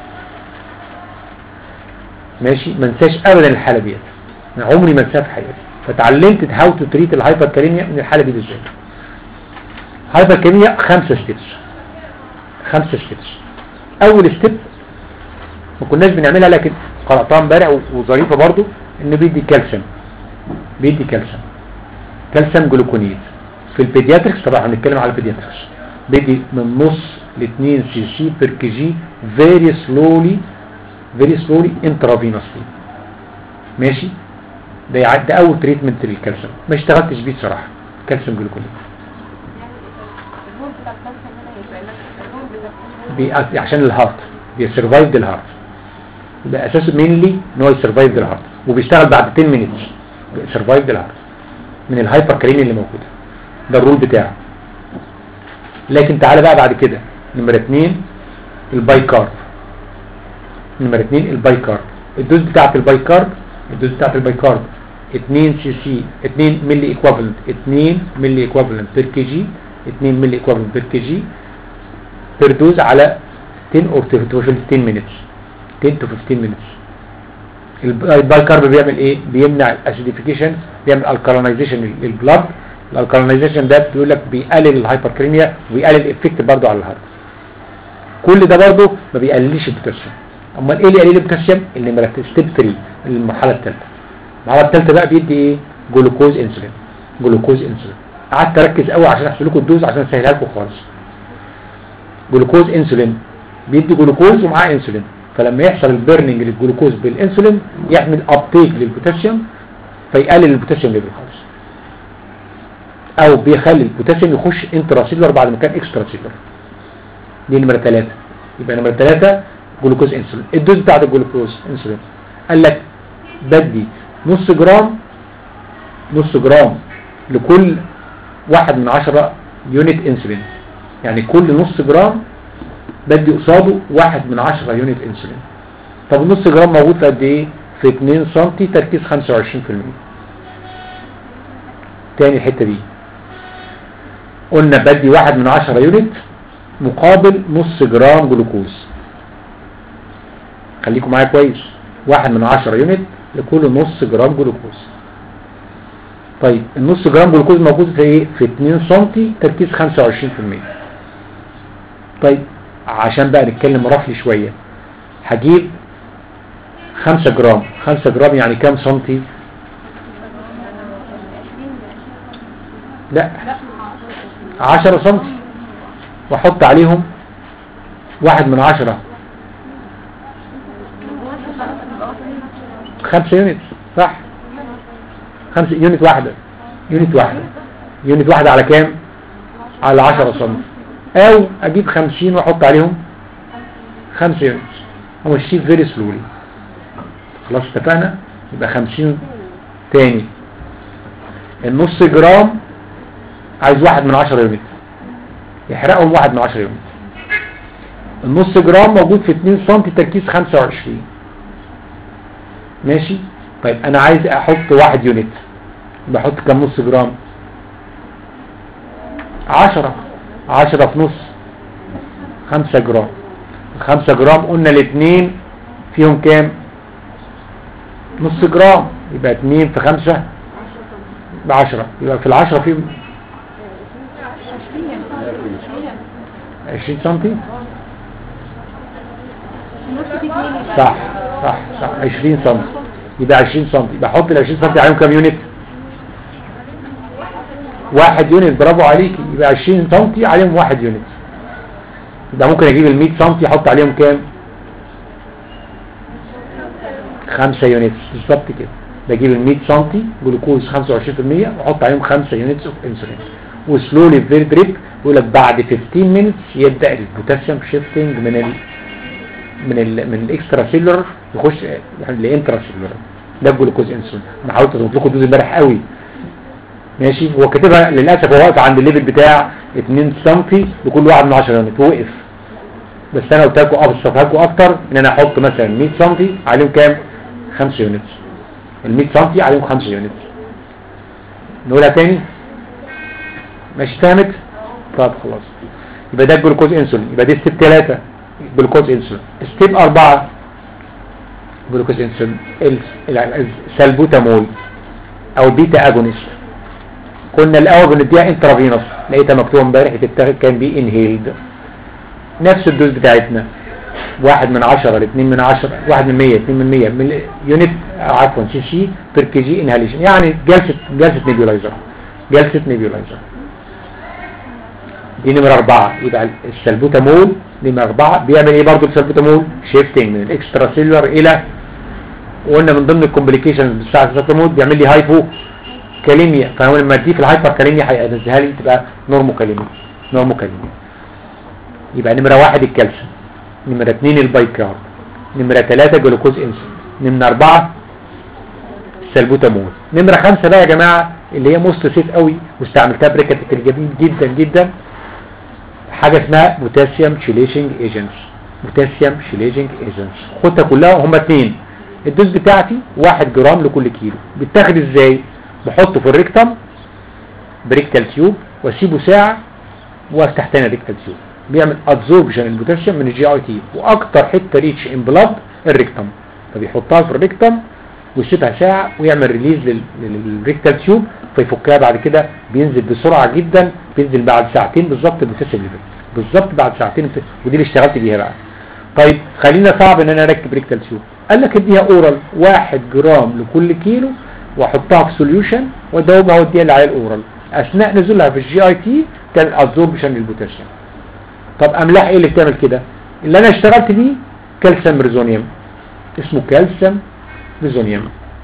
Speaker 2: ماشي ما انساش ابدا الحاله ديت انا عمري ما انساها في حياتي فتعلمت هاو تو تريت الهايبر كاليميا من الحاله دي بالذات هايبر كاليميا خمسه ستيبس خمسه ستيبس اول ستيب ما كناش بنعملها لكن قرأتها امبارح و- وظريفة برضو انه بيدي كالسيوم بيدي كالسيوم كالسيوم جلوكونيد في البيدياتريكس طبعا هنتكلم على البيدياتريكس بيدي من نص ل 2 سي سي بير كي جي فيري سلولي فيري سلولي انترافينوسلي ماشي ده يع- ده اول تريتمنت للكالسيوم ما اشتغلتش بيه صراحه كالسيوم جلوكونيد
Speaker 3: الهون بتاع الكالسيوم هنا يبقى الهون بتاع
Speaker 2: بي- عشان الهارت بيسرفايف الهارت يبقى اساسه مينلي ان هو يسرفايف الهارت وبيشتغل بعد 10 مينتس سرفايف الهارت من الهايبر كريمي اللي موجوده ده الرول بتاعه لكن تعالى بقى بعد كده نمرة 2 الباي كارب نمرة 2 الباي كارب الدوز بتاعت الباي كارب الدوز بتاعت الباي كارب 2 سي سي 2 ملي ايكوفالنت 2 ملي ايكوفالنت بير كي جي 2 ملي ايكوفالنت بير كي جي بير دوز على 10 or to 15 minutes 10 to 15 minutes البايكارب بيعمل ايه بيمنع الاسيديفيكيشن بيعمل الكالينايزيشن للبلاد الالكالينايزيشن ده بيقول لك بيقلل الهايبركريميا وبيقلل الافكت برضه على الهارت كل ده برضه ما بيقللش البوتاسيوم امال ايه اللي يقلل البوتاسيوم اللي مركز ستيب 3 المرحله الثالثه المرحله الثالثه بقى بيدي ايه جلوكوز انسولين جلوكوز انسولين قعدت اركز قوي عشان احسب لكم الدوز عشان اسهلها لكم خالص جلوكوز انسولين بيدي جلوكوز ومعاه انسولين فلما يحصل البيرنينج للجلوكوز بالانسولين يعمل ابتيك للبوتاسيوم فيقلل البوتاسيوم ليفل خالص او بيخلي البوتاسيوم يخش انتراسيلر بعد ما كان اكسترا سيلر دي نمره ثلاثة يبقى نمره ثلاثة جلوكوز انسولين الدوز بتاعت الجلوكوز انسولين قال لك بدي نص جرام نص جرام لكل واحد من عشرة يونت انسولين يعني كل نص جرام بدي قصاده واحد من عشرة يونت انسولين طب النص جرام موجود في قد ايه في 2 سم تركيز 25% تاني الحتة دي قلنا بدي واحد من عشرة يونت مقابل نص جرام جلوكوز خليكم معايا كويس واحد من عشرة يونت لكل نص جرام جلوكوز طيب النص جرام جلوكوز موجود في ايه في 2 سم تركيز 25% طيب عشان بقى نتكلم رفلي شوية هجيب 5 جرام 5 جرام يعني كام سنتي لا 10 سنتي واحط عليهم واحد من عشرة خمسة يونت صح خمسة يونت واحدة يونت واحدة يونت واحدة على كام على عشرة سم او اجيب خمسين واحط عليهم خمسة يونت ومشيه فيري سلولي خلاص اتفقنا يبقى خمسين تاني النص جرام عايز واحد من عشرة يونت يحرقهم واحد من عشرة يونت النص جرام موجود في 2 سم تركيز 25 ماشي طيب انا عايز احط واحد يونت بحط كم نص جرام عشرة عشرة في نص خمسة جرام خمسة جرام قلنا الاثنين فيهم كام نص جرام يبقى اتنين في خمسة بعشرة يبقى في العشرة فيهم عشرين سنتي صح صح صح 20 سم يبقى 20 سم يبقى احط ال 20 سم عليهم كام يونت واحد يونت برافو عليكي يبقى 20 سم عليهم واحد يونت يبقى ممكن اجيب ال 100 سم احط عليهم كام 5 يونت بالظبط كده بجيب ال 100 سم جلوكوز 25% واحط عليهم 5 يونتس اوف انسولين وسلولي فيري دريب يقول لك بعد 15 مينتس يبدا البوتاسيوم شيفتنج من ال من ال من الاكسترا سيلولر يخش لانترا سيلولر ده الجلوكوز انسولين انا حاولت اظبط لكم الدوز امبارح قوي ماشي هو كاتبها للاسف هو واقف عند الليفل بتاع 2 سم لكل واحد من 10 يونت وقف بس انا قلت لكم ابسطها لكم اكتر ان انا احط مثلا 100 سم عليهم كام 5 يونت ال 100 سم عليهم 5 يونت نقولها تاني ماشي فهمت طب خلاص يبقى ده الجلوكوز انسولين يبقى دي ستيب 3 جلوكوز انسولين ستيب 4 جلوكوز انسولين السلبوتامول او البيتا اجونست كنا الاول بنديها انترافينوس لقيتها مكتوبه امبارح بتتاخد كان بي انهيلد نفس الدوز بتاعتنا واحد من عشرة لاثنين من عشرة واحد من مية اثنين من مية من يونت عفوا سي سي بير كي جي انهاليشن يعني جلسة جلسة نيبيولايزر جلسة نيبيولايزر دي نمرة أربعة يبقى السلبوتامول نمرة أربعة بيعمل إيه برضه السلبوتامول شيفتنج من الإكسترا سيلولر إلى وقلنا من ضمن الكومبليكيشنز بتاع السلبوتامول بيعمل لي هايبو كاليميا فهو لما اديه في الهايبر كاليميا هينزلها لي تبقى نورمو كاليميا نورمو كاليميا يبقى نمرة واحد الكالسيوم نمرة اتنين البايكارب نمرة تلاتة جلوكوز انسولين نمرة أربعة السلبوتامول نمرة خمسة بقى يا جماعة اللي هي موست سيف قوي واستعملتها بريكاتيكال جميل جدا جدا حاجة اسمها بوتاسيوم شيليشنج ايجنتس بوتاسيوم شيليشنج ايجنتس خدها كلها هما اتنين الدوز بتاعتي واحد جرام لكل كيلو بيتاخد ازاي بحطه في الريكتم بريكتال تيوب واسيبه ساعة وافتح تاني الريكتال تيوب بيعمل ادزوربشن البوتاسيوم من الجي اي تي واكتر حته ريتش ان بلاد الريكتم فبيحطها في الريكتم ويسيبها ساعة ويعمل ريليز للريكتال تيوب فيفكها بعد كده بينزل بسرعة جدا بينزل بعد ساعتين بالظبط البوتاسيوم ليفل بالظبط بعد ساعتين ودي اللي اشتغلت بيها بقى طيب خلينا صعب ان انا اركب ريكتال تيوب قال لك اديها اورال واحد جرام لكل كيلو واحطها في سوليوشن وادوبها واديها اللي على الاورال اثناء نزولها في الجي اي تي تعمل ادزوربشن للبوتاسيوم طب املاح ايه اللي بتعمل كده اللي انا اشتغلت بيه كالسيوم ريزونيوم اسمه كالسيوم ريزونيوم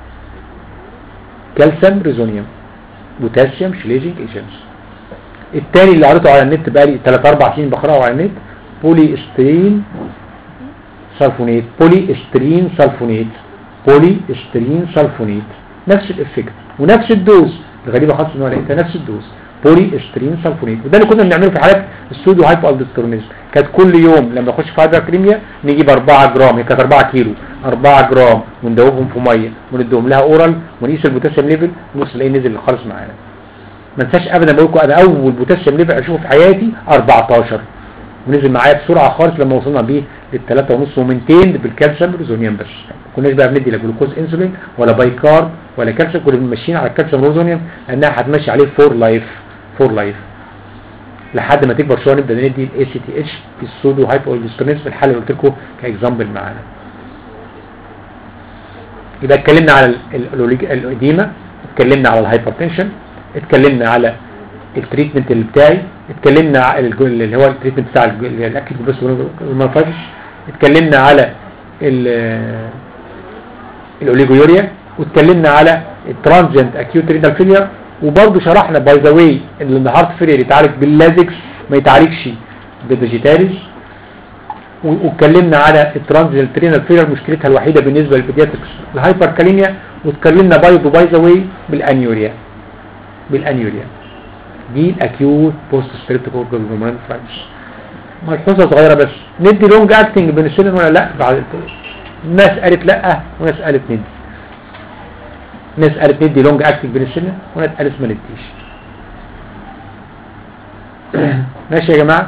Speaker 2: كالسيوم ريزونيوم بوتاسيوم شليجنج ايجنتس التاني اللي قريته على النت بقالي 3 4 سنين بقراه على النت بولي استرين سلفونيت بولي استرين سلفونيت بولي استرين سلفونيت نفس الافكت ونفس الدوز الغريبه خالص ان هو لقيتها نفس الدوز بولي استرين سلفونيت وده اللي كنا بنعمله في حالات السودو هايبو الدسترونيزم كانت كل يوم لما نخش في هايبركريميا نجيب 4 جرام هي كانت 4 كيلو 4 جرام وندوبهم في ميه ونديهم لها اورال ونقيس البوتاسيوم ليفل ونبص نلاقيه نزل خالص معانا ما انساش ابدا بقول لكم انا اول بوتاسيوم ليفل اشوفه في حياتي 14 ونزل معايا بسرعه خالص لما وصلنا بيه لل 3.5 و200 بالكالسيوم ريزونيوم بس ما كناش بقى بندي لا جلوكوز انسولين ولا باي كارب ولا كالسيوم كنا ماشيين على الكالسيوم ريزونيوم لانها هتمشي عليه فور لايف فور لايف لحد ما تكبر شويه نبدا ندي الاي سي تي اتش في السودو هايبو الدسترونيزم في الحاله اللي قلت لكم كاكزامبل معانا يبقى اتكلمنا على الاديمه اتكلمنا على الهايبرتنشن اتكلمنا على التريتمنت اللي بتاعي اتكلمنا على الج- اللي هو التريتمنت بتاع الج- الاكل بس والمنفذ اتكلمنا على ال- الاوليجويوريا واتكلمنا على الترانزيانت اكيوت رينال فيلير وبرضه شرحنا باي ذا واي ان الهارت فيلير يتعالج باللازكس ما يتعالجش بالفيجيتاليز و- واتكلمنا على الترانزيانت رينال فيلير مشكلتها الوحيده بالنسبه للبيدياتريكس الهايبركاليميا واتكلمنا بايض باي ذا واي بالانيوريا بالانيوريا دي الاكيوت بوست ستريبتوكوكال فراكش ملحوظه صغيره بس ندي لونج اكتنج بنسلين ولا لا بعد ناس قالت لا وناس قالت ندي ناس قالت ندي لونج اكتنج بنسلين وناس قالت ما نديش ماشي يا جماعه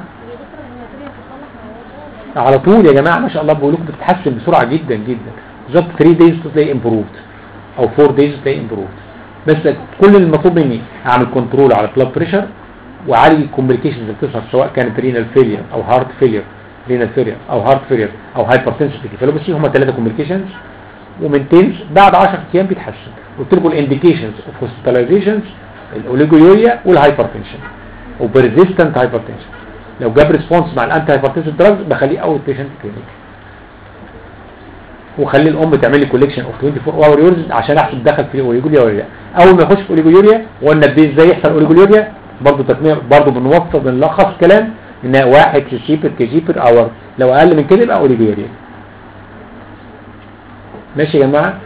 Speaker 2: على طول يا جماعه ما شاء الله بقول لكم بتتحسن بسرعه جدا جدا بالظبط 3 دايز تلاقي امبروفد او 4 دايز تلاقي امبروفد بس كل المطلوب مني اعمل كنترول على بلاد بريشر وعالج الكومبليكيشنز اللي بتظهر سواء كانت رينال فيلير او هارت فيلير رينال فيلير او هارت فيلير او هايبرتنسيف كيفالوباسي هم ثلاثه كومبليكيشنز ومنتينز بعد 10 ايام بيتحسن قلت لكم الانديكيشنز اوف هوسبيتاليزيشنز الاوليجويوريا والهايبرتنشن وبريزيستنت هايبرتنشن لو جاب ريسبونس مع الانتي هايبرتنسيف دراجز بخليه اوت بيشنت كلينيك وخلي الام تعمل لي كوليكشن اوف 24 اور يورز عشان احسب دخل في الاوليجوليا ولا لا اول ما يخش في الاوليجوليا وقلنا ازاي ازاي يحصل اوليجوليا برضه تكميل برضه بنوصف بنلخص كلام ان واحد كيجيبر كيجيبر اور لو اقل من كده يبقى اوليجوليا ماشي يا جماعه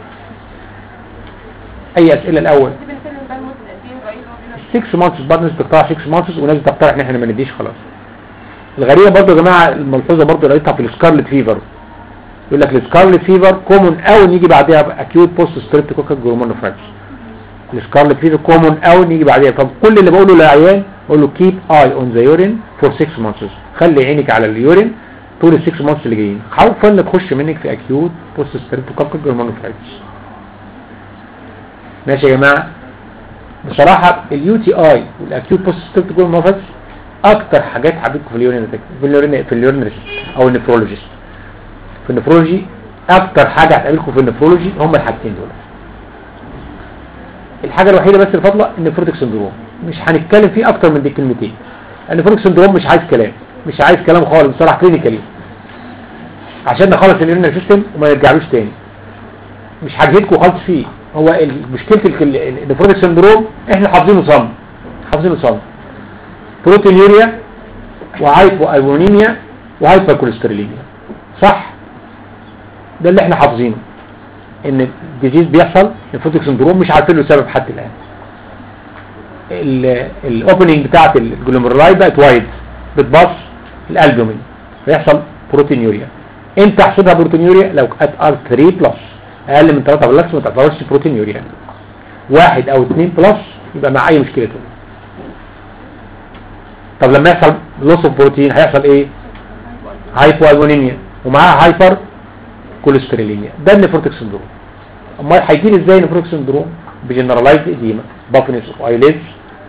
Speaker 2: اي اسئله الاول
Speaker 3: دي بنتكلم بقى لمده قد ايه قريب
Speaker 2: 6 مانثس بعض الناس بتقطع 6 مانثس وناس بتقترح ان احنا ما نديش خلاص الغريبه برضه يا جماعه الملحوظه برضه لقيتها في السكارلت فيفر يقول لك السكارلت فيفر كومون قوي يجي بعدها اكيوت بوست ستريبتوكوكال جورمونوفراكس السكارلت فيفر كومون قوي يجي بعدها طب كل اللي بقوله للعيان اقول له كيب اي اون ذا يورين فور 6 مانثس خلي عينك على اليورين طول ال 6 مانثس اللي جايين خوفا ان تخش منك في اكيوت بوست ستريبتوكوكال جورمونوفراكس ماشي يا جماعه بصراحة اليو تي اي والاكيوت بوست ستريبتوكوكال جورمونوفراكس اكتر حاجات حبيتكم في اليورين في اليورين في اليورين او النفرولوجيست في النفرولوجي اكتر حاجة هتقابلكم في النفرولوجي هم الحاجتين دول الحاجة الوحيدة بس اللي فاضله النفروتك سندروم مش هنتكلم فيه اكتر من دي كلمتين النفروتك سندروم مش عايز كلام مش عايز كلام خالص بصراحة كلينيكالي عشان نخلص اليورين سيستم وما نرجعلوش تاني مش هجهدكم خالص فيه هو ال- مشكلة ال- ال- النفروتك سندروم احنا حافظينه صم حافظينه صم بروتينيوريا وهايبو ايبونيميا وهايبر كوليستروليميا صح ده اللي احنا حافظينه ان الديزيز بيحصل نفروتك سندروم مش عارفين له سبب حتى الان الاوبننج بتاعت الجلوميرولاي بقت وايد بتبص الالبومين فيحصل بروتينيوريا انت احسبها بروتينيوريا لو كانت ار 3 بلس اقل من 3 بلس ما تعتبرش بروتينيوريا واحد او 2 بلس يبقى مع اي مشكله تانية. طب لما يحصل لوس اوف بروتين هيحصل ايه هايبو البونيميا ومعاها هايبر كوليستروليميا ده النفروتك سندروم امال هيجي لي ازاي النفروتك سندروم بجنرالايزد اديما بافنس اوف ايليدز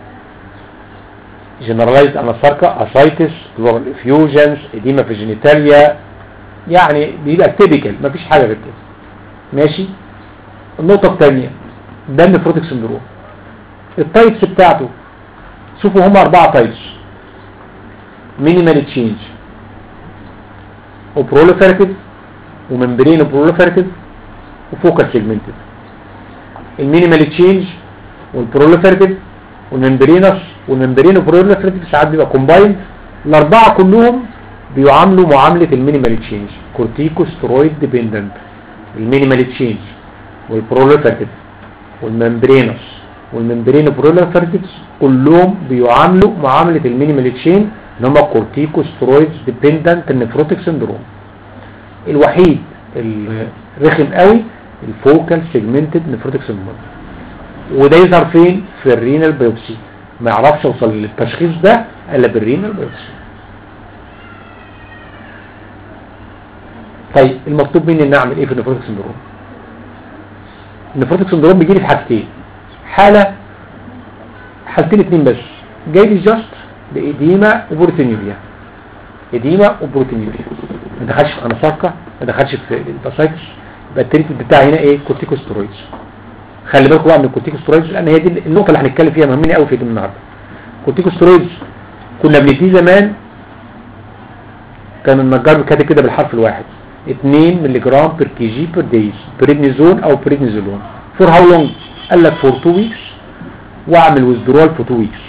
Speaker 2: جنرالايزد اناساركا اسايتس فيوجنز اديما في جينيتاليا يعني بيبقى تيبيكال مفيش حاجه غير كده ماشي النقطه الثانيه ده النفروتك سندروم التايبس بتاعته شوفوا هم اربعه تايبس مينيمال تشينج وبروليفيراتيف وممبرين بروليفراتيف وفوكال سيجمنتد المينيمال تشينج والبروليفراتيف والممبرينس والممبرين بروليفراتيف ساعات بيبقى كومبايند الاربعه كلهم بيعاملوا معامله المينيمال تشينج كورتيكوسترويد ديبندنت المينيمال تشينج والبروليفراتيف والممبرينس والممبرين بروليفراتيف كلهم بيعاملوا معامله المينيمال تشين ان هم كورتيكوسترويد ديبندنت نفروتيك سندروم الوحيد الرخم قوي الفوكال سيجمنتد نفروتيك سندروم وده يظهر فين في الرينال بايوبسي ما يعرفش اوصل للتشخيص ده الا بالرينال بايوبسي طيب المطلوب مني ان اعمل ايه في النفروتيك سندروم النفروتيك سندروم بيجي لي في حاجتين حاله حالتين اتنين بس جاي لي جاست بإديمة وبروتينيوريا إديمة وبروتينيوريا ما دخلش في أناساركا ما دخلش في الباسايتس يبقى التريتمنت بتاعي هنا ايه كورتيكوسترويدز خلي بالكم بقى من الكورتيكوسترويدز لان هي دي النقطه اللي هنتكلم فيها مهمه قوي في النهارده كورتيكوسترويدز كنا بنديه زمان كان النجار كاتب كده بالحرف الواحد 2 مللي جرام بير كي جي بير دايز بريدنيزون او بريدنيزولون فور هاو لونج قال لك فور 2 ويكس واعمل ويزدرول في 2 ويكس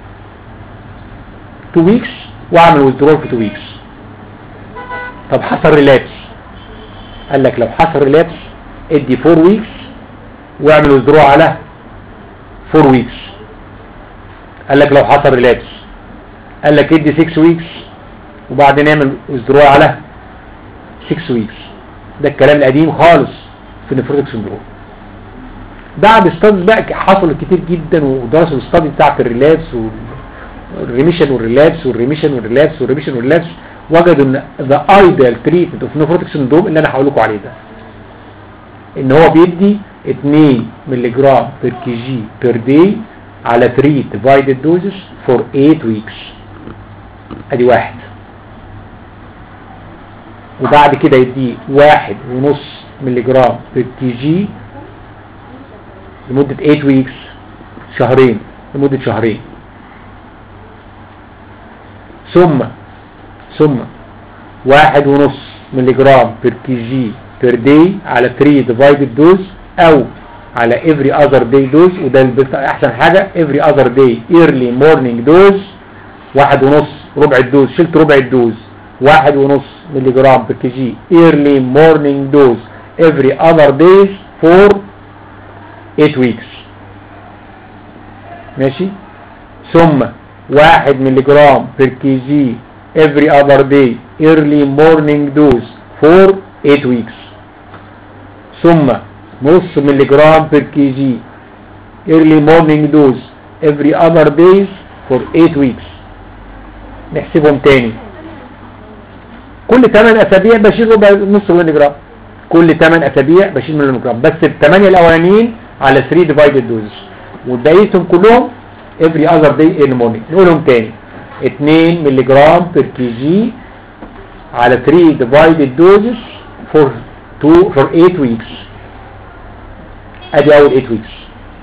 Speaker 2: 2 ويكس واعمل ويزدرول في 2 ويكس طب حصل ريلابس قال لك لو حصل ريلابس ادي 4 ويكس واعمل ويزدرول على 4 ويكس قال لك لو حصل ريلابس قال لك ادي 6 ويكس وبعدين اعمل ويزدرول على 6 ويكس ده الكلام القديم خالص في نفروتك سندروم بعد ستادز بقى حصل كتير جدا ودرسوا الستادي بتاعت الريلابس والريميشن والريلابس والريميشن والريلابس والريميشن والريلابس وجدوا ان ذا ايديال تريتمنت اوف نفروتك سندروم اللي انا هقول لكم عليه ده ان هو بيدي 2 مللي جرام بير كي جي بير داي على 3 ديفايدد دوزز فور 8 ويكس ادي واحد وبعد كده يديه واحد ونص مللي جرام بير كي جي لمدة 8 ويكس شهرين لمدة شهرين ثم ثم واحد ونص مللي جرام بير كي جي بير داي على 3 ديفايدد دوز او على every other day dose وده البت- احسن حاجة every other day early morning dose واحد ونص ربع الدوز شلت ربع الدوز واحد ونص مللي جرام بير كي جي early morning dose every other days for 8 weeks ماشي ثم واحد مللي جرام بير كي جي every other day early morning dose for 8 weeks ثم نص مللي جرام بير كي جي early morning dose every other days for 8 weeks نحسبهم تاني كل 8 اسابيع بشيل ربع نص مللي جرام كل 8 اسابيع بشيل مللي جرام بس ال 8 الاولانيين على 3 divided doses وبقيتهم كلهم every other day in the morning نقولهم تاني 2 مللي جرام بير كي جي على 3 divided doses for 2 for 8 weeks ادي اول 8 weeks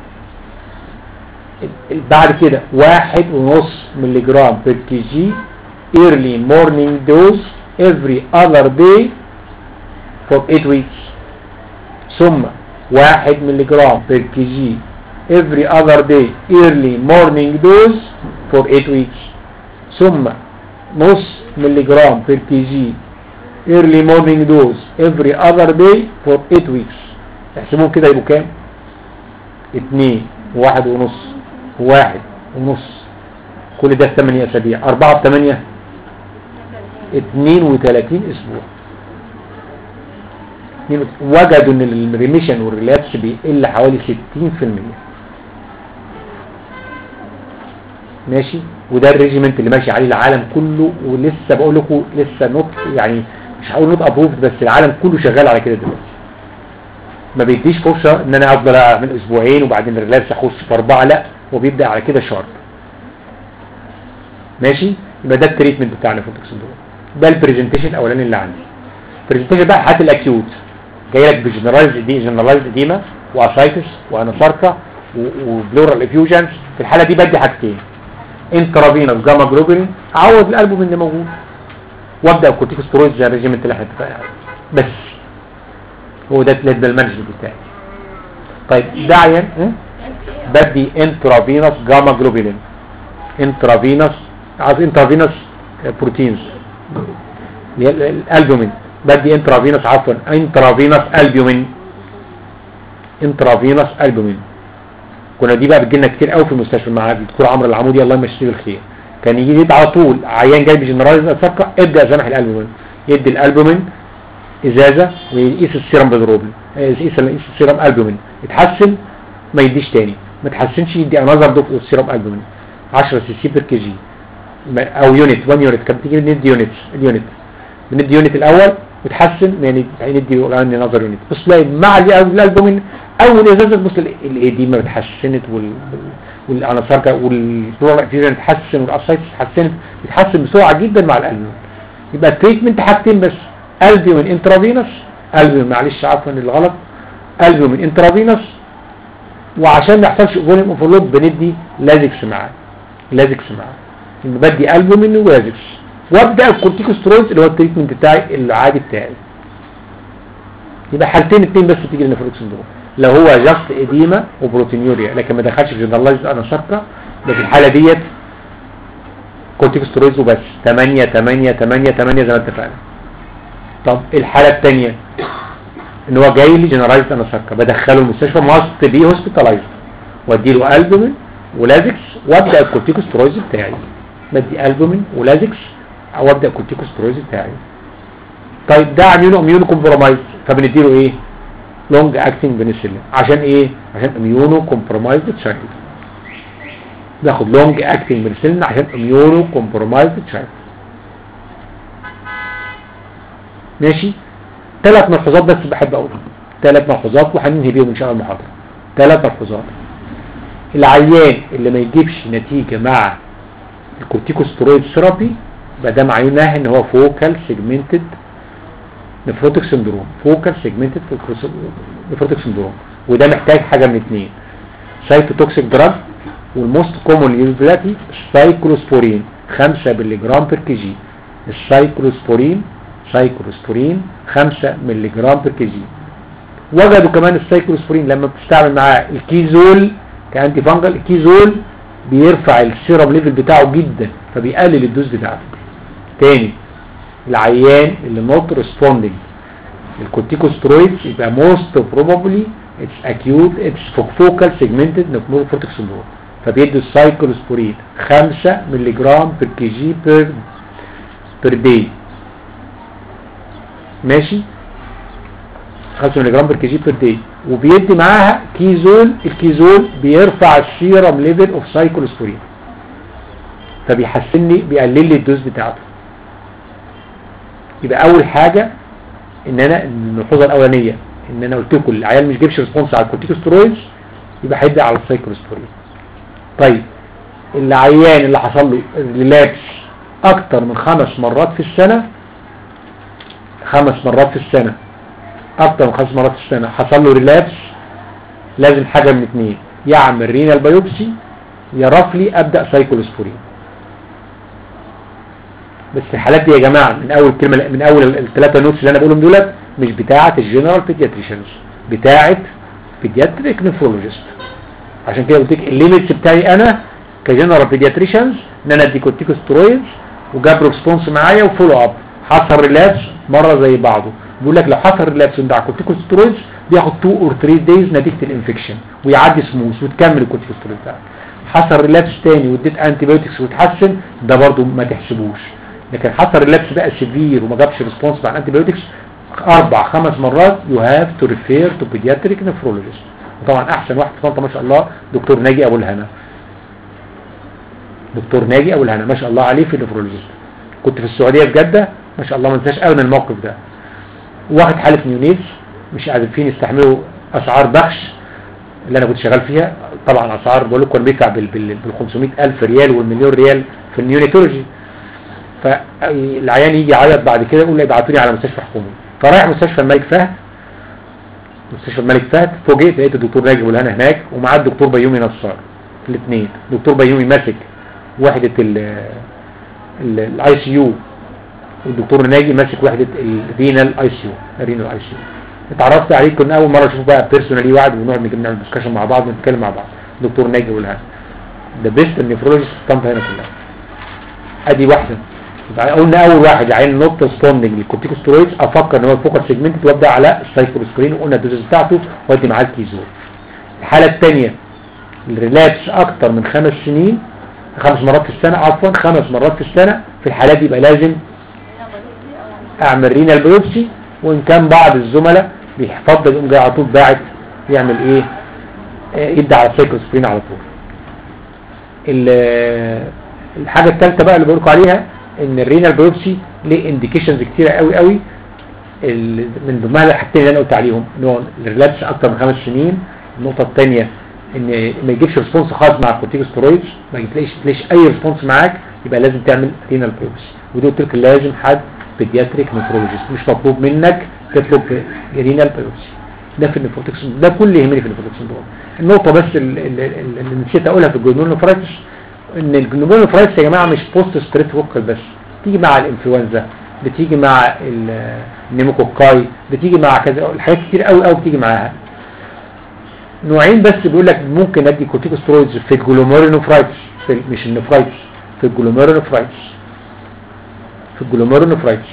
Speaker 2: بعد كده واحد ونص مللي جرام بير كي جي early morning dose every other day for 8 weeks ثم واحد مللي جرام بير كي جي every other day early morning dose for 8 weeks ثم نص مللي جرام بير كي جي early morning dose every other day for 8 weeks احسبوهم كده يبقوا كام اتنين واحد ونص واحد ونص كل ده في 8 اسابيع اربعة في 8 32 اسبوع اتنين وت- وجدوا ان الريميشن والريلابس بيقل حوالي 60% ماشي وده الريجيمنت اللي ماشي عليه العالم كله ولسه بقول لكم لسه نوت يعني مش هقول نوت ابروفد بس العالم كله شغال على كده دلوقتي ما بيديش فرصه ان انا افضل اعمل اسبوعين وبعدين الريلابس اخش في اربعه لا هو بيبدا على كده شارب ماشي يبقى ده التريتمنت بتاع نيفروتيك سندروم ده البرزنتيشن الاولاني اللي عندي البرزنتيشن بقى حالات الاكيوت جاي لك بجنرالايز دي جنرالايز اديما واسايتس وانوفاركا وبلورال افيوجنز في الحاله دي بدي حاجتين انترافينوس جاما جلوبولين اعوض الالبومين اللي موجود وابدا الكورتيكوسترويد زي الريجيمنت اللي احنا اتفقنا عليه بس هو ده ده المانجمنت بتاعي طيب ده عيان اه؟ بدي انترافينوس جاما جلوبولين انترافينوس عايز انترافينوس بروتينز اللي هي الالبومين بدي انترافينوس عفوا انترافينوس البومين انترافينوس البومين كنا دي بقى بتجيلنا كتير قوي في المستشفى مع الدكتور عمرو العمودي الله يمسيه بالخير كان يجي يدي على طول عيان جاي بجنرالايز اتسكر ابدا سامح الالبومين يدي الالبومين ازازه ويقيس السيرم بالروبل يقيس يقيس السيرم البومين يتحسن ما يديش تاني ما تحسنش يدي انذر دوف السيرم البومين 10 سي سي بير كي جي او يونت 1 يونت كانت بتيجي ندي يونت اليونت بندي يونت الاول وتحسن يعني ندي يعني نظر يونت بص تلاقي مع الالبومين اول ازازه بص الايديما اتحسنت وال والاناساركا والفلورا فيزن اتحسن والاسايتس اتحسنت بيتحسن بسرعه جدا مع الالبومين يبقى التريتمنت حاجتين بس البومين انترافينوس البومين معلش عفوا الغلط البومين انترافينوس وعشان ما يحصلش فوليوم اوفرلود بندي لازكس معاه لازكس معاه يبقى بدي البومين ولازكس وابدا الكورتيكوسترويدز اللي هو التريتمنت بتاعي العادي بتاعي يبقى حالتين اتنين بس تيجي لنا في الاكسندروم لو هو جاست اديما وبروتينيوريا لكن ما دخلش في جنرالايز انا شركه ده في الحاله ديت كورتيكوسترويدز وبس 8 8 8 8 زي ما اتفقنا طب الحاله الثانيه ان هو جاي لي جنرالايز انا شركه بدخله المستشفى ماست بي هوسبيتالايز وادي له البومين ولازكس وابدا الكورتيكوسترويدز بتاعي بدي البومين ولازكس او ابدا الكورتيكوسترويدز بتاعي طيب ده اميونو اميونو كومبرومايز فبنديله ايه لونج اكتنج بنسلين عشان ايه عشان اميونو كومبرومايز تشايلد باخد لونج اكتنج بنسلين عشان اميونو كومبرومايز تشايلد ماشي ثلاث ملحوظات بس بحب اقولها ثلاث ملحوظات وهننهي بيهم ان شاء الله المحاضره ثلاث ملحوظات العيان اللي ما يجيبش نتيجه مع الكورتيكوسترويد ثيرابي يبقى ده معناه ان هو فوكال سيجمنتد نفروتك سندروم فوكال سيجمنتد نفروتك سندروم وده محتاج حاجه من اثنين سايتوتوكسيك دراج والموست كومون يوز دلوقتي السايكلوسبورين 5 مللي جرام بير كي جي السايكلوسبورين سايكلوسبورين 5 مللي جرام بير كي جي وجدوا كمان السايكلوسبورين لما بتستعمل معاه الكيزول كانتي فانجل الكيزول بيرفع السيرم ليفل بتاعه جدا فبيقلل الدوز بتاعته تاني العيان اللي نوت ريسبوندنج الكورتيكوسترويدز يبقى موست بروبابلي اتس اكيوت اتس فوكال سيجمنتد نيفروتيك سندروم فبيدوا السايكلوسبورين 5 مللي جرام بير كي جي بير بير داي ماشي 5 مللي جرام بير كي جي بير داي وبيدي معاها كيزول الكيزول بيرفع السيرم ليفل اوف سايكلوسبورين فبيحسن لي بيقلل لي الدوز بتاعته يبقى اول حاجة ان انا الملحوظه الاولانيه ان انا قلت لكم العيال مش جيبش ريسبونس على الكورتيكوسترويدز يبقى هيبدا على السايكلوسبورين طيب العيان اللي حصل له ريلابس اكتر من خمس مرات في السنه خمس مرات في السنه اكتر من خمس مرات في السنه حصل له ريلابس لازم حاجه من اثنين يعمل رينال بايوبسي يعرف لي ابدا سايكلوسبورين بس الحالات دي يا جماعة من اول كلمة من اول الثلاثة نوتس اللي انا بقولهم دولت مش بتاعة الجنرال بيدياتريشنز بتاعة بيدياتريك نفرولوجيست عشان كده قلت لك الليميتس بتاعي انا كجنرال بيدياتريشنز ان انا ادي كورتيكوسترويدز وجاب ريسبونس معايا وفولو اب حصل ريلابس مرة زي بعضه بيقول لك لو حصل ريلابس عند كورتيكوسترويدز بياخد 2 اور 3 دايز نتيجة الانفكشن ويعدي سموث وتكمل الكورتيكوسترويدز بتاعك حصل ريلابس تاني واديت انتي بايوتكس وتحسن ده برضو ما تحسبوش لكن حصل اللبس بقى سيفير وما جابش ريسبونس مع الانتي بايوتكس اربع خمس مرات يو هاف تو ريفير تو بيدياتريك نفرولوجيست وطبعا احسن واحد في طنطا ما شاء الله دكتور ناجي ابو الهنا دكتور ناجي ابو الهنا ما شاء الله عليه في النفرولوجيست كنت في السعوديه في جده ما شاء الله ما انساش ابدا الموقف ده واخد حاله نيونيز مش عارفين يستحملوا اسعار بخش اللي انا كنت شغال فيها طبعا اسعار بقول لكم بيدفع بال بال 500000 ريال والمليون ريال في النيونيتولوجي فالعيان يجي يعيط بعد كده يقول لي ابعتوا لي على مستشفى حكومي فرايح مستشفى الملك فهد مستشفى الملك فهد فوجئت لقيت الدكتور ناجي والهنا هناك ومعاه الدكتور بيومي نصار الاثنين الدكتور بيومي ماسك وحده الاي سي يو والدكتور ناجي ماسك وحده الرينال اي سي يو الرينال اي سي يو اتعرفت عليه كنا اول مره اشوف بقى بيرسونالي واحد ونقعد نجيب نعمل ديسكشن مع بعض ونتكلم مع بعض دكتور ناجي والهان ده بيست النيفرولوجيست كانت هنا كلها ادي واحده يبقى قلنا اول واحد يعني نوت ريسبوندنج للكورتيكوستيرويدز افكر ان هو الفوكس سيجمنت وابدا على السايكلوسكرين وقلنا الدوز بتاعته وادي معاه الكيزون الحاله الثانيه الريلابس اكتر من خمس سنين خمس مرات في السنه عفوا خمس مرات في السنه في الحالات دي يبقى لازم اعمل رينال بيوبسي وان كان بعض الزملاء بيفضل يقوم جاي على طول باعت يعمل ايه آه، يبدا على السايكلوسكرين على طول ال- الحاجه الثالثه بقى اللي بقولكم عليها ان الرينال بيوبسي ليه انديكيشنز كتيره قوي قوي ال- من ضمنها الحاجتين اللي انا قلت عليهم ان هو الريلابس اكتر من خمس سنين النقطه الثانيه ان ما يجيبش ريسبونس خالص مع الكورتيكوستيرويدز ما يجيبليش تلاقيش اي ريسبونس معاك يبقى لازم تعمل رينال بيوبسي ودي قلت لك لازم حد بيدياتريك نفرولوجيست مش مطلوب منك تطلب رينال بيوبسي ده في النفروتكس ده كل اللي يهمني في النفروتكس سندروم النقطه بس ال- ال- ال- اللي نسيت اقولها في الجلوميرولوفرايتس ان الجلوميرولوفرايتس يا جماعه مش بوست ستريبتوكوكل بس بتيجي مع الانفلونزا بتيجي مع ال- النيموكوكاي بتيجي مع كذا الحاجات كتير قوي قوي بتيجي معاها نوعين بس بيقول لك ممكن ادي كورتيكوسترويدز في الجلوميرولوفرايتس في مش النفرايتس في الجلوميرولوفرايتس في الجلوميرولوفرايتس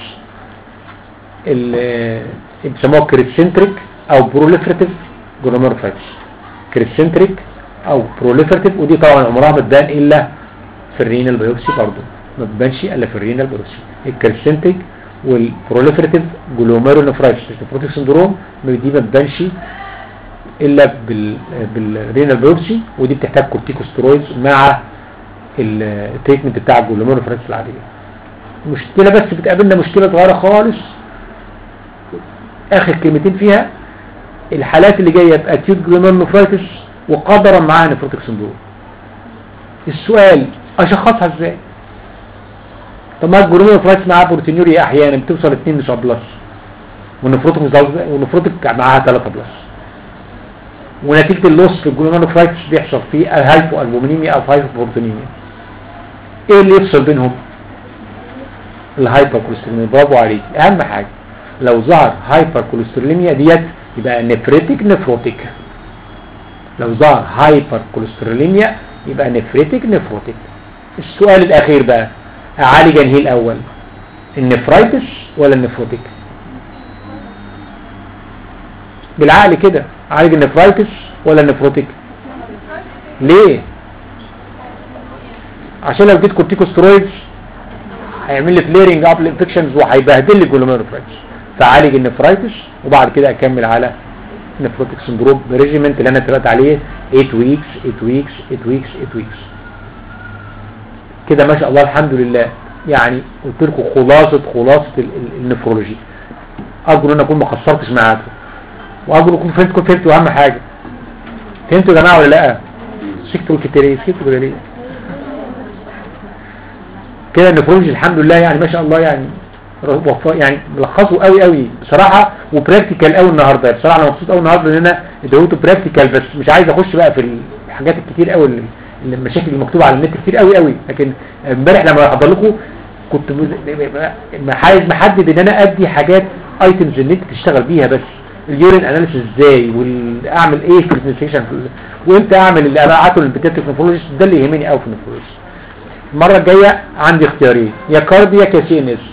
Speaker 2: ال- بيسموها كريسنتريك او بروليفراتيف جلوميرولوفرايتس كريسنتريك او بروليفراتيف ودي طبعا عمرها ما تبان الا في الرينال بايوبسي برضه ما بتبانش الا في الرينال بايوبسي الكريسنتريك والبروليفراتيف جلوميرولوفرايتس النفروتيك سندروم دي ما بتبانش الا بال بالرينال بايوبسي ودي بتحتاج كورتيكوستيرويدز مع التريتمنت بتاع الجلوميرولوفرايتس العاديه مشكله بس بتقابلنا مشكله صغيره خالص اخر كلمتين فيها الحالات اللي جايه باكيوت جلوميرولوفرايتس وقدرا معاها نفروتيك سندروم السؤال اشخصها ازاي طب ما الجلوميرولوفرايتس معاها بروتينيوريا احيانا بتوصل 2 9 بلس والنفروتيك والنفروتيك معاها 3 بلس ونتيجة اللوس في الجلوميرولوفرايتس بيحصل فيه الهايبو البومينيميا او هايبوبروتينيميا ايه اللي يفصل بينهم الهايبر كوليستروليميا برافو عليك اهم حاجة لو ظهر هايبر كوليستروليميا ديت يبقى نفريتك نفروتيك لو ظهر هايبر كوليستروليميا يبقى نفريتك نفروتيك السؤال الاخير بقى اعالج انهي الاول النفرايتس ولا النفروتيك بالعقل كده اعالج النفرايتس ولا النفروتيك ليه عشان لو اديت كورتيكوسترويدز هيعمل لي فليرنج اب انفكشنز وهيبهدل لي الجلوميرولوفرايتس فعالج النفرايتس وبعد كده اكمل على نفروتيك سندروم بريجيمنت اللي انا اتفقت عليه 8 ويكس 8 ويكس 8 ويكس 8 ويكس كده ما شاء الله الحمد لله يعني قلت لكم خلاصه خلاصه ال- ال- النفرولوجي ارجو ان انا اكون ما قصرتش معاكم وارجو انكم فهمتوا فهمتوا اهم حاجه فهمتوا يا جماعه ولا لا سكتوا الكتير ايه سكتوا كده ليه كده النفرولوجي الحمد لله يعني ما شاء الله يعني وفا يعني ملخصه قوي قوي بصراحه وبراكتيكال قوي النهارده بصراحه انا مبسوط قوي النهارده ان انا اديته براكتيكال بس مش عايز اخش بقى في الحاجات الكتير قوي اللي- اللي- المشاكل اللي مكتوبه على النت كتير قوي قوي لكن امبارح لما بحضر لكم كنت مز- عايز محدد ان انا ادي حاجات ايتمز ان انت تشتغل بيها بس اليورين اناليسيس ازاي واعمل ايه في الانفستيشن وامتى اعمل اللي انا قعدته للبيتيتك نفرولوجيست ده اللي يهمني قوي في النفرولوجيست المره الجايه عندي اختيارين يا كاردياك يا سي ان اس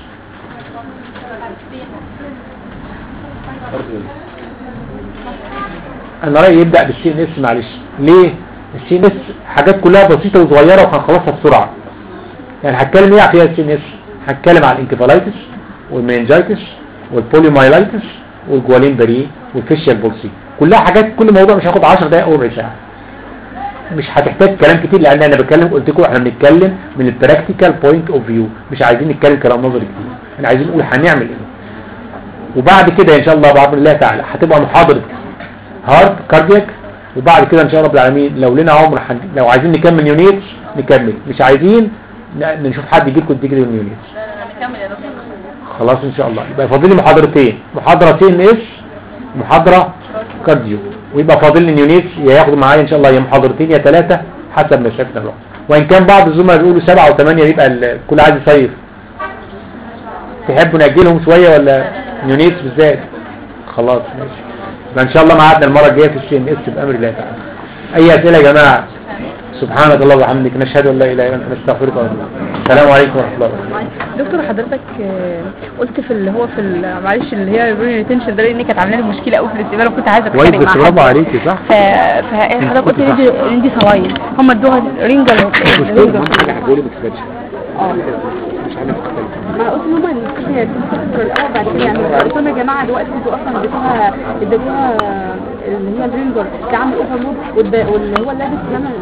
Speaker 2: انا رايي يبدا بالسي ان اس معلش ليه السي ان اس حاجات كلها بسيطه وصغيره وهنخلصها بسرعه يعني هتكلم ايه فيها السي ان اس هتكلم عن الانكفالايتس والمننجايتس والبوليمايلايتس والجوالين بري والفيشيال بولسي كلها حاجات كل موضوع مش هياخد 10 دقائق او ربع ساعه مش هتحتاج كلام كتير لان انا بتكلم قلت لكم احنا بنتكلم من البراكتيكال بوينت اوف فيو مش عايزين نتكلم كلام نظري كتير احنا عايزين نقول هنعمل ايه وبعد كده ان شاء الله باذن الله تعالى هتبقى محاضره هارت كاردياك وبعد كده ان شاء الله رب العالمين لو لنا عمر حن... لو عايزين نكمل يونيتس نكمل مش عايزين ن- نشوف حد يجي لكم ديجري يونيتس
Speaker 4: لا لا نكمل يا دكتور
Speaker 2: خلاص ان شاء الله يبقى فاضل لي محاضرتين محاضره سي ان اس محاضره كارديو ويبقى فاضل لي نيونيتس يا ياخدوا معايا ان شاء الله يا محاضرتين يا ثلاثه حسب ما شافنا الوقت وان كان بعض الزملاء بيقولوا سبعه وثمانيه يبقى ال- كل عايز يصيف تحبوا ناجلهم شويه ولا نيونيتس بالذات خلاص ماشي يبقى ان شاء الله ميعادنا المره الجايه في السي ام اس بامر الله تعالى اي اسئله يا جماعه سبحانك اللهم وبحمدك نشهد ان لا اله الا انت نستغفرك ونتوب إليك. السلام عليكم ورحمه الله وبركاته
Speaker 1: دكتور حضرتك آه، قلت في اللي هو في ال- معلش اللي هي ريتنشن ده لان كانت عامله لي مشكله قوي في الاستقبال وكنت عايزه
Speaker 2: كويس
Speaker 1: اتخانق
Speaker 2: بس
Speaker 1: مع
Speaker 2: برافو
Speaker 1: حد.
Speaker 2: عليكي صح
Speaker 1: ف فحضرتك قلت لي دي- ان دي سوايل هم ادوها رينجر رينجر
Speaker 2: هقول ما تسكتش
Speaker 1: اه
Speaker 2: مش عارف
Speaker 1: ما انا قلت ان هم الدكتور الاول بعد كده يعني قلت لهم يا جماعه دلوقتي انتوا اصلا اديتوها اديتوها اللي هي الرينجر كعامل اوفرلود واللي هو اللابس اللي انا